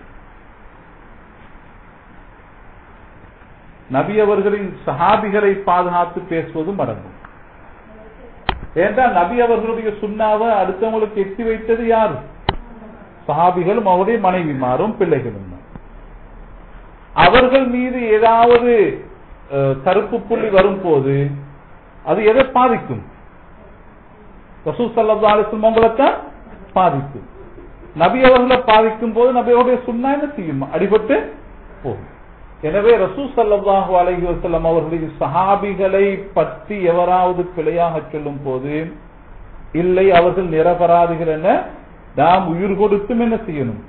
நபி அவர்களின் சஹாபிகளை பாதுகாத்து பேசுவதும் அடங்கும் ஏன்றால் நபி அவர்களுடைய சுண்ணாவை அடுத்தவங்களுக்கு எட்டி வைத்தது யார் சஹாபிகளும் அவருடைய மனைவிமாரும் பிள்ளைகளும் தான். அவர்கள் மீது ஏதாவது அஹ், கருப்பு புள்ளி வரும்போது அது எதை பாதிக்கும் ரசூல் சல்லா அலிஸ்லம் உங்களைத்தான் பாதிக்கும் நபி அவர்களை பாதிக்கும் போது நபியோடைய சுண்ணா என்ன செய்யும் அடிபட்டு போகும் எனவே ரசூ சல்லாஹு அலைஹி வஸல்லம் அவர்களுடைய சஹாபிகளை பற்றி எவராவது பிழையாக சொல்லும் போது இல்லை அவர்கள் நிரபராதிகள் என நாம் உயிர் கொடுத்தும் என்ன செய்யணும்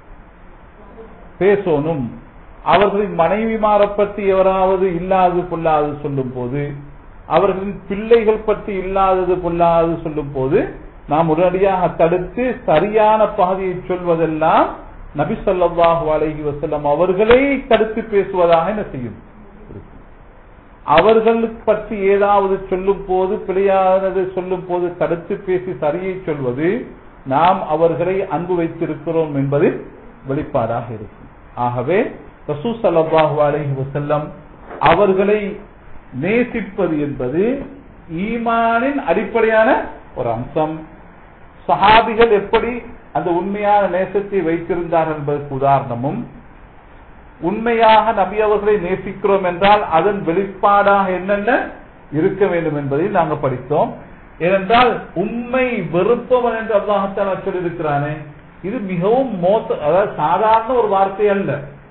பேசணும் அவர்களின் மனைவிமார பற்றி எவராவது இல்லாதது பொல்லாதது சொல்லும் போது அவர்களின் பிள்ளைகள் பற்றி இல்லாதது பொல்லாதது சொல்லும் போது நாம் உடனடியாக தடுத்து சரியான பாதையை சொல்வதெல்லாம் நபி ஸல்லல்லாஹு அலைஹி வஸல்லம் அவர்களை தடுத்து பேசுவதாக என்ன செய்யும் அவர்கள் பற்றி ஏதாவது சொல்லும் போது பிழையானது சொல்லும் போது தடுத்து பேசி சரியை சொல்வது நாம் அவர்களை அன்பு வைத்திருக்கிறோம் என்பது வெளிப்பாடாக இருக்கும் ஆகவே ரசூ ஸல்லல்லாஹு அலைஹி வஸல்லம் அவர்களை நேசிப்பது என்பது ஈமானின் அடிப்படையான ஒரு அம்சம் சஹாபிகள் எப்படி அந்த உண்மையான நேசத்தை வைத்திருந்தார்கள் என்பதற்கு உதாரணமும் உண்மையாக நபி அவர்களை நேசிக்கிறோம் என்றால் அதன் வெளிப்பாடாக என்னென்ன இருக்க வேண்டும் என்பதை நாங்கள் படித்தோம் ஏனென்றால் உண்மை வெறுப்பவன் என்று அல்லாஹத்தால சொல்லியிருக்கிறானே இது மிகவும் மோச அதாவது சாதாரண ஒரு வார்த்தை அல்ல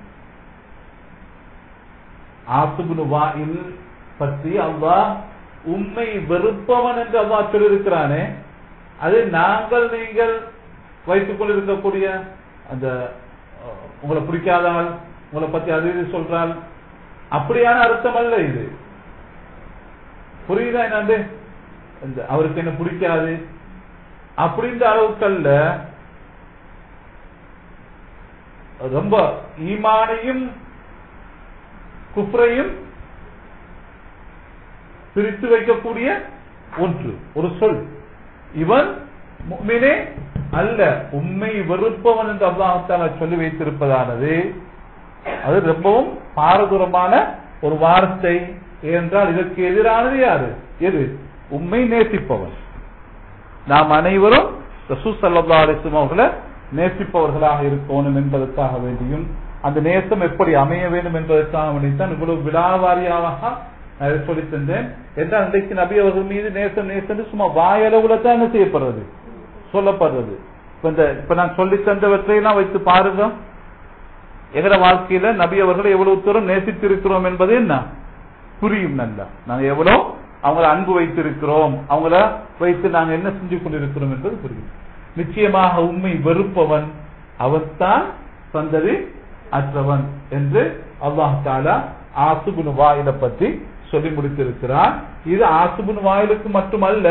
ஆசுபுனு வாயில் பற்றி அல்லாஹ் உண்மை வெறுப்பவன் என்று அல்லாஹ் சொல்லியிருக்கிறானே அது நாங்கள் நீங்கள் வைத்துக் கொண்டிருக்கக்கூடிய அந்த அஹ், உங்களை பிடிக்காதால் உங்களை பத்தி அது இது சொல்றால் அப்படியான அர்த்தம் அல்ல இது புரியுதா என்னண்டு இந்த அவருக்கு என்ன பிடிக்காது அப்படின்ற அளவுக்கு அல்ல ரொம்ப ஈமானையும் குஃப்ரையும் பிரித்து வைக்கக்கூடிய ஒன்று ஒரு சொல் இவன் முஃமினே அல்ல உண்மை வெறுப்பவன் என்று அல்லாஹால சொல்லி வைத்திருப்பதானது அது ரொம்பவும் பாரதூரமான ஒரு வார்த்தை ஏனென்றால் இதற்கு எதிரானது யாரு எது உண்மை நேசிப்பவன் நாம் அனைவரும் ரசூல் சல்லா அலிஸ்லாம் அவர்களை நேசிப்பவர்களாக இருக்கணும் என்பதற்காக வேண்டியும் அந்த நேசம் எப்படி அமைய வேண்டும் என்பதற்காக வேண்டித்தான் இவ்வளவு விழாவாரியாக நான் இதை சொல்லித் தந்தேன் என்றால் இன்றைக்கு நபி அவர்கள் மீது நேசம் நேசம் சும்மா வாயளவுல தான் என்ன செய்யப்படுறது சொல்லப்படுறது இப்ப இந்த இப்ப நான் சொல்லி தந்தவற்றையெல்லாம் வைத்து பாருங்க எங்கட வாழ்க்கையில நபி அவர்களை எவ்வளவு தூரம் நேசித்திருக்கிறோம் என்பது என்ன புரியும் நல்லா நாங்க எவ்வளவு அவங்கள அன்பு வைத்திருக்கிறோம் அவங்கள வைத்து நாங்க என்ன செஞ்சு கொண்டிருக்கிறோம் என்பது புரியும் நிச்சயமாக உண்மை வெறுப்பவன் அவன்தான் சந்ததி அற்றவன் என்று அல்லாஹ் தாலா ஆசுபுன் வாயில பற்றி சொல்லி முடித்திருக்கிறார் இது ஆசுபுன் வாயிலுக்கு மட்டுமல்ல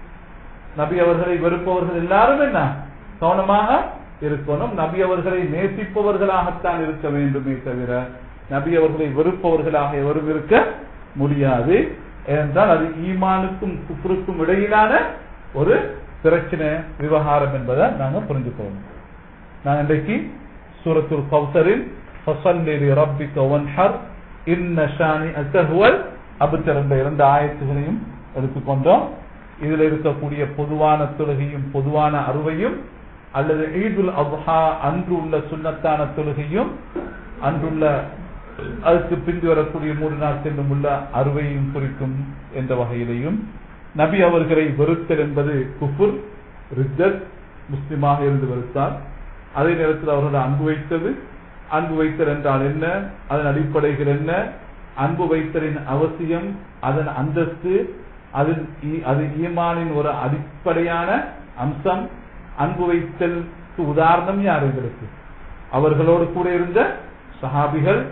நபி அவர்களை வெறுப்பவர்கள் எல்லாரும் என்ன கவனமாக இருக்கணும் நபி அவர்களை நேசிப்பவர்களாகத்தான் இருக்க வேண்டுமே தவிர நபி அவர்களை வெறுப்பவர்களாக எவரும் இருக்க முடியாது ஏனென்றால் அது ஈமானுக்கும் குஃப்ருக்கும் இடையிலான ஒரு பிரச்சனை விவகாரம் என்பதை நாங்க புரிஞ்சுக்கணும் நான் இன்றைக்கு சூரத்துல் கௌசரில் ஃபஸல்லி லிரப்பிக வன்ஹர் இன்ன ஷானிஅக ஹுவல் அப்தர் என்ற இரண்டு ஆயத்துகளையும் எடுத்துக்கொண்டோம் இதுல இருக்கக்கூடிய பொதுவான தொழுகையும் பொதுவான அறுவையும் அல்லது ஈதுல் அப்ஹா அன்று உள்ள சுன்னத்தான தொழுகையும் அன்றுள்ள அதுக்கு பிந்தி வரக்கூடிய மூன்று நாட்களிலும் உள்ள அறுவையும் குறிக்கும் என்ற வகையிலையும் நபி அவர்களை வெறுத்தல் என்பது குஃபுர் ரிஜத் முஸ்லிமாக இருந்து வெறுத்தார் அதே நேரத்தில் அவர்கள் அன்பு வைத்தது அன்பு வைத்தல் என்றால் என்ன அதன் அடிப்படைகள் என்ன அன்பு வைத்தலின் அவசியம் அதன் அந்தஸ்து அதில் ஈ- அது ஈமானின் ஒரு அடிப்படையான அம்சம் அன்பு வைத்தலுக்கு உதாரணம் யார் எங்களுக்கு அவர்களோடு கூட இருந்த சஹாபிகள்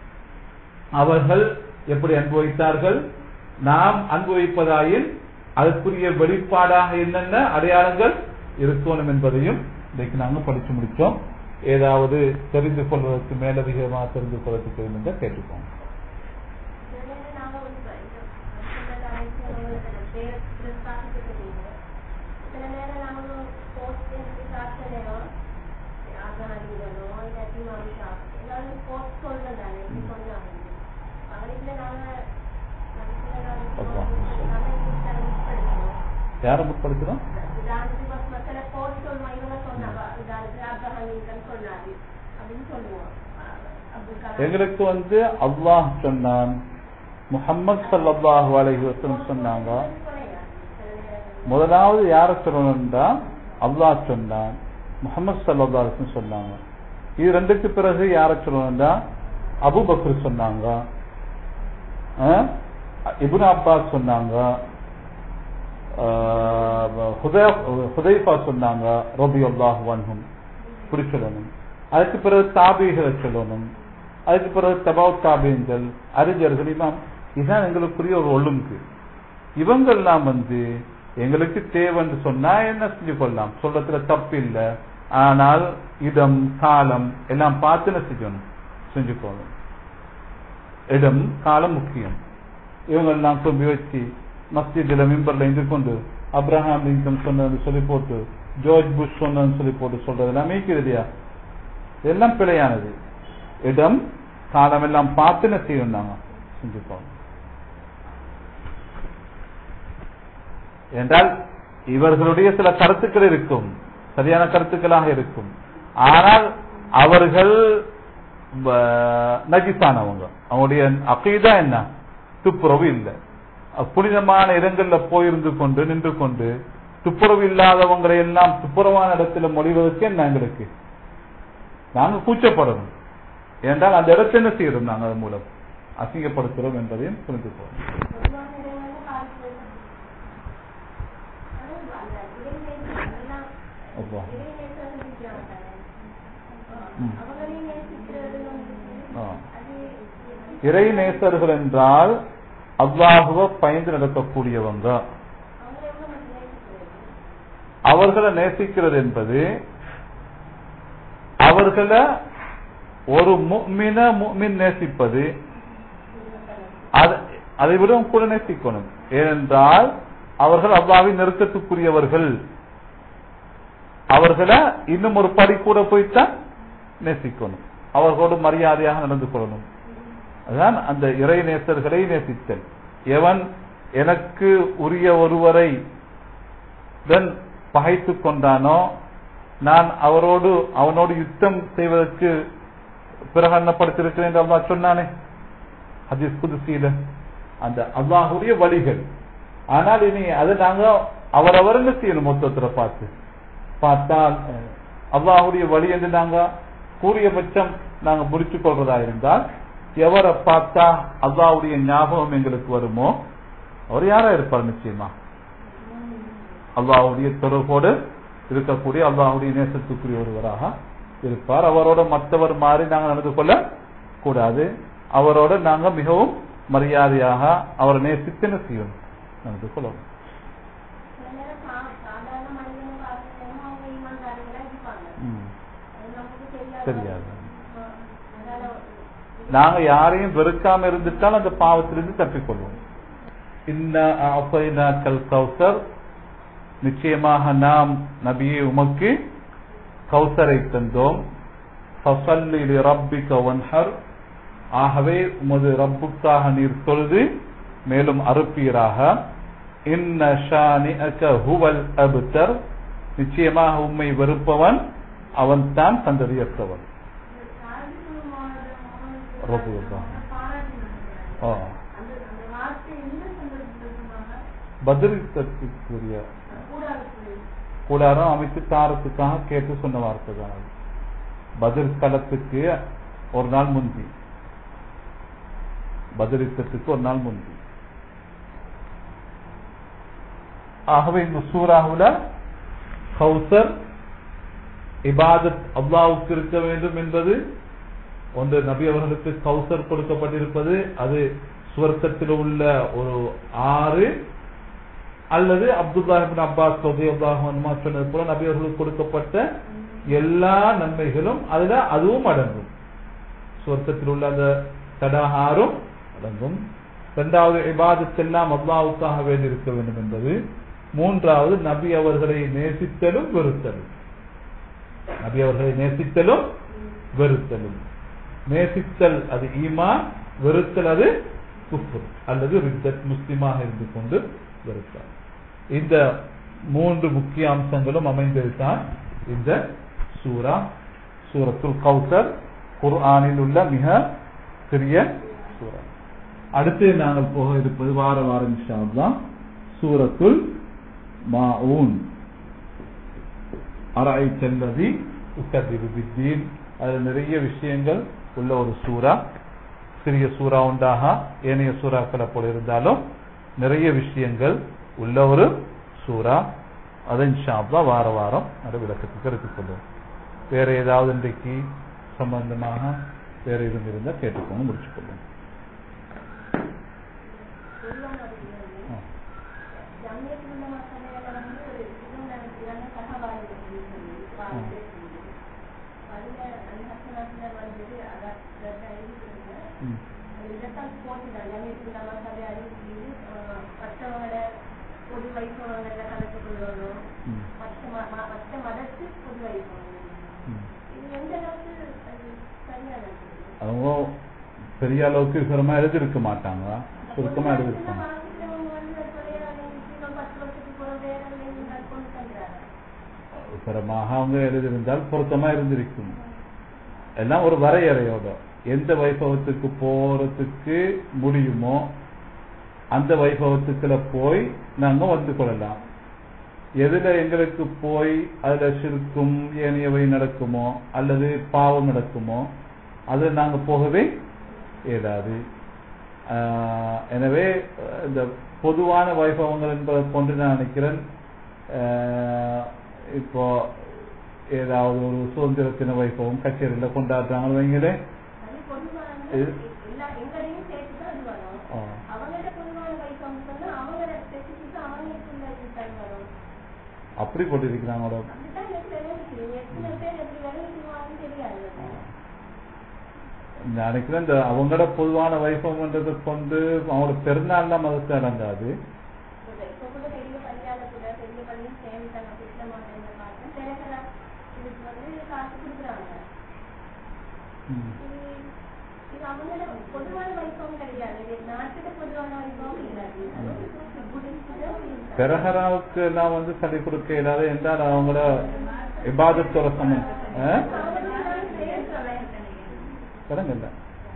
அவர்கள் எப்படி அன்பு வைத்தார்கள் நாம் அன்பு வைப்பதாயின் அதற்குரிய வெளிப்பாடாக என்னென்ன அடையாளங்கள் இருக்கணும் என்பதையும் இன்றைக்கு நாங்க படிச்சு முடிச்சோம் ஏதாவது தெரிந்து கொள்வதற்கு மேலதிகமாக தெரிந்து கொள்வதற்கு வேண்டும் என்று கேட்டுக்கோங்க யாரை முற்படுத்துறோம் எங்களுக்கு வந்து அல்லாஹ் சொன்னான் முஹம்மது ஸல்லல்லாஹு அலைஹி வஸல்லம் சொன்னாங்க முதலாவது யார சொல்லணும்டா அல்லாஹ் சொன்னான் முஹம்மது ஸல்லல்லாஹு அலைஹி வஸல்லம் சொன்னாங்க இது ரெண்டுக்கு பிறகு யார சொல்லணும்டா அபூபக்கர் சொன்னாங்க அஹ், இப்னு அப்பாஸ் சொன்னாங்க ஆஹ், ஹுதை- ஹுதைஃபா சொன்னாங்க ரபி அல்லாஹ் வன்ஹும் இப்படி சொல்லணும் அதுக்கு பிறகு தாபிகளை சொல்லணும் அதுக்கு பிறகு தபாவ் தாபியங்கள் அறிஞர்கள் இமாம் இதுதான் எங்களுக்குரிய ஒரு ஒழுங்கு இவங்கெல்லாம் வந்து எங்களுக்கு தேவைன்னு சொன்னா என்ன செஞ்சு கொள்ளலாம் சொல்றதுல தப்பு இல்ல ஆனால் இடம் காலம் எல்லாம் பார்த்து என்ன செய்யணும் செஞ்சுக்கோணும் இடம் காலம் முக்கியம் இவங்க எல்லாம் கொண்டு வச்சு மஸ்ஜித்ல மிம்பர்ல இருந்து கொண்டு அப்ரஹாம் லிங்கன் சொன்னது சொல்லி போட்டு ஜார்ஜ் புஷ் சொன்னதுன்னு சொல்லி போட்டு சொல்றது எல்லாம் மீக்குது இல்லையா இதெல்லாம் பிழையானது இடம் காலம் எல்லாம் பார்த்து என்ன செய்யணும் நாங்க செஞ்சுக்கோங்க என்றால் இவர்களுடைய சில கருத்துக்கள் இருக்கும் சரியான கருத்துக்களாக இருக்கும் ஆனால் அவர்கள் ப- நஜிஸானவங்க அவங்களுடைய அகைதா என்ன துப்புரவு இல்லை அஹ் புனிதமான இடங்கள்ல போயிருந்து கொண்டு நின்று கொண்டு துப்புரவு இல்லாதவங்களை எல்லாம் துப்புரவான இடத்துல மொழிவதற்கு என்ன எங்களுக்கு நாங்க கூச்சப்படணும் ஏனென்றால் அந்த இடத்தை என்ன செய்யறோம் நாங்க அதன் மூலம் அசிங்கப்படுத்துறோம் என்பதையும் புரிந்து கொள்ளும் பொதுவான இடங்கள்ல காசு ஆனா அந்த இடைநேசம் எல்லாம் அப்பா. இடைநேசம் செஞ்சுக்கிறாங்க தானே. ம். அவங்களையும் நேசிக்கிறது வந்து ஆ. அது இறை நேசர்கள் என்றால் அல்லாஹுவ பயந்து நடக்கக்கூடியவங்க அவங்க எவ்வளவு மட்டும் நேசிக்கிறது அவர்களை நேசிக்கிறது என்பது அவர்களை ஒரு முக்மின முக்மின் நேசிப்பது அது- அதை விடவும் கூட நேசிக்கணும் ஏனென்றால் அவர்கள் அல்லாவின் நெருக்கத்துக்குரியவர்கள் அவர்களை இன்னும் ஒரு படி கூட போய்த்தான் நேசிக்கணும் அவர்களோடு மரியாதையாக நடந்து கொள்ளணும் அதுதான் அந்த இறை நேசர்களை நேசித்தல் எவன் எனக்கு உரிய ஒருவரை தன் பகைத்துக் கொண்டானோ நான் அவரோடு அவனோடு யுத்தம் செய்வதற்கு பிரகடனப்படுத்திருக்கிறேன் என்று அல்லாஹ் சொன்னானே ஹதீஸ் குதுசியில அந்த அல்லாஹுடைய வழிகள் ஆனால் இனி அது நாங்க அவரவர் என்ன செய்யணும் மொத்தத்துல பார்த்து பார்த்தால் அஹ், அல்லாஹுடைய வழி என்று நாங்க கூறிய பட்சம் நாங்க முடித்துக் கொள்றதா இருந்தால் எவரை பார்த்தா அல்லாஹ்வுடைய ஞாபகம் எங்களுக்கு வருமோ அவர் யாரா இருப்பார் நிச்சயமா அல்லாஹ்வுடைய தொடர்போடு இருக்கக்கூடிய அல்லாஹ்வுடைய நேசத்துக்குரிய ஒருவராக இருப்பார் அவரோட மற்றவர் மாறி நாங்கள் நடந்து கொள்ள கூடாது அவரோட நாங்க மிகவும் மரியாதையாக அவரை நேசித்து என்ன செய்யணும் நடந்து கொள்ளணும் சில நேரம் சா- சாதாரண மனிதனும் பார்க்கணும் அவங்க ஈமான்தாரங்களா இருப்பாங்க ம். அது நமக்கு தெரியாது தெரியாது. ஆ, அதனால நாங்க யாரையும் வெறுக்காம இருந்துட்டால் அந்த பாவத்திலிருந்து தப்பிக்கொள்வோம் இன்ன கல் கௌசர் நிச்சயமாக நாம் நபியே உமக்கு கௌசரை தந்தோம் ஃபஸல்லி லிரப்பிக வன்ஹர் ஆகவே உமது ரப்புக்காக நீர் தொழுது மேலும் அறுப்பீராக இன்ன ஷானிஅக ஹுவல் அப்தர் நிச்சயமாக உம்மை வெறுப்பவன் அவன்தான் சந்ததியற்றவன் ரபுல்லாஹ். ஆ. பதிலுக்குரிய கூடாரம் அமைத்து தாரத்துக்காக கேட்டு சொன்ன வார்த்தை தான் அது பதில் களத்துக்கு ஒரு நாள் முந்தி பதில் யுத்தத்துக்கு ஒரு நாள் முந்தி ஆகவே இந்த சூறாவுல கௌசர் இபாதத் அல்லாவுக்கு இருக்க வேண்டும் என்பது ஒன்று நபி அவர்களுக்கு கௌசர் கொடுக்கப்பட்டிருப்பது அது சுவர்க்கத்தில் உள்ள ஒரு ஆறு அல்லது அப்துல்லா இப்னு அப்பாஸ் ரலியல்லாஹு அன்ஹுமா சொன்னது போல நபி அவர்களுக்கு கொடுக்கப்பட்ட எல்லா நன்மைகளும் அதுல அதுவும் அடங்கும் சுவர்க்கத்தில் உள்ள அந்த தடாகாரும் அடங்கும் இரண்டாவது இபாதத் எல்லாம் அல்லாவுக்காக வேண்டி இருக்க வேண்டும் என்பது மூன்றாவது நபி அவர்களை நேசித்தலும் வெறுத்தலும் நபி அவர்களை நேசித்தலும் வெறுத்தலும் நேசித்தல் அது ஈமான் வெறுத்தல் அது குஃபர் அல்லது ரித்தத் முஸ்லிமாக இருந்து கொண்டு வெறுத்தார் இந்த மூன்று முக்கிய அம்சங்களும் அமைந்ததுதான் இந்த சூரா சூரத்துல் கௌசர் குர்ஆனில் உள்ள மிக சிறிய சூரா அடுத்து நாங்கள் போக இருப்பது வார வாரம் இன்ஷா அல்லாஹ் சூரத்துல் மாஊன் அரை செல்லதி உக்கதிரு பித்தீன் அதில் நிறைய விஷயங்கள் உள்ள ஒரு சூறா சிறிய சூறா உண்டாக ஏனைய சூறாக்களை போல இருந்தாலும் நிறைய விஷயங்கள் உள்ள ஒரு சூறா அதை இன்ஷா அல்லாஹ் வார வாரம் அதை விளக்கத்துக்கு எடுத்துக் கொள்வோம் வேற ஏதாவது இன்றைக்கு சம்பந்தமாக வேற எதுவும் இருந்தால் கேட்டுக்கோங்க முடிச்சுக்கொள்வோம் ஆ. ஜம்மியத்தில் உள்ள மக்கள் வந்து இதுவும் நினைக்கிறாங்க சகபாகிகள் சொல்லி பாருங்க அதுல அந்த ஹசனாசினர் வந்தது அதான் எழுதிக்கிறாங்க ம். இதைத்தான் போட்டுட்டாங்க ஜம்மியத்தில் உள்ள மக்கள் அறிவிச்சு மற்றவங்கள பொது வைப்பவங்கள கலந்து கொள்ளணும் ம். மற்ற ம- ம- மற்ற மதத்துக்கு பொது வைப்பவங்க ம். இது எந்த அளவுக்கு அது சரியானது அவங்க பெரிய அளவுக்கு விவரமா எழுதியிருக்க மாட்டாங்க சுருக்கமா எழுதியிருப்பாங்க வாசிக்கிறவங்க வந்து சொல்லிடுறாங்க பத்து வருஷத்துக்கு போற வேற நீங்கள் கொண்டு தந்துறாங்க விவரமாக அவங்க எழுதியிருந்தால் பொருத்தமா இருந்திருக்கும் எல்லாம் ஒரு வரையறையோட எந்த வைபவத்துக்கு போறதுக்கு முடியுமோ அந்த வைபவத்துக்குள்ள போய் நாங்க வந்து கொள்ளலாம் எதுல எங்களுக்கு போய் அதுல சிறுக்கும் ஏனையவை நடக்குமோ அல்லது பாவம் நடக்குமோ அது நாங்க போகவே இயலாது ஆஹ் எனவே அஹ் இந்த பொதுவான வைபவங்கள் என்பதை கொண்டு நான் நினைக்கிறேன் ஆஹ் இப்போ ஏதாவது ஒரு சுதந்திர தின வைபவம் கச்சேரியில கொண்டாடுறாங்க வைங்களே அது பொதுவான இது- எல்லா எங்களையும் சேர்த்து தான் அது வரும் ஆ. அவங்களோட பொதுவான வைக்கம் சொன்னா அவங்களோட ஸ்பெசிஃபிக்கா அவங்களுக்குள்ள இது வரும் அப்படி போட்டிருக்கிறாங்களோ அப்படித்தான் எனக்கு தெரிஞ்சுக்கிறீங்க எத்தனை பேர் எப்படி விளைவிக்குவாங்கன்னு தெரியாது நான் நினைக்கிறேன் இந்த அவங்களோட பொதுவான வைபவம்ன்றதை கொண்டு அவங்களோட பெருநாள்லாம் மதத்தை அடங்காது இப்போ கூட பெரிய பள்ளியால கூட பெரிய பள்ளியும் சேர்ந்துட்டாங்க கிருஷ்ண மாதம் பார்த்தேன் பிறகு இதுக்கு வந்து காசு கொடுக்குறாங்க ம். இது- இது அவங்களோட பொதுவான வைக்கம் கிடையாது இது நாட்டுக்கு பொதுவான வைக்கம் கிடையாது அது ஒரு புத்திஸ்ட் பெரஹராவுக்கு எல்லாம் வந்து சொல்லி கொடுக்க இல்லாத என்றால் அவங்களோட இபாதத்தோட சமம் கடங்கல்ல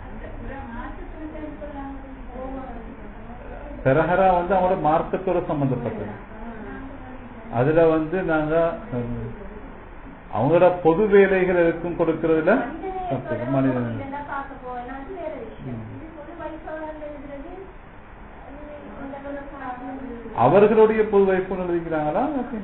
பெரஹரா வந்து அவங்களோட மார்க்கத்தோட சம்பந்தப்பட்டது அதுல வந்து நாங்க ம், அவங்களோட பொது வேலைகள் எதுக்கும் கொடுக்கறதுல தப்பு மனிதன் பார்க்க போனா அது வேற விஷயம் இது பொது வைக்கம் எழுதுறது அது இந்த அளவுக்கு அவர்களுடைய பொது வைப்பு எழுதிக்கிறாங்களா ஓகே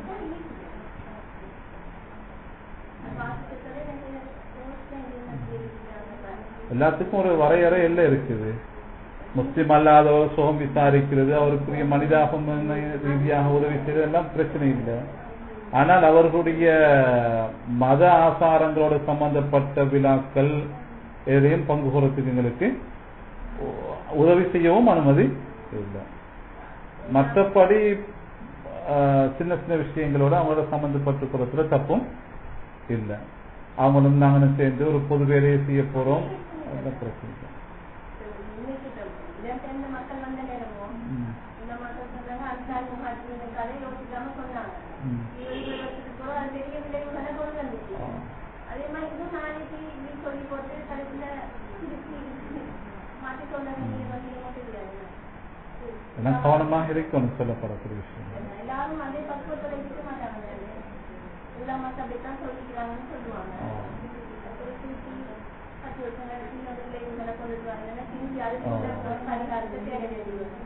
வாசிக்கிறதே எனக்கு யோசனை இல்லை எல்லாத்துக்கும் ஒரு வரையறை எல்லாம் இருக்குது முஸ்லிம் அல்லாதவர் சுகம் விசாரிக்கிறது அவருக்குரிய மனிதாபம் ரீதியாக உதவி செய்வது எல்லாம் பிரச்சனை இல்லை ஆனால் அவர்களுடைய மத ஆசாரங்களோட சம்பந்தப்பட்ட விழாக்கள் எதையும் பங்கு கொள்றதுக்கு எங்களுக்கு உ- உதவி செய்யவும் அனுமதி இல்லை மற்றபடி ஆஹ், சின்ன சின்ன விஷயங்களோட அவங்களோட சம்பந்தப்பட்டு போறதுல தப்பும் இல்லை அவங்களும் நாங்களும் சேர்ந்து ஒரு பொது வேலையை செய்ய போறோம் அதெல்லாம் பிரச்சனை இல்லை. இடம்பெயர்ந்த மக்கள் வந்த நேரமும் ம். இந்த மக்கள் சொன்னாங்க அன்சார் முகாஜி இந்த கதை யோசிக்காம சொன்னாங்க ம். இருபது வருஷத்துக்கு பிறகு அது பெரிய விளைவுகளை கொண்டு வந்துச்சு ஆ. அதே மாதிரி இதுவும் நாளைக்கு இப்படி சொல்லி போட்டு கடைசியில திருப்பி மாற்றி சொல்ல வேண்டிய வகையில தெரியாது எல்லாம் கவனமாக இருக்கணும் சொல்லப்படக்கூடிய விஷயம் எல்லாரும் அதே பக்குவத்தோட இருக்க மாட்டாங்க எல்லா மக்கள் அப்படித்தான் சொல்லிக்கிறாங்கன்னு சொல்லுவாங்க ஆ. அப்புறம் திருப்பி பத்து வருஷம் கழிச்சு அந்த விளைவுகளை கொண்டுட்டு வராங்கன்னா திருப்பி அதுக்கு ஆ. ஒரு பரிகாரத்தை தேட வேண்டி வரும்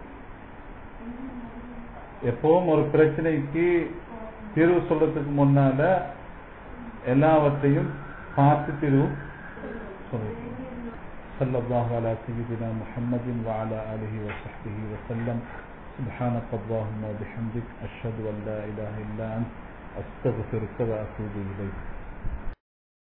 எப்பவும் ஒரு பிரச்சனைக்கு தீர்வு சொல்றதுக்கு முன்னால எல்லாவற்றையும் பார்த்து தீர்வு சொல்லணும் صلى الله على سيدنا محمد وعلى آله وصحبه وسلم سبحانك اللهم وبحمدك أشهد أن لا إله إلا أنت أستغفرك وأتوب إليك